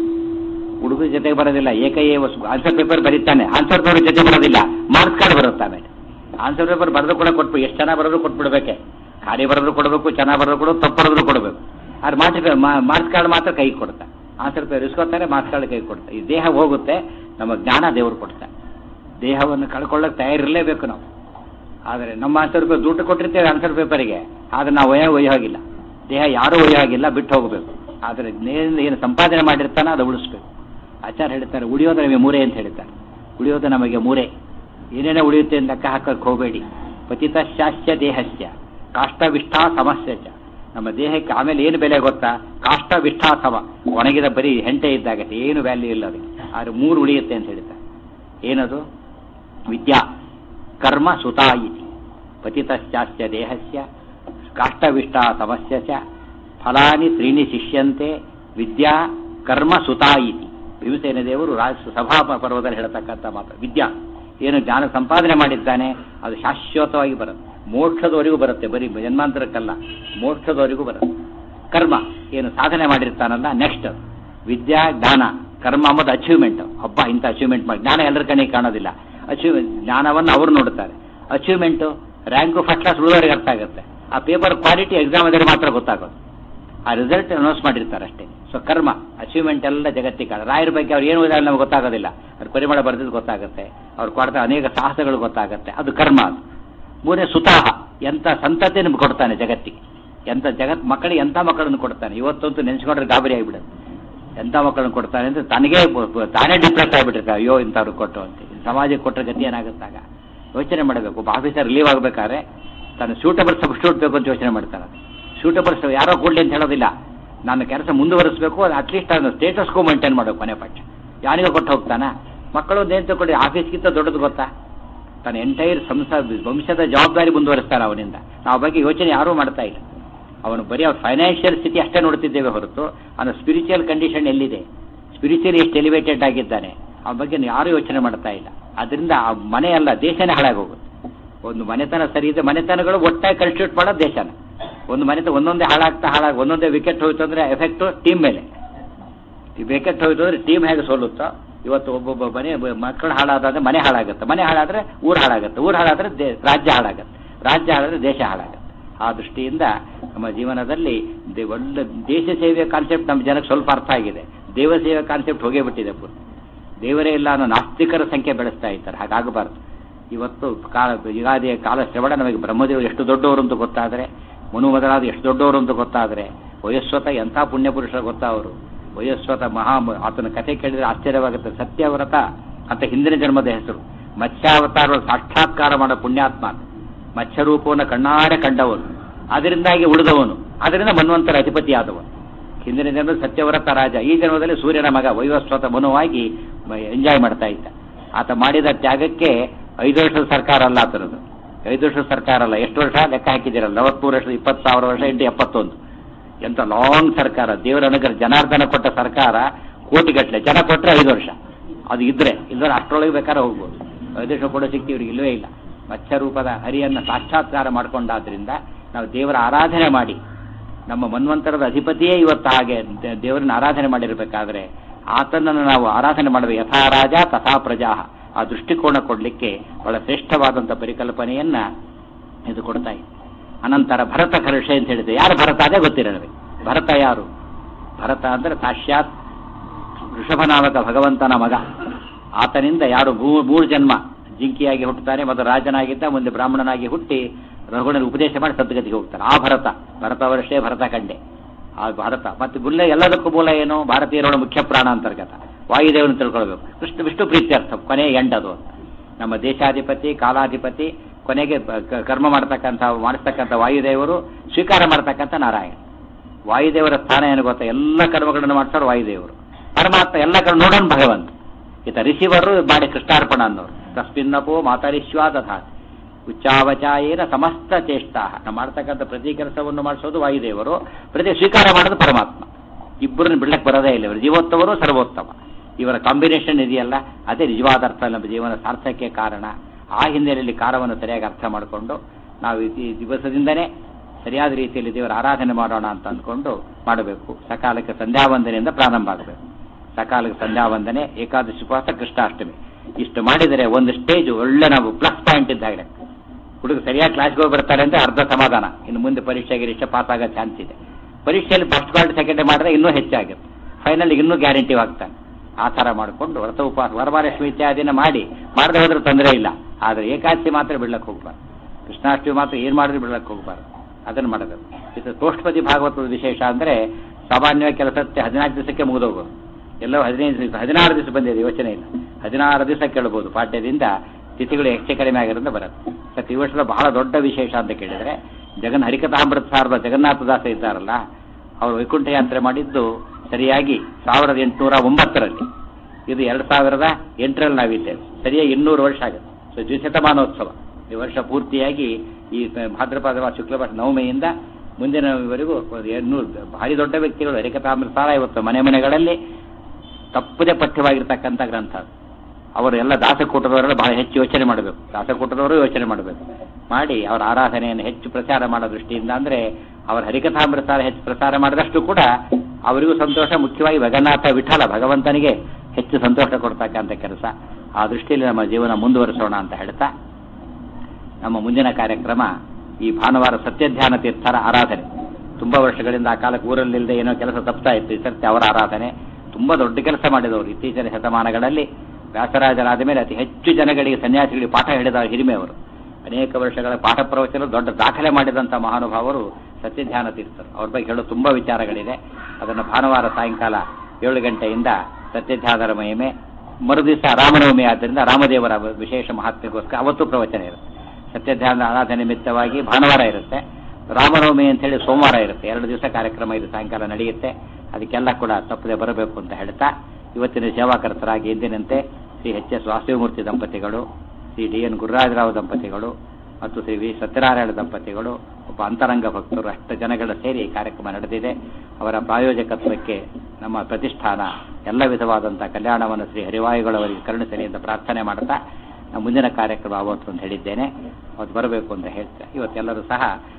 ಹುಡುಗರ ಜೊತೆಗೆ ಬರೋದಿಲ್ಲ ಏಕೈವ ಆನ್ಸರ್ ಪೇಪರ್ ಬರೀತಾನೆ ಆನ್ಸರ್ ಪೇಪರ್ ಜೊತೆ ಬರೋದಿಲ್ಲ ಮಾರ್ಕ್ಸ್ ಕಾರ್ಡ್ ಬರುತ್ತೆ ಆಮೇಲೆ ಆನ್ಸರ್ ಪೇಪರ್ ಬರೆದು ಕೂಡ ಕೊಟ್ಬಿಡು ಎಷ್ಟು ಚೆನ್ನಾಗಿ ಬರೋದು ಕೊಟ್ಬಿಡ್ಬೇಕೆ ಖಾಲಿ ಬರೋದು ಕೊಡಬೇಕು ಚೆನ್ನಾಗಿ ಬರೋದು ಕೊಡೋದು ತಪ್ಪು ಬರೋದು ಕೊಡಬೇಕು ಆದ್ರೆ ಮಾರ್ಕ್ಸ್ ಮಾರ್ಕ್ಸ್ ಕಾರ್ಡ್ ಮಾತ್ರ ಕೈ ಕೊಡ್ತಾ ಆನ್ಸರ್ ಪೇಪರ್ ಇಸ್ಕೊತಾರೆ ಮಾರ್ಕ್ಸ್ ಕಾರ್ಡ್ ಕೈ ಕೊಡ್ತಾ ಈ ದೇಹ ಹೋಗುತ್ತೆ ನಮ್ಮ ಜ್ಞಾನ ದೇವರು ಕೊಡ್ತಾ ದೇಹವನ್ನು ಕಳ್ಕೊಳ್ಳೋಕೆ ತಯಾರಿರಲೇಬೇಕು ನಾವು ಆದರೆ ನಮ್ಮ ಆನ್ಸರ್ ಪೇಪರ್ ದುಡ್ಡು ಕೊಟ್ಟಿರ್ತೇವೆ ಆನ್ಸರ್ ಪೇಪರಿಗೆ ಆದರೆ ನಾವು ಒಯ್ಯೋ ಒಯ್ಯೋ ಹಾಗಿಲ್ಲ ದೇಹ ಯಾರೂ ಒಯ್ಯೋ ಹಾಗಿಲ್ಲ ಬಿಟ್ಟು ಹೋಗಬೇಕು ಆದರೆ ನೇರಿಂದ ಏನು ಸಂಪಾದನೆ ಮಾಡಿರ್ತಾನೆ ಅದು ಉಳಿಸ್ಬೇಕು ಆಚಾರ್ಯ ಹೇಳ್ತಾರೆ ಉಳಿಯೋದು ನಮಗೆ ಮೂರೇ ಅಂತ ಹೇಳ್ತಾರೆ ಉಳಿಯೋದು ನಮಗೆ ಮೂರೇ ಏನೇನೋ ಉಳಿಯುತ್ತೆ ಅಂತ ಲೆಕ್ಕ ಹಾಕಕ್ಕೆ ಹೋಗಬೇಡಿ ಪತಿತ ಶಾಸ್ಯ ದೇಹಸ್ಯ ಕಾಷ್ಟವಿಷ್ಠಾ ಸಮಸ್ಯೆ ಚ ನಮ್ಮ ದೇಹಕ್ಕೆ ಆಮೇಲೆ ಏನು ಬೆಲೆ ಗೊತ್ತಾ ಕಾಷ್ಟವಿಷ್ಠಾ ಸಮ ಒಣಗಿದ ಬರೀ ಹೆಂಟೆ ಇದ್ದಾಗತ್ತೆ ಏನು ವ್ಯಾಲ್ಯೂ ಇಲ್ಲ ಅದಕ್ಕೆ ಆದರೆ ಮೂರು ಉಳಿಯುತ್ತೆ ಅಂತ ಹೇಳ್ತಾರೆ ಏನದು ವಿದ್ಯಾ ಕರ್ಮ ಸುತಾ ಇತಿ ಪತಿತಶ್ಚಾಸ್ಯ ದೇಹಸ್ಯ ಕಾಷ್ಟವಿಷ್ಟ ಸಮಸ್ಯ ಚ ಫಲಾನಿ ತ್ರೀಣಿ ಶಿಷ್ಯಂತೆ ವಿದ್ಯಾ ಕರ್ಮ ಸುತಾ ಇತಿ ಭೀಮಸೇನ ದೇವರು ರಾಜ ಸಭಾ ಪರ್ವದಲ್ಲಿ ಹೇಳ್ತಕ್ಕಂಥ ಮಾತು ವಿದ್ಯಾ ಏನು ಜ್ಞಾನ ಸಂಪಾದನೆ ಮಾಡಿದ್ದಾನೆ ಅದು ಶಾಶ್ವತವಾಗಿ ಬರುತ್ತೆ ಮೋಕ್ಷದವರೆಗೂ ಬರುತ್ತೆ ಬರೀ ಜನ್ಮಾಂತರಕ್ಕಲ್ಲ ಮೋಕ್ಷದವರೆಗೂ ಬರುತ್ತೆ ಕರ್ಮ ಏನು ಸಾಧನೆ ಮಾಡಿರ್ತಾನಲ್ಲ ನೆಕ್ಸ್ಟ್ ವಿದ್ಯಾ ಜ್ಞಾನ ಕರ್ಮ ಅಂಬುದು ಅಚೀವ್ಮೆಂಟ್ ಹಬ್ಬ ಇಂಥ ಅಚೀವ್ಮೆಂಟ್ ಮಾಡಿ ಜ್ಞಾನ ಎಲ್ಲರ ಕಣ್ಣಿಗೆ ಕಾಣೋದಿಲ್ಲ ಅಚೀವ್ ಜ್ಞಾನವನ್ನು ಅವರು ನೋಡ್ತಾರೆ ಅಚೀವ್ಮೆಂಟು ರ್ಯಾಂಕು ಫಸ್ಟ್ ಕ್ಲಾಸ್ ಉಳಿದವರಿಗೆ ಅರ್ಥ ಆಗುತ್ತೆ ಆ ಪೇಪರ್ ಕ್ವಾಲಿಟಿ ಎಕ್ಸಾಮ್ ಆದರೆ ಮಾತ್ರ ಗೊತ್ತಾಗೋದು ಆ ರಿಸಲ್ಟ್ ಅನೌನ್ಸ್ ಮಾಡಿರ್ತಾರೆ ಅಷ್ಟೇ ಸೊ ಕರ್ಮ ಅಚೀವ್ಮೆಂಟ್ ಎಲ್ಲ ಜಗತ್ತಿಗೆ ಕಾಣ ರಾಯರ ಬಗ್ಗೆ ಅವ್ರು ಏನು ಓದಿಲ್ಲ ನಮ್ಗೆ ಗೊತ್ತಾಗೋದಿಲ್ಲ ಅವ್ರು ಪರಿಮಳ ಬರೆದಿದ್ದು ಗೊತ್ತಾಗುತ್ತೆ ಅವ್ರು ಕೊಡ್ತಾ ಅನೇಕ ಸಾಹಸಗಳು ಗೊತ್ತಾಗುತ್ತೆ ಅದು ಕರ್ಮ ಅದು ಮೂರನೇ ಸುತಾಹ ಎಂಥ ಸಂತತಿ ನಿಮ್ಗೆ ಕೊಡ್ತಾನೆ ಜಗತ್ತಿಗೆ ಎಂಥ ಜಗತ್ ಮಕ್ಕಳಿಗೆ ಎಂಥ ಮಕ್ಕಳನ್ನು ಕೊಡ್ತಾನೆ ಇವತ್ತಂತೂ ನೆನೆಸ್ಕೊಂಡ್ರೆ ಗಾಬರಿ ಆಗಿಬಿಡುತ್ತೆ ಎಂಥ ಮಕ್ಕಳನ್ನು ಕೊಡ್ತಾನೆ ಅಂದ್ರೆ ತನಗೇ ಬ- ಬ- ತಾನೇ ಡಿಪ್ರೆಸ್ ಆಗಿಬಿಟ್ಟಿರ್ತಾರೆ ಅಯ್ಯೋ ಇಂಥವ್ರು ಕೊಟ್ಟು ಅಂತ ಇನ್ನು ಸಮಾಜಕ್ಕೆ ಕೊಟ್ಟರೆ ಗತಿ ಏನಾಗುತ್ತಾಗ ಯೋಚನೆ ಮಾಡಬೇಕು ಒಬ್ಬ ಆಫೀಸರ್ ರಿಲೀವ್ ಆಗಬೇಕಾದ್ರೆ ತಾನು ಸೂಟಬಲ್ ಸಬ್ಸ್ಟಿಟ್ಯೂಟ್ ಬೇಕು ಅಂತ ಯೋಚನೆ ಮಾಡ್ತಾನೆ ಸೂಟಬಲ್ ಯಾರೋ ಕೊಡ್ಲಿ ಅಂತ ಹೇಳೋದಿಲ್ಲ ನನ್ನ ಕೆಲಸ ಮುಂದುವರಿಸಬೇಕು ಅಟ್ಲೀಸ್ಟ್ ಅದನ್ನು ಸ್ಟೇಟಸ್ ಕೋ ಮೇಂಟೈನ್ ಮಾಡಬೇಕು ಕೊನೆ ಪಕ್ಷ ಯಾರಿಗೋ ಕೊಟ್ಟು ಹೋಗ್ತಾನ ಮಕ್ಕಳು ನೇನ್ ತಗೊಂಡು ಆಫೀಸ್ಗಿಂತ ದೊಡ್ಡದು ಗೊತ್ತಾ ತನ್ನ ಎಂಟೈರ್ ಸಂಸ ವಂಶದ ಜವಾಬ್ದಾರಿ ಮುಂದುವರಿಸ್ತಾನೆ ಅವನಿಂದ ನಾವು ಬಗ್ಗೆ ಯೋಚನೆ ಯಾರೂ ಮಾಡ್ತಾ ಇಲ್ಲ ಅವನು ಬರೀ ಅವ್ರ ಫೈನಾನ್ಷಿಯಲ್ ಸ್ಥಿತಿ ಅಷ್ಟೇ ನೋಡ್ತಿದ್ದೇವೆ ಹೊರತು ಅವನ ಸ್ಪಿರಿಚುವಲ್ ಕಂಡೀಷನ್ ಎಲ್ಲಿದೆ ಸ್ಪಿರಿಚುವಲಿ ಎಷ್ಟು ಎಲಿವೇಟೆಡ್ ಆಗಿದ್ದಾನೆ ಆ ಬಗ್ಗೆ ಯಾರೂ ಯೋಚನೆ ಮಾಡ್ತಾ ಇಲ್ಲ ಅದರಿಂದ ಆ ಮನೆ ಅಲ್ಲ ದೇಶನೇ ಹಾಳಾಗೋಗುತ್ತೆ ಒಂದು ಮನೆತನ ಸರಿ ಇದೆ ಮನೆತನಗಳು ಒಟ್ಟಾಗಿ ಕನ್ಸ್ಟಿಟ್ಯೂಟ್ ಮಾಡೋದು ದೇಶನ ಒಂದು ಮನೆತ ಒಂದೊಂದೇ ಹಾಳಾಗ್ತಾ ಹಾಳಾಗಿ ಒಂದೊಂದೇ ವಿಕೆಟ್ ಹೋಯ್ತು ಅಂದ್ರೆ ಎಫೆಕ್ಟ್ ಟೀಮ್ ಮೇಲೆ ಈ ವಿಕೆಟ್ ಹೋಯ್ತು ಅಂದ್ರೆ ಟೀಮ್ ಹೇಗೆ ಸೋಲುತ್ತೋ ಇವತ್ತು ಒಬ್ಬೊಬ್ಬ ಮನೆ ಮಕ್ಕಳು ಹಾಳಾದ್ರೆ ಮನೆ ಹಾಳಾಗುತ್ತೆ ಮನೆ ಹಾಳಾದ್ರೆ ಊರು ಹಾಳಾಗುತ್ತೆ ಊರು ಹಾಳಾದ್ರೆ ದೇ- ರಾಜ್ಯ ಹಾಳಾಗುತ್ತೆ ರಾಜ್ಯ ಹಾಳಾದ್ರೆ ದೇಶ ಹಾಳಾಗುತ್ತೆ ಆ ದೃಷ್ಟಿಯಿಂದ ನಮ್ಮ ಜೀವನದಲ್ಲಿ ದೇ- ಒಳ್ಳೆ ದೇಶ ಸೇವೆಯ ಕಾನ್ಸೆಪ್ಟ್ ನಮ್ಮ ಜನಕ್ಕೆ ಸ್ವಲ್ಪ ಅರ್ಥ ಆಗಿದೆ ದೇವ ಸೇವೆ ಕಾನ್ಸೆಪ್ಟ್ ಹೋಗೇ ಬಿಟ್ಟಿದೆ ಪೂರ್ತಿ ದೇವರೇ ಇಲ್ಲ ಅನ್ನೋ ನಾಸ್ತಿಕರ ಸಂಖ್ಯೆ ಬೆಳೆಸ್ತಾ ಇದ್ದಾರೆ ಹಾಗಾಗಬಾರ್ದು ಇವತ್ತು ಕಾಲ ಯುಗಾದಿಯ ಕಾಲ ಶ್ರವಣ ನಮಗೆ ಬ್ರಹ್ಮದೇವರು ಎಷ್ಟು ದೊಡ್ಡವರು ಅಂತ ಗೊತ್ತಾದರೆ ಮನು ಮೊದಲಾದ ಎಷ್ಟು ದೊಡ್ಡವರು ಅಂತ ಗೊತ್ತಾದರೆ ವಯಸ್ವತ ಎಂಥ ಪುಣ್ಯ ಪುರುಷರು ಗೊತ್ತಾ ಅವರು ವಯಸ್ವತ ಮಹಾ ಆತನ ಕಥೆ ಕೇಳಿದ್ರೆ ಆಶ್ಚರ್ಯವಾಗುತ್ತೆ ಸತ್ಯವ್ರತ ಅಂತ ಹಿಂದಿನ ಜನ್ಮದ ಹೆಸರು ಮತ್ಸ್ಯಾವತಾರ ಸಾಕ್ಷಾತ್ಕಾರ ಮಾಡೋ ಪುಣ್ಯಾತ್ಮ ಮತ್ಸ್ಯರೂಪವನ್ನು ಕಣ್ಣಾರೆ ಕಂಡವನು ಅದರಿಂದಾಗಿ ಉಳಿದವನು ಅದರಿಂದ ಮನ್ವಂತರ ಅಧಿಪತಿ ಆದವನು ಹಿಂದಿನ ಜನ್ಮದಲ್ಲಿ ಸತ್ಯವ್ರತ ರಾಜ ಈ ಜನ್ಮದಲ್ಲಿ ಸೂರ್ಯನ ಮಗ ವೈವಸ್ವತ ಮನುವಾಗಿ ಎಂಜಾಯ್ ಮಾಡ್ತಾ ಇದ್ದ ಆತ ಮಾಡಿದ ತ್ಯಾಗಕ್ಕೆ ಐದು ವರ್ಷದ ಸರ್ಕಾರ ಅಲ್ಲ ಆತನದು ಐದು ವರ್ಷದ ಸರ್ಕಾರ ಅಲ್ಲ ಎಷ್ಟು ವರ್ಷ ಲೆಕ್ಕ ಹಾಕಿದ್ದೀರಲ್ಲ ನಲವತ್ಮೂರು ವರ್ಷದ ಇಪ್ಪತ್ತು ಸಾವಿರ ವರ್ಷ ಇಂಟು ಎಪ್ಪತ್ತೊಂದು ಎಂತ ಲಾಂಗ್ ಸರ್ಕಾರ ದೇವರ ಅನುಗ್ರಹ ಜನಾರ್ದನ ಕೊಟ್ಟ ಸರ್ಕಾರ ಕೋಟಿಗಟ್ಟಲೆ ಜನ ಕೊಟ್ಟರೆ ಐದು ವರ್ಷ ಅದು ಇದ್ರೆ ಇಲ್ಲದ್ರೆ ಅಷ್ಟರೊಳಗೆ ಬೇಕಾದ್ರೆ ಹೋಗ್ಬೋದು ಐದು ವರ್ಷ ಕೊಡೋ ಶಕ್ತಿ ಇವ್ರಿಗೆ ಇಲ್ಲವೇ ಇಲ್ಲ ಮತ್ಸ್ಯ ರೂಪದ ಹರಿಯನ್ನು ಸಾಕ್ಷಾತ್ಕಾರ ಮಾಡಿಕೊಂಡಾದ್ರಿಂದ ನಾವು ದೇವರ ಆರಾಧನೆ ಮಾಡಿ ನಮ್ಮ ಮನ್ವಂತರದ ಅಧಿಪತಿಯೇ ಇವತ್ತು ಹಾಗೆ ದೇ- ದೇವರನ್ನ ಆರಾಧನೆ ಮಾಡಿರಬೇಕಾದ್ರೆ ಆತನನ್ನು ನಾವು ಆರಾಧನೆ ಮಾಡಬೇಕು ಯಥಾ ರಾಜ ತಥಾ ಪ್ರಜಾ ಆ ದೃಷ್ಟಿಕೋನ ಕೊಡಲಿಕ್ಕೆ ಬಹಳ ಶ್ರೇಷ್ಠವಾದಂಥ ಪರಿಕಲ್ಪನೆಯನ್ನ ಇದು ಕೊಡ್ತಾ ಇದೆ ಅನಂತರ ಭರತ ಕರ್ಷೆ ಅಂತ ಹೇಳಿದೆ ಯಾರು ಭರತ ಅದೇ ಗೊತ್ತಿರಬೇಕು ಭರತ ಯಾರು ಭರತ ಅಂದ್ರೆ ಸಾಕ್ಷಾತ್ ಋಷಭನಾಮಕ ಭಗವಂತನ ಮಗ ಆತನಿಂದ ಯಾರು ಮೂ- ಮೂರು ಜನ್ಮ ಜಿಂಕಿಯಾಗಿ ಹುಟ್ಟುತ್ತಾನೆ ಮೊದಲು ರಾಜನಾಗಿದ್ದ ಮುಂದೆ ಬ್ರಾಹ್ಮಣನಾಗಿ ಹುಟ್ಟಿ ರಘುಣನ ಉಪದೇಶ ಮಾಡಿ ಸದ್ಗತಿಗೆ ಹೋಗ್ತಾನೆ ಆ ಭರತ ಭರತ ವರ್ಷೇ ಭರತ ಕಂಡೆ ಆ ಭಾರತ ಮತ್ತೆ ಗುಲ್ಲೆ ಎಲ್ಲದಕ್ಕೂ ಮೂಲ ಏನು ಭಾರತೀಯರೊಳ ಮುಖ್ಯ ಪ್ರಾಣ ಅಂತರ್ಗತ ವಾಯುದೇವನ ತಿಳ್ಕೊಳ್ಬೇಕು ಕೃಷ್ಣ ವಿಷ್ಣು ಪ್ರೀತ್ಯರ್ಥ ಕೊನೆ ಎಂಡದು ಅಂತ ನಮ್ಮ ದೇಶಾಧಿಪತಿ ಕಾಲಾಧಿಪತಿ ಕೊನೆಗೆ ಬ- ಕ- ಕರ್ಮ ಮಾಡ್ತಕ್ಕಂಥ ಮಾಡಿಸ್ತಕ್ಕಂಥ ವಾಯುದೇವರು ಸ್ವೀಕಾರ ಮಾಡ್ತಕ್ಕಂಥ ನಾರಾಯಣ ವಾಯುದೇವರ ಸ್ಥಾನ ಏನು ಗೊತ್ತಾ ಎಲ್ಲ ಕರ್ಮಗಳನ್ನು ಮಾಡ್ತಾರೆ ವಾಯುದೇವರು ಪರಮಾತ್ಮ ಎಲ್ಲ ಕಡೆ ನೋಡೋಣ ಭಗವಂತ ಈತ ರಿಸೀವರು ಮಾಡಿ ಕೃಷ್ಣಾರ್ಪಣ ಅನ್ನೋರು ತಸ್ಮಿನ್ನಪೋ ಮಾತರಿಶ್ವಾ ತಥಾತ್ ಉಚ್ಚಾವಚಾಯೇನ ಸಮಸ್ತ ಚೇಷ್ಟಾ ನಾವು ಮಾಡ್ತಕ್ಕಂಥ ಪ್ರತಿ ಕೆಲಸವನ್ನು ಮಾಡಿಸೋದು ವಾಯುದೇವರು ಪ್ರತಿ ಸ್ವೀಕಾರ ಮಾಡೋದು ಪರಮಾತ್ಮ ಇಬ್ಬರನ್ನ ಬಿಡ್ಲಕ್ಕೆ ಬರೋದೇ ಇಲ್ಲ ಇವರು ಜೀವೋತ್ತಮರು ಸರ್ವೋತ್ತಮ ಇವರ ಕಾಂಬಿನೇಷನ್ ಇದೆಯಲ್ಲ ಅದೇ ನಿಜವಾದ ಅರ್ಥ ನಮ್ಮ ಜೀವನ ಸಾರ್ಥಕ್ಕೆ ಕಾರಣ ಆ ಹಿನ್ನೆಲೆಯಲ್ಲಿ ಕಾಲವನ್ನು ಸರಿಯಾಗಿ ಅರ್ಥ ಮಾಡಿಕೊಂಡು ನಾವು ಈ ದಿವಸದಿಂದನೇ ಸರಿಯಾದ ರೀತಿಯಲ್ಲಿ ದೇವರ ಆರಾಧನೆ ಮಾಡೋಣ ಅಂತ ಅಂದ್ಕೊಂಡು ಮಾಡಬೇಕು ಸಕಾಲಕ್ಕೆ ಸಂಧ್ಯಾವಂದನೆಯಿಂದ ಪ್ರಾರಂಭ ಆಗಬೇಕು ಸಕಾಲಕ್ಕೆ ಸಂಧ್ಯಾವಂದನೆ ಏಕಾದಶಿ ಉಪವಾಸ ಕೃಷ್ಣಾಷ್ಟಮಿ ಇಷ್ಟು ಮಾಡಿದರೆ ಒಂದು ಸ್ಟೇಜ್ ಒಳ್ಳೆ ನಾವು ಪ್ಲಸ್ ಪಾಯಿಂಟ್ ಇದ್ದಾಗಲೇ ಹುಡುಗ ಸರಿಯಾಗಿ ಕ್ಲಾಸ್ಗೆ ಹೋಗಿ ಬರ್ತಾರೆ ಅಂದ್ರೆ ಅರ್ಧ ಸಮಾಧಾನ ಇನ್ನು ಮುಂದೆ ಪರೀಕ್ಷೆ ಗಿರೀಕ್ಷೆ ಪಾಸ್ ಆಗೋ ಚಾನ್ಸ್ ಇದೆ ಪರೀಕ್ಷೆಯಲ್ಲಿ ಫಸ್ಟ್ ಕ್ವಾಲಿಟಿ ಸೆಕೆಂಡ್ ಮಾಡಿದ್ರೆ ಇನ್ನೂ ಹೆಚ್ಚಾಗುತ್ತೆ ಫೈನಲ್ ಇನ್ನೂ ಗ್ಯಾರಂಟಿ ಆಗ್ತಾನೆ ಆ ಥರ ಮಾಡಿಕೊಂಡು ವ್ರತ ಉಪವಾಸ ವರಮಹಾಲಕ್ಷ್ಮಿ ಇತ್ಯಾದಿನ ಮಾಡಿ ಮಾಡದೆ ಹೋದ್ರೆ ತೊಂದರೆ ಇಲ್ಲ ಆದರೆ ಏಕಾದಶಿ ಮಾತ್ರ ಬಿಡ್ಲಕ್ಕೆ ಹೋಗ್ಬಾರ್ದು ಕೃಷ್ಣಾಷ್ಟಮಿ ಮಾತ್ರ ಏನು ಮಾಡಿದ್ರೆ ಬಿಡ್ಲಕ್ಕೆ ಹೋಗ್ಬಾರ್ದು ಅದನ್ನು ಮಾಡಬೇಕು ಇದು ತೋಷ್ಪತಿ ಭಾಗವತದ ವಿಶೇಷ ಅಂದರೆ ಸಾಮಾನ್ಯವಾಗಿ ಕೆಲಸಕ್ಕೆ ಹದಿನಾಲ್ಕು ದಿವಸಕ್ಕೆ ಮುಗಿದೋಗೋದು ಎಲ್ಲೋ ಹದಿನೈದು ದಿವಸ ಹದಿನಾರು ದಿವಸ ಬಂದಿದೆ ಯೋಚನೆ ಇಲ್ಲ ಹದಿನಾರು ದಿವಸ ಕೇಳ್ಬೋದು ಪಾಠ್ಯದಿಂದ ತಿಥಿಗಳು ಹೆಚ್ಚು ಕಡಿಮೆ ಆಗಿರೋದ್ರಿಂದ ಬರುತ್ತೆ ಮತ್ತು ಈ ವರ್ಷದ ಬಹಳ ದೊಡ್ಡ ವಿಶೇಷ ಅಂತ ಕೇಳಿದರೆ ಜಗನ್ ಹರಿಕಥಾಮೃತ ಸಾರದ ಜಗನ್ನಾಥದಾಸ ಇದ್ದಾರಲ್ಲ ಅವರು ವೈಕುಂಠ ಯಾತ್ರೆ ಮಾಡಿದ್ದು ಸರಿಯಾಗಿ ಸಾವಿರದ ಎಂಟುನೂರ ಒಂಬತ್ತರಲ್ಲಿ ಇದು ಎರಡು ಸಾವಿರದ ಎಂಟರಲ್ಲಿ ನಾವಿದ್ದೇವೆ ಸರಿಯಾಗಿ ಇನ್ನೂರು ವರ್ಷ ಆಗುತ್ತೆ ಸೊ ದ್ವಿಶತಮಾನೋತ್ಸವ ಈ ವರ್ಷ ಪೂರ್ತಿಯಾಗಿ ಈ ಭಾದ್ರಪದ ಮಾಸ ಶುಕ್ಲ ಮಾಸ ನವಮಿಯಿಂದ ಮುಂದಿನವರೆಗೂ ಒಂದು ಇನ್ನೂರು ಭಾರಿ ದೊಡ್ಡ ವ್ಯಕ್ತಿಗಳು ಹರಿಕಥಾಮೃತ ಸಾರ ಇವತ್ತು ಮನೆ ಮನೆಗಳಲ್ಲಿ ತಪ್ಪದೆ ಪಠ್ಯವಾಗಿರ್ತಕ್ಕಂಥ ಗ್ರಂಥ ಅದು. ಅವರು ಎಲ್ಲ ದಾಸಕೂಟದವರೆಲ್ಲ ಬಹಳ ಹೆಚ್ಚು ಯೋಚನೆ ಮಾಡಬೇಕು ದಾಸಕೂಟದವರು ಯೋಚನೆ ಮಾಡಬೇಕು ಮಾಡಿ ಅವರ ಆರಾಧನೆಯನ್ನು ಹೆಚ್ಚು ಪ್ರಚಾರ ಮಾಡೋ ದೃಷ್ಟಿಯಿಂದ ಅಂದ್ರೆ ಅವರ ಹರಿಕಥಾಮೃತ ಹೆಚ್ಚು ಪ್ರಚಾರ ಮಾಡಿದಷ್ಟು ಕೂಡ ಅವರಿಗೂ ಸಂತೋಷ ಮುಖ್ಯವಾಗಿ ಜಗನ್ನಾಥ ವಿಠಲ ಭಗವಂತನಿಗೆ ಹೆಚ್ಚು ಸಂತೋಷ ಕೊಡ್ತಕ್ಕಂಥ ಕೆಲಸ ಆ ದೃಷ್ಟಿಯಲ್ಲಿ ನಮ್ಮ ಜೀವನ ಮುಂದುವರಿಸೋಣ ಅಂತ ಹೇಳ್ತಾ ನಮ್ಮ ಮುಂದಿನ ಕಾರ್ಯಕ್ರಮ ಈ ಭಾನುವಾರ ಸತ್ಯಧ್ಯಾನ ತೀರ್ಥರ ಆರಾಧನೆ ತುಂಬಾ ವರ್ಷಗಳಿಂದ ಆ ಕಾಲಕ್ಕೆ ಊರಲ್ಲಿಲ್ಲದೆ ಏನೋ ಕೆಲಸ ತಪ್ತಾ ಇತ್ತು ಈ ಸರ್ತಿ ಅವರ ಆರಾಧನೆ ತುಂಬಾ ದೊಡ್ಡ ಕೆಲಸ ಮಾಡಿದವರು ಇತ್ತೀಚಿನ ಶತಮಾನಗಳಲ್ಲಿ ವ್ಯಾಸರಾಜರಾದ ಮೇಲೆ ಅತಿ ಹೆಚ್ಚು ಜನಗಳಿಗೆ ಸನ್ಯಾಸಿಗಳಿಗೆ ಪಾಠ ಹೇಳಿದ ಹಿರಿಮೆ ಅವರು ಅನೇಕ ವರ್ಷಗಳ ಪಾಠ ಪ್ರವಚನ ದೊಡ್ಡ ದಾಖಲೆ ಮಾಡಿದಂಥ ಮಹಾನುಭಾವರು ಸತ್ಯಧ್ಯಾನ ತೀರ್ಥರು ಅವ್ರ ಬಗ್ಗೆ ಹೇಳೋ ತುಂಬಾ ವಿಚಾರಗಳಿದೆ ಅದನ್ನು ಭಾನುವಾರ ಸಾಯಂಕಾಲ ಏಳು ಗಂಟೆಯಿಂದ ಸತ್ಯಧ್ಯಾನರ ಮಹಿಮೆ ಮರುದಿವಸ ರಾಮನವಮಿ ಆದ್ದರಿಂದ ರಾಮದೇವರ ವಿಶೇಷ ಮಹಾತ್ಮೆಗೋಸ್ಕರ ಅವತ್ತು ಪ್ರವಚನ ಇರುತ್ತೆ ಸತ್ಯಧ್ಯಾನ ಆರಾಧನೆ ನಿಮಿತ್ತವಾಗಿ ಭಾನುವಾರ ಇರುತ್ತೆ ರಾಮನವಮಿ ಅಂತ ಹೇಳಿ ಸೋಮವಾರ ಇರುತ್ತೆ ಎರಡು ದಿವಸ ಕಾರ್ಯಕ್ರಮ ಇದು ಸಾಯಂಕಾಲ ನಡೆಯುತ್ತೆ ಅದಕ್ಕೆಲ್ಲ ಕೂಡ ತಪ್ಪದೆ ಬರಬೇಕು ಅಂತ ಹೇಳ್ತಾ ಇವತ್ತಿನ ಸೇವಾಕರ್ತರಾಗಿ ಎಂದಿನಂತೆ ಶ್ರೀ ಎಚ್ ಎಸ್ ವಾಸುದೇವಮೂರ್ತಿ ದಂಪತಿಗಳು ಶ್ರೀ ಡಿ ಎನ್ ಗುರುರಾಜರಾವ್ ದಂಪತಿಗಳು ಮತ್ತು ಶ್ರೀ ವಿ ಸತ್ಯನಾರಾಯಣ ದಂಪತಿಗಳು ಒಬ್ಬ ಅಂತರಂಗ ಭಕ್ತರು ಅಷ್ಟು ಜನಗಳ ಸೇರಿ ಈ ಕಾರ್ಯಕ್ರಮ ನಡೆದಿದೆ ಅವರ ಪ್ರಾಯೋಜಕತ್ವಕ್ಕೆ ನಮ್ಮ ಪ್ರತಿಷ್ಠಾನ ಎಲ್ಲ ವಿಧವಾದಂಥ ಕಲ್ಯಾಣವನ್ನು ಶ್ರೀ ಹರಿವಾಯುಗಳವರಿಗೆ ಕರುಣಿಸಲಿ ಅಂತ ಪ್ರಾರ್ಥನೆ ಮಾಡ್ತಾ ನಮ್ಮ ಮುಂದಿನ ಕಾರ್ಯಕ್ರಮ ಆವತ್ತು ಅಂತ ಹೇಳಿದ್ದೇನೆ ಅವತ್ತು ಬರಬೇಕು ಅಂತ ಹೇಳ್ತೇನೆ ಇವತ್ತೆಲ್ಲರೂ ಸಹ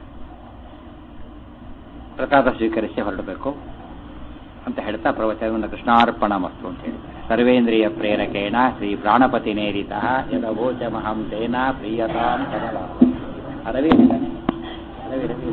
ಪ್ರಸಾದ ಸ್ವೀಕರಿಸಿ ಹೊರಡಬೇಕು ಅಂತ ಹೇಳ್ತಾ ಪ್ರವಚನವನ್ನು ಕೃಷ್ಣಾರ್ಪಣ ಮಸ್ತು ಅಂತ ಹೇಳ್ತಾರೆ ಸರ್ವೇಂದ್ರಿಯ ಪ್ರೇರಕೇಣ ಶ್ರೀ ಪ್ರಾಣಪತಿ ನೇರಿತ ಯದವೋಚ ಮಹಂ ತೇನ ಪ್ರಿಯತಾಂ ಸದಾ ರವಿ ರವಿ ರವಿ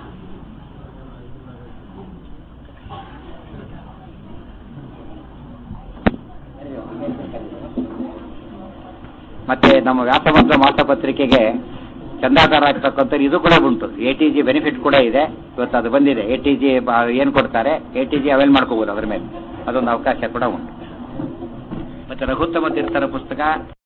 ಮತ್ತೆ ನಮ್ಮ ವ್ಯಾಸಮಂತ್ರ ಮಾಸಪತ್ರಿಕೆಗೆ ಚಂದಾದಾರ ಆಗ್ತಕ್ಕಂಥ ಇದು ಕೂಡ ಉಂಟು ಎ ಟಿ ಜಿ ಬೆನಿಫಿಟ್ ಕೂಡ ಇದೆ ಇವತ್ತು ಅದು ಬಂದಿದೆ ಎ ಟಿ ಜಿ ಏನು ಕೊಡ್ತಾರೆ ಎ ಟಿ ಜಿ ಅವೈಲ್ ಮಾಡ್ಕೋಬೋದು ಅದ್ರ ಮೇಲೆ ಅದೊಂದು ಅವಕಾಶ ಕೂಡ ಉಂಟು ಮತ್ತೆ ರಘುತ್ತಮ ತೀರ್ಥರ ಪುಸ್ತಕ